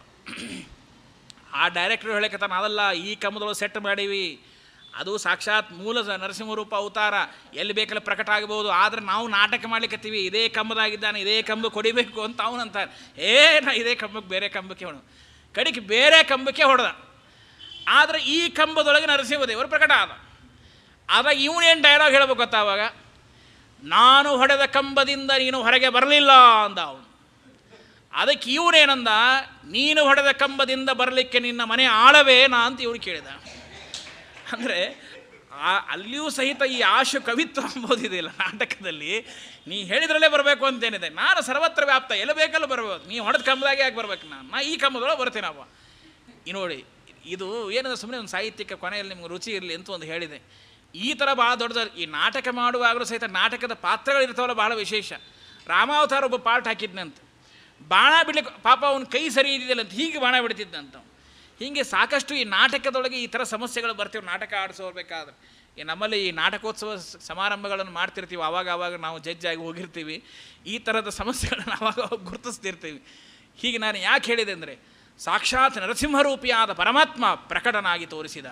ಆ ಡೈರೆಕ್ಟರ್ ಹೇಳಕತ್ತಾನ ಅದಲ್ಲ ಈ ಕಂಬದೊಳಗೆ ಸೆಟ್ ಮಾಡೀವಿ ಅದು ಸಾಕ್ಷಾತ್ ಮೂಲ ಸ- ನರಸಿಂಹರೂಪ ಅವತಾರ ಎಲ್ಲಿ ಬೇಕಲ್ಲಿ ಪ್ರಕಟ ಆಗಬಹುದು ಆದರೆ ನಾವು ನಾಟಕ ಮಾಡ್ಲಿಕ್ಕತ್ತೀವಿ ಇದೇ ಕಂಬದಾಗಿದ್ದಾನೆ ಇದೇ ಕಂಬ ಕೊಡಿಬೇಕು ಅಂತ ಅವನಂತಾನೆ ಏ ನಾ ಇದೇ ಕಂಬಕ್ಕೆ ಬೇರೆ ಕಂಬಕ್ಕೆ ಹೊಡ ಕಡಿಗೆ ಬೇರೆ ಕಂಬಕ್ಕೆ ಹೊಡೆದ ಆದರೆ ಈ ಕಂಬದೊಳಗೆ ನರಸಿಂಹದೇವರು ಪ್ರಕಟ ಆದ ಆದಾಗ ಇವನೇನು ಡೈಲಾಗ್ ಹೇಳ್ಬೇಕು ಗೊತ್ತಾ ಅವಾಗ ನಾನು ಹೊಡೆದ ಕಂಬದಿಂದ ನೀನು ಹೊರಗೆ ಬರಲಿಲ್ಲ ಅಂದ ಅವನು ಅದಕ್ಕೆ ಇವನೇನಂದ ನೀನು ಹೊಡೆದ ಕಂಬದಿಂದ ಬರಲಿಕ್ಕೆ ನಿನ್ನ ಮನೆ ಆಳವೇನಾ ಅಂತ ಇವನು ಕೇಳಿದ ಅಂದರೆ ಅಲ್ಲಿಯೂ ಸಹಿತ ಈ ಆಶು ಕವಿತ್ವ ಅಂಬೋದಿದೆಯಲ್ಲ ನಾಟಕದಲ್ಲಿ ನೀ ಹೇಳಿದ್ರಲ್ಲೇ ಬರಬೇಕು ಅಂತೇನಿದೆ ನಾನು ಸರ್ವತ್ರ ವ್ಯಾಪ್ತ ಎಲ್ಲಿ ಬೇಕಲ್ಲ ಬರ್ಬೋದು ನೀ ಹೊಡೆದ ಕಂಬದಾಗೆ ಯಾಕೆ ಬರ್ಬೇಕು ನಾನು ನಾ ಈ ಕಂಬದೊಳಗೆ ಬರ್ತೀನಪ್ಪ ಈ ನೋಡಿ ಇದು ಏನಂದ್ರೆ ಸುಮ್ಮನೆ ಒಂದು ಸಾಹಿತ್ಯಕ್ಕೆ ಕೊನೆಯಲ್ಲಿ ನಿಮ್ಗೆ ರುಚಿ ಇರಲಿ ಅಂತ ಒಂದು ಹೇಳಿದೆ ಈ ಥರ ಭಾಳ ದೊಡ್ಡದ ಈ ನಾಟಕ ಮಾಡುವಾಗಲೂ ಸಹಿತ ನಾಟಕದ ಪಾತ್ರಗಳಿರ್ತಾವಲ್ಲ ಭಾಳ ವಿಶೇಷ ರಾಮಾವತಾರ ಒಬ್ಬ ಪಾರ್ಟ್ ಹಾಕಿದ್ನಂತ ಬಾಣ ಬಿಡ್ಲಿಕ್ಕೆ ಪಾಪ ಅವನ ಕೈ ಸರಿ ಇದ್ದಿದ್ದಿಲ್ಲ ಅಂತ ಹೀಗೆ ಬಾಣ ಬಿಡ್ತಿದ್ದಂತ ಅವ್ನು. ಹೀಗೆ ಸಾಕಷ್ಟು ಈ ನಾಟಕದೊಳಗೆ ಈ ಥರ ಸಮಸ್ಯೆಗಳು ಬರ್ತೀವಿ ನಾಟಕ ಆಡಿಸೋರ್ಬೇಕಾದ್ರೆ ಈ ನಮ್ಮಲ್ಲಿ ಈ ನಾಟಕೋತ್ಸವ ಸ- ಸಮಾರಂಭಗಳನ್ನು ಮಾಡ್ತಿರ್ತೀವಿ ಆವಾಗ ಆವಾಗ ನಾವು ಜಡ್ಜ್ ಆಗಿ ಹೋಗಿರ್ತೀವಿ ಈ ಥರದ ಸಮಸ್ಯೆಗಳನ್ನು ಆವಾಗ ಆವಾಗ ಗುರುತಿಸ್ತಿರ್ತೀವಿ ಹೀಗೆ ನಾನು ಯಾಕೆ ಹೇಳಿದೆ ಅಂದರೆ ಸಾಕ್ಷಾತ್ ನರಸಿಂಹರೂಪಿಯಾದ ಪರಮಾತ್ಮ ಪ್ರಕಟನಾಗಿ ತೋರಿಸಿದ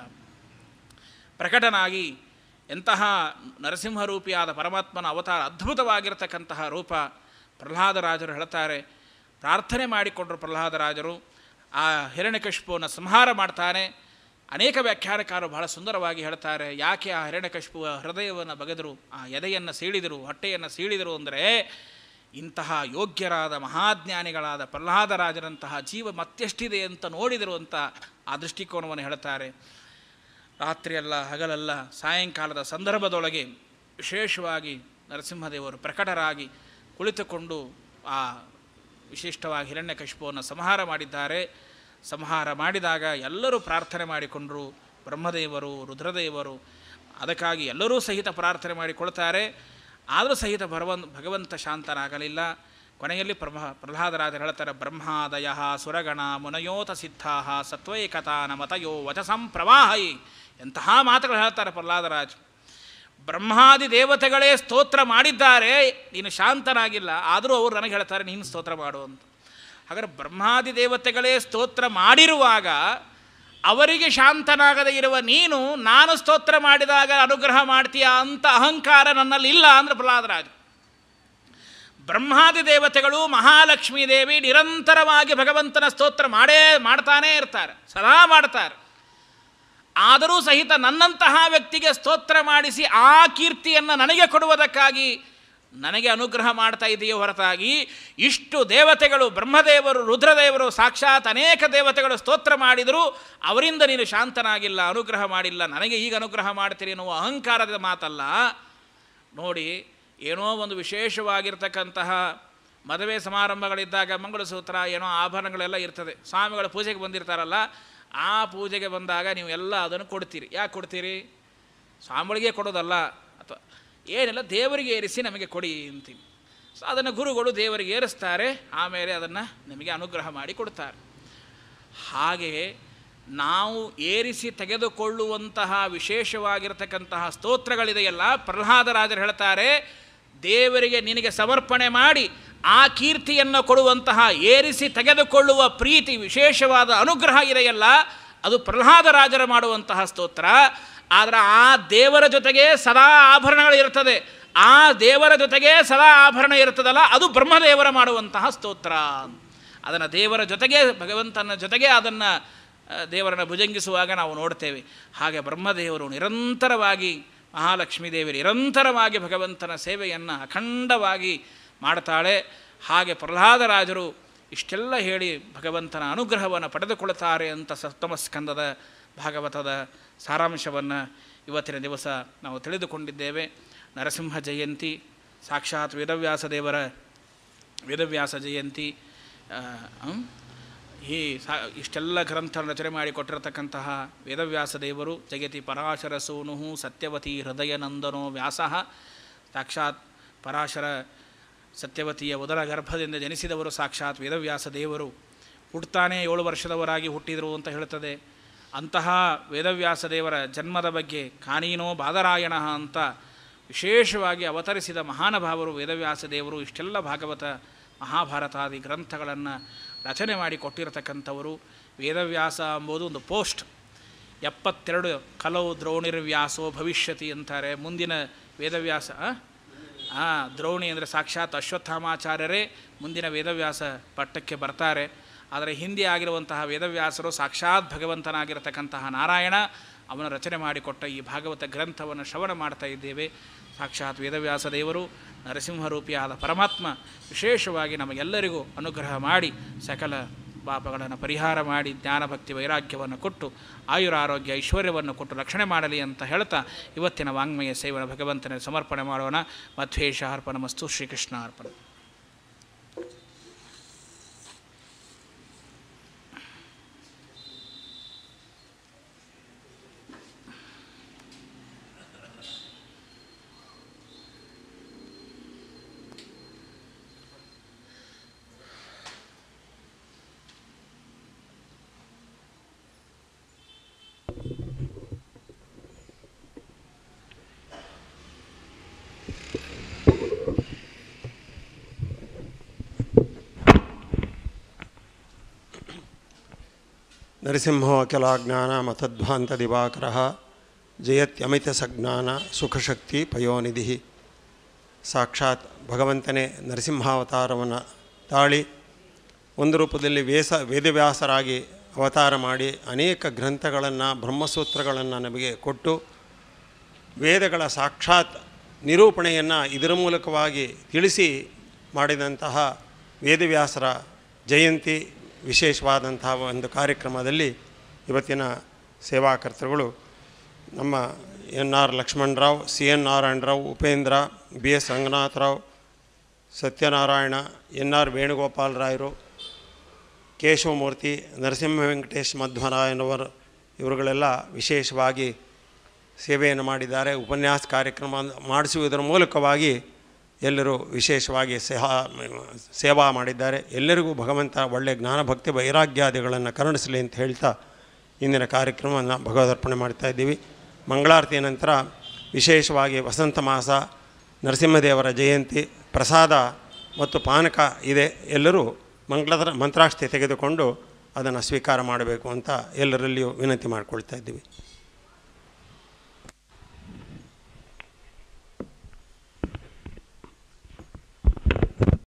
ಪ್ರಕಟನಾಗಿ ಎಂತಹ ನರಸಿಂಹರೂಪಿಯಾದ ಪರಮಾತ್ಮನ ಅವತಾರ ಅದ್ಭುತವಾಗಿರತಕ್ಕಂತಹ ರೂಪ ಪ್ರಹ್ಲಾದರಾಜರು ಹೇಳ್ತಾರೆ ಪ್ರಾರ್ಥನೆ ಮಾಡಿಕೊಂಡರು ಪ್ರಹ್ಲಾದರಾಜರು ಆ ಹಿರಣ್ಯಕಶಿಪುವನ್ನು ಸಂಹಾರ ಮಾಡ್ತಾನೆ ಅನೇಕ ವ್ಯಾಖ್ಯಾನಕಾರರು ಬಹಳ ಸುಂದರವಾಗಿ ಹೇಳ್ತಾರೆ ಯಾಕೆ ಆ ಹಿರಣ್ಯಕಶಿಪುವ ಹೃದಯವನ್ನು ಬಗೆದರು ಆ ಎದೆಯನ್ನು ಸೀಳಿದರು ಹೊಟ್ಟೆಯನ್ನು ಸೀಳಿದರು ಅಂದರೆ ಇಂತಹ ಯೋಗ್ಯರಾದ ಮಹಾಜ್ಞಾನಿಗಳಾದ ಪ್ರಹ್ಲಾದರಾಜರಂತಹ ಜೀವ ಮತ್ತೆಷ್ಟಿದೆ ಅಂತ ನೋಡಿದರು ಅಂತ ಆ ದೃಷ್ಟಿಕೋನವನ್ನು ಹೇಳ್ತಾರೆ ರಾತ್ರಿಯಲ್ಲ ಹಗಲಲ್ಲ ಸಾಯಂಕಾಲದ ಸಂದರ್ಭದೊಳಗೆ ವಿಶೇಷವಾಗಿ ನರಸಿಂಹದೇವರು ಪ್ರಕಟರಾಗಿ ಕುಳಿತುಕೊಂಡು ಆ ವಿಶಿಷ್ಟವಾಗಿ ಹಿರಣ್ಯಕಶಿಪುವನ್ನು ಸಂಹಾರ ಮಾಡಿದ್ದಾರೆ ಸಂಹಾರ ಮಾಡಿದಾಗ ಎಲ್ಲರೂ ಪ್ರಾರ್ಥನೆ ಮಾಡಿಕೊಂಡರು ಬ್ರಹ್ಮದೇವರು ರುದ್ರದೇವರು ಅದಕ್ಕಾಗಿ ಎಲ್ಲರೂ ಸಹಿತ ಪ್ರಾರ್ಥನೆ ಮಾಡಿಕೊಳ್ತಾರೆ ಆದರೂ ಸಹಿತ ಭಗವನ್ ಭಗವಂತ ಶಾಂತನಾಗಲಿಲ್ಲ ಕೊನೆಯಲ್ಲಿ ಪ್ರಭ ಪ್ರಹ್ಲಾದರಾಜರು ಹೇಳ್ತಾರೆ ಬ್ರಹ್ಮಾದಯ ಸುರಗಣ ಮುನಯೋತ ಸಿದ್ಧಾ ಸತ್ವೈಕತಾನ ಮತಯೋ ವಚಸಂ ಪ್ರವಾಹೈ ಎಂತಹ ಮಾತುಗಳು ಹೇಳ್ತಾರೆ ಪ್ರಹ್ಲಾದರಾಜ್ ಬ್ರಹ್ಮಾದಿ ದೇವತೆಗಳೇ ಸ್ತೋತ್ರ ಮಾಡಿದ್ದಾರೆ ನೀನು ಶಾಂತನಾಗಿಲ್ಲ ಆದರೂ ಅವರು ನನಗೆ ಹೇಳ್ತಾರೆ ನೀನು ಸ್ತೋತ್ರ ಮಾಡು ಅಂತ ಹಾಗಾದ್ರೆ ಬ್ರಹ್ಮಾದಿ ದೇವತೆಗಳೇ ಸ್ತೋತ್ರ ಮಾಡಿರುವಾಗ ಅವರಿಗೆ ಶಾಂತನಾಗದೇ ಇರುವ ನೀನು ನಾನು ಸ್ತೋತ್ರ ಮಾಡಿದಾಗ ಅನುಗ್ರಹ ಮಾಡ್ತೀಯಾ ಅಂತ ಅಹಂಕಾರ ನನ್ನಲ್ಲಿ ಇಲ್ಲ ಅಂದ್ರೆ ಪ್ರಹ್ಲಾದರಾಜ ಬ್ರಹ್ಮಾದಿ ದೇವತೆಗಳು ಮಹಾಲಕ್ಷ್ಮೀ ದೇವಿ ನಿರಂತರವಾಗಿ ಭಗವಂತನ ಸ್ತೋತ್ರ ಮಾಡೇ ಮಾಡ್ತಾನೇ ಇರ್ತಾರೆ ಸದಾ ಮಾಡ್ತಾರೆ ಆದರೂ ಸಹಿತ ನನ್ನಂತಹ ವ್ಯಕ್ತಿಗೆ ಸ್ತೋತ್ರ ಮಾಡಿಸಿ ಆ ಕೀರ್ತಿಯನ್ನು ನನಗೆ ಕೊಡುವುದಕ್ಕಾಗಿ ನನಗೆ ಅನುಗ್ರಹ ಮಾಡ್ತಾ ಇದೆಯೋ ಹೊರತಾಗಿ ಇಷ್ಟು ದೇವತೆಗಳು ಬ್ರಹ್ಮದೇವರು ರುದ್ರದೇವರು ಸಾಕ್ಷಾತ್ ಅನೇಕ ದೇವತೆಗಳು ಸ್ತೋತ್ರ ಮಾಡಿದರೂ ಅವರಿಂದ ನೀನು ಶಾಂತನಾಗಿಲ್ಲ ಅನುಗ್ರಹ ಮಾಡಿಲ್ಲ ನನಗೆ ಈಗ ಅನುಗ್ರಹ ಮಾಡ್ತೀರಿ ಅನ್ನುವ ಅಹಂಕಾರದ ಮಾತಲ್ಲ ನೋಡಿ ಏನೋ ಒಂದು ವಿಶೇಷವಾಗಿರ್ತಕ್ಕಂತಹ ಮದುವೆ ಸಮಾರಂಭಗಳಿದ್ದಾಗ ಮಂಗಳಸೂತ್ರ ಏನೋ ಆಭರಣಗಳೆಲ್ಲ ಇರ್ತದೆ ಸ್ವಾಮಿಗಳ ಪೂಜೆಗೆ ಬಂದಿರ್ತಾರಲ್ಲ ಆ ಪೂಜೆಗೆ ಬಂದಾಗ ನೀವು ಎಲ್ಲ ಅದನ್ನು ಕೊಡ್ತೀರಿ ಯಾಕೆ ಕೊಡ್ತೀರಿ ಸ್ವಾಮಿಗಳಿಗೆ ಕೊಡೋದಲ್ಲ ಅಥವಾ ಏನಿಲ್ಲ ದೇವರಿಗೆ ಏರಿಸಿ ನಮಗೆ ಕೊಡಿ ಅಂತೀವಿ ಸೊ ಅದನ್ನು ಗುರುಗಳು ದೇವರಿಗೆ ಏರಿಸ್ತಾರೆ ಆಮೇಲೆ ಅದನ್ನು ನಮಗೆ ಅನುಗ್ರಹ ಮಾಡಿ ಕೊಡ್ತಾರೆ ಹಾಗೆಯೇ ನಾವು ಏರಿಸಿ ತೆಗೆದುಕೊಳ್ಳುವಂತಹ ವಿಶೇಷವಾಗಿರತಕ್ಕಂತಹ ಸ್ತೋತ್ರಗಳಿದೆಯಲ್ಲ ಪ್ರಹ್ಲಾದರಾಜರು ಹೇಳ್ತಾರೆ ದೇವರಿಗೆ ನಿನಗೆ ಸಮರ್ಪಣೆ ಮಾಡಿ ಆ ಕೀರ್ತಿಯನ್ನು ಕೊಡುವಂತಹ ಏರಿಸಿ ತೆಗೆದುಕೊಳ್ಳುವ ಪ್ರೀತಿ ವಿಶೇಷವಾದ ಅನುಗ್ರಹ ಇದೆಯಲ್ಲ ಅದು ಪ್ರಹ್ಲಾದರಾಜರ ಮಾಡುವಂತಹ ಸ್ತೋತ್ರ ಆದರೆ ಆ ದೇವರ ಜೊತೆಗೆ ಸದಾ ಆಭರಣಗಳು ಇರ್ತದೆ ಆ ದೇವರ ಜೊತೆಗೆ ಸದಾ ಆಭರಣ ಇರ್ತದಲ್ಲ ಅದು ಬ್ರಹ್ಮದೇವರ ಮಾಡುವಂತಹ ಸ್ತೋತ್ರ ಅದನ್ನು ದೇವರ ಜೊತೆಗೆ ಭಗವಂತನ ಜೊತೆಗೆ ಅದನ್ನು ದೇವರನ್ನು ಭುಜಂಗಿಸುವಾಗ ನಾವು ನೋಡ್ತೇವೆ ಹಾಗೆ ಬ್ರಹ್ಮದೇವರು ನಿರಂತರವಾಗಿ ಮಹಾಲಕ್ಷ್ಮೀ ದೇವಿ ನಿರಂತರವಾಗಿ ಭಗವಂತನ ಸೇವೆಯನ್ನು ಅಖಂಡವಾಗಿ ಮಾಡ್ತಾಳೆ ಹಾಗೆ ಪ್ರಹ್ಲಾದರಾಜರು ಇಷ್ಟೆಲ್ಲ ಹೇಳಿ ಭಗವಂತನ ಅನುಗ್ರಹವನ್ನು ಪಡೆದುಕೊಳ್ತಾರೆ ಅಂತ ಸಪ್ತಮ ಸ್ಕಂದದ ಭಾಗವತದ ಸಾರಾಂಶವನ್ನು ಇವತ್ತಿನ ದಿವಸ ನಾವು ತಿಳಿದುಕೊಂಡಿದ್ದೇವೆ ನರಸಿಂಹ ಜಯಂತಿ ಸಾಕ್ಷಾತ್ ವೇದವ್ಯಾಸ ದೇವರ ವೇದವ್ಯಾಸ ಜಯಂತಿ ಆ, ಹ್ಮ್? ಈ ಸಾ ಇಷ್ಟೆಲ್ಲ ಗ್ರಂಥ ರಚನೆ ಮಾಡಿ ಕೊಟ್ಟಿರತಕ್ಕಂತಹ ವೇದವ್ಯಾಸ ದೇವರು ಜಗತಿ ಪರಾಶರ ಸೂನು ಸತ್ಯವತಿ ಹೃದಯನಂದನೋ ವ್ಯಾಸ ಸಾಕ್ಷಾತ್ ಪರಾಶರ ಸತ್ಯವತಿಯ ಉದರ ಗರ್ಭದಿಂದ ಜನಿಸಿದವರು ಸಾಕ್ಷಾತ್ ವೇದವ್ಯಾಸ ದೇವರು ಹುಟ್ಟುತ್ತಾನೆ ಏಳು ವರ್ಷದವರಾಗಿ ಹುಟ್ಟಿದರು ಅಂತ ಹೇಳ್ತದೆ ಅಂತಹ ವೇದವ್ಯಾಸ ದೇವರ ಜನ್ಮದ ಬಗ್ಗೆ ಕಾನೀನೋ ಬಾದರಾಯಣ ಅಂತ ವಿಶೇಷವಾಗಿ ಅವತರಿಸಿದ ಮಹಾನುಭಾವರು ವೇದವ್ಯಾಸ ದೇವರು ಇಷ್ಟೆಲ್ಲ ಭಾಗವತ ಮಹಾಭಾರತಾದಿ ಗ್ರಂಥಗಳನ್ನು ರಚನೆ ಮಾಡಿ ಕೊಟ್ಟಿರತಕ್ಕಂಥವರು ವೇದವ್ಯಾಸ ಎಂಬುದು ಒಂದು ಪೋಸ್ಟ್ ಎಪ್ಪತ್ತೆರಡು ಕಲವು ದ್ರೋಣಿರ್ವ್ಯಾಸೋ ಭವಿಷ್ಯತಿ ಅಂತಾರೆ ಮುಂದಿನ ವೇದವ್ಯಾಸ ಆ ದ್ರೋಣಿ ಅಂದರೆ ಸಾಕ್ಷಾತ್ ಅಶ್ವತ್ಥಾಮಾಚಾರ್ಯರೇ ಮುಂದಿನ ವೇದವ್ಯಾಸ ಪಟ್ಟಕ್ಕೆ ಬರ್ತಾರೆ ಆದರೆ ಹಿಂದೆ ಆಗಿರುವಂತಹ ವೇದವ್ಯಾಸರು ಸಾಕ್ಷಾತ್ ಭಗವಂತನಾಗಿರತಕ್ಕಂತಹ ನಾರಾಯಣ ಅವನ ರಚನೆ ಮಾಡಿಕೊಟ್ಟ ಈ ಭಾಗವತ ಗ್ರಂಥವನ್ನು ಶ್ರವಣ ಮಾಡ್ತಾ ಇದ್ದೇವೆ ಸಾಕ್ಷಾತ್ ವೇದವ್ಯಾಸ ದೇವರು ನರಸಿಂಹರೂಪಿಯಾದ ಪರಮಾತ್ಮ ವಿಶೇಷವಾಗಿ ನಮಗೆಲ್ಲರಿಗೂ ಅನುಗ್ರಹ ಮಾಡಿ ಸಕಲ ಪಾಪಗಳನ್ನು ಪರಿಹಾರ ಮಾಡಿ ಜ್ಞಾನಭಕ್ತಿ ವೈರಾಗ್ಯವನ್ನು ಕೊಟ್ಟು ಆಯುರಾರೋಗ್ಯ ಐಶ್ವರ್ಯವನ್ನು ಕೊಟ್ಟು ರಕ್ಷಣೆ ಮಾಡಲಿ ಅಂತ ಹೇಳ್ತಾ ಇವತ್ತಿನ ವಾಂಗ್ಮಯ ಸೇವನ ಭಗವಂತನ ಸಮರ್ಪಣೆ ಮಾಡೋಣ ಮಧ್ವೇಶ ಅರ್ಪಣ ಮಸ್ತು ಶ್ರೀಕೃಷ್ಣ ಅರ್ಪಣ ನರಸಿಂಹೋ ಅಖಿಲಾಜ್ಞಾನ ಮತಧ್ವಾಂತ ದಿವಾಕರ ಜಯತ್ಯಮಿತ ಸಜ್ಞಾನ ಸುಖಶಕ್ತಿ ಪಯೋನಿಧಿ ಸಾಕ್ಷಾತ್ ಭಗವಂತನೇ ನರಸಿಂಹಾವತಾರವನ್ನು ತಾಳಿ ಒಂದು ರೂಪದಲ್ಲಿ ವೇಸ ವೇದವ್ಯಾಸರಾಗಿ ಅವತಾರ ಮಾಡಿ ಅನೇಕ ಗ್ರಂಥಗಳನ್ನು ಬ್ರಹ್ಮಸೂತ್ರಗಳನ್ನು ನಮಗೆ ಕೊಟ್ಟು ವೇದಗಳ ಸಾಕ್ಷಾತ್ ನಿರೂಪಣೆಯನ್ನು ಇದರ ಮೂಲಕವಾಗಿ ತಿಳಿಸಿ ಮಾಡಿದಂತಹ ವೇದವ್ಯಾಸರ ಜಯಂತಿ ವಿಶೇಷವಾದಂತಹ ಒಂದು ಕಾರ್ಯಕ್ರಮದಲ್ಲಿ ಇವತ್ತಿನ ಸೇವಾಕರ್ತರುಗಳು ನಮ್ಮ N R Lakshmanarao C N Narayanarao Upendra B S Ranganatharao Satyanarayana N R ವೇಣುಗೋಪಾಲರಾಯರು ಕೇಶವಮೂರ್ತಿ ನರಸಿಂಹ ವೆಂಕಟೇಶ್ ಮಧ್ವರಾಯನವರು ಇವರುಗಳೆಲ್ಲ ವಿಶೇಷವಾಗಿ ಸೇವೆಯನ್ನು ಮಾಡಿದ್ದಾರೆ ಉಪನ್ಯಾಸ ಕಾರ್ಯಕ್ರಮ ಮಾಡಿಸುವುದರ ಮೂಲಕವಾಗಿ ಎಲ್ಲರೂ ವಿಶೇಷವಾಗಿ ಸೇವಾ ಸೇವಾ ಮಾಡಿದ್ದಾರೆ ಎಲ್ಲರಿಗೂ ಭಗವಂತ ಒಳ್ಳೆಯ ಜ್ಞಾನ ಭಕ್ತಿ ವೈರಾಗ್ಯಾದಿಗಳನ್ನು ಕರುಣಿಸಲಿ ಅಂತ ಹೇಳ್ತಾ ಇಂದಿನ ಕಾರ್ಯಕ್ರಮವನ್ನು ಭಗವದರ್ಪಣೆ ಮಾಡ್ತಾ ಇದ್ದೀವಿ ಮಂಗಳಾರತಿಯ ನಂತರ ವಿಶೇಷವಾಗಿ ವಸಂತ ಮಾಸ ನರಸಿಂಹದೇವರ ಜಯಂತಿ ಪ್ರಸಾದ ಮತ್ತು ಪಾನಕ ಇದೆ ಎಲ್ಲರೂ ಮಂಗಳದ ಮಂತ್ರಾಕ್ಷತೆ ತೆಗೆದುಕೊಂಡು ಅದನ್ನು ಸ್ವೀಕಾರ ಮಾಡಬೇಕು ಅಂತ ಎಲ್ಲರಲ್ಲಿಯೂ ವಿನಂತಿ ಮಾಡಿಕೊಳ್ತಾ ಇದ್ದೀವಿ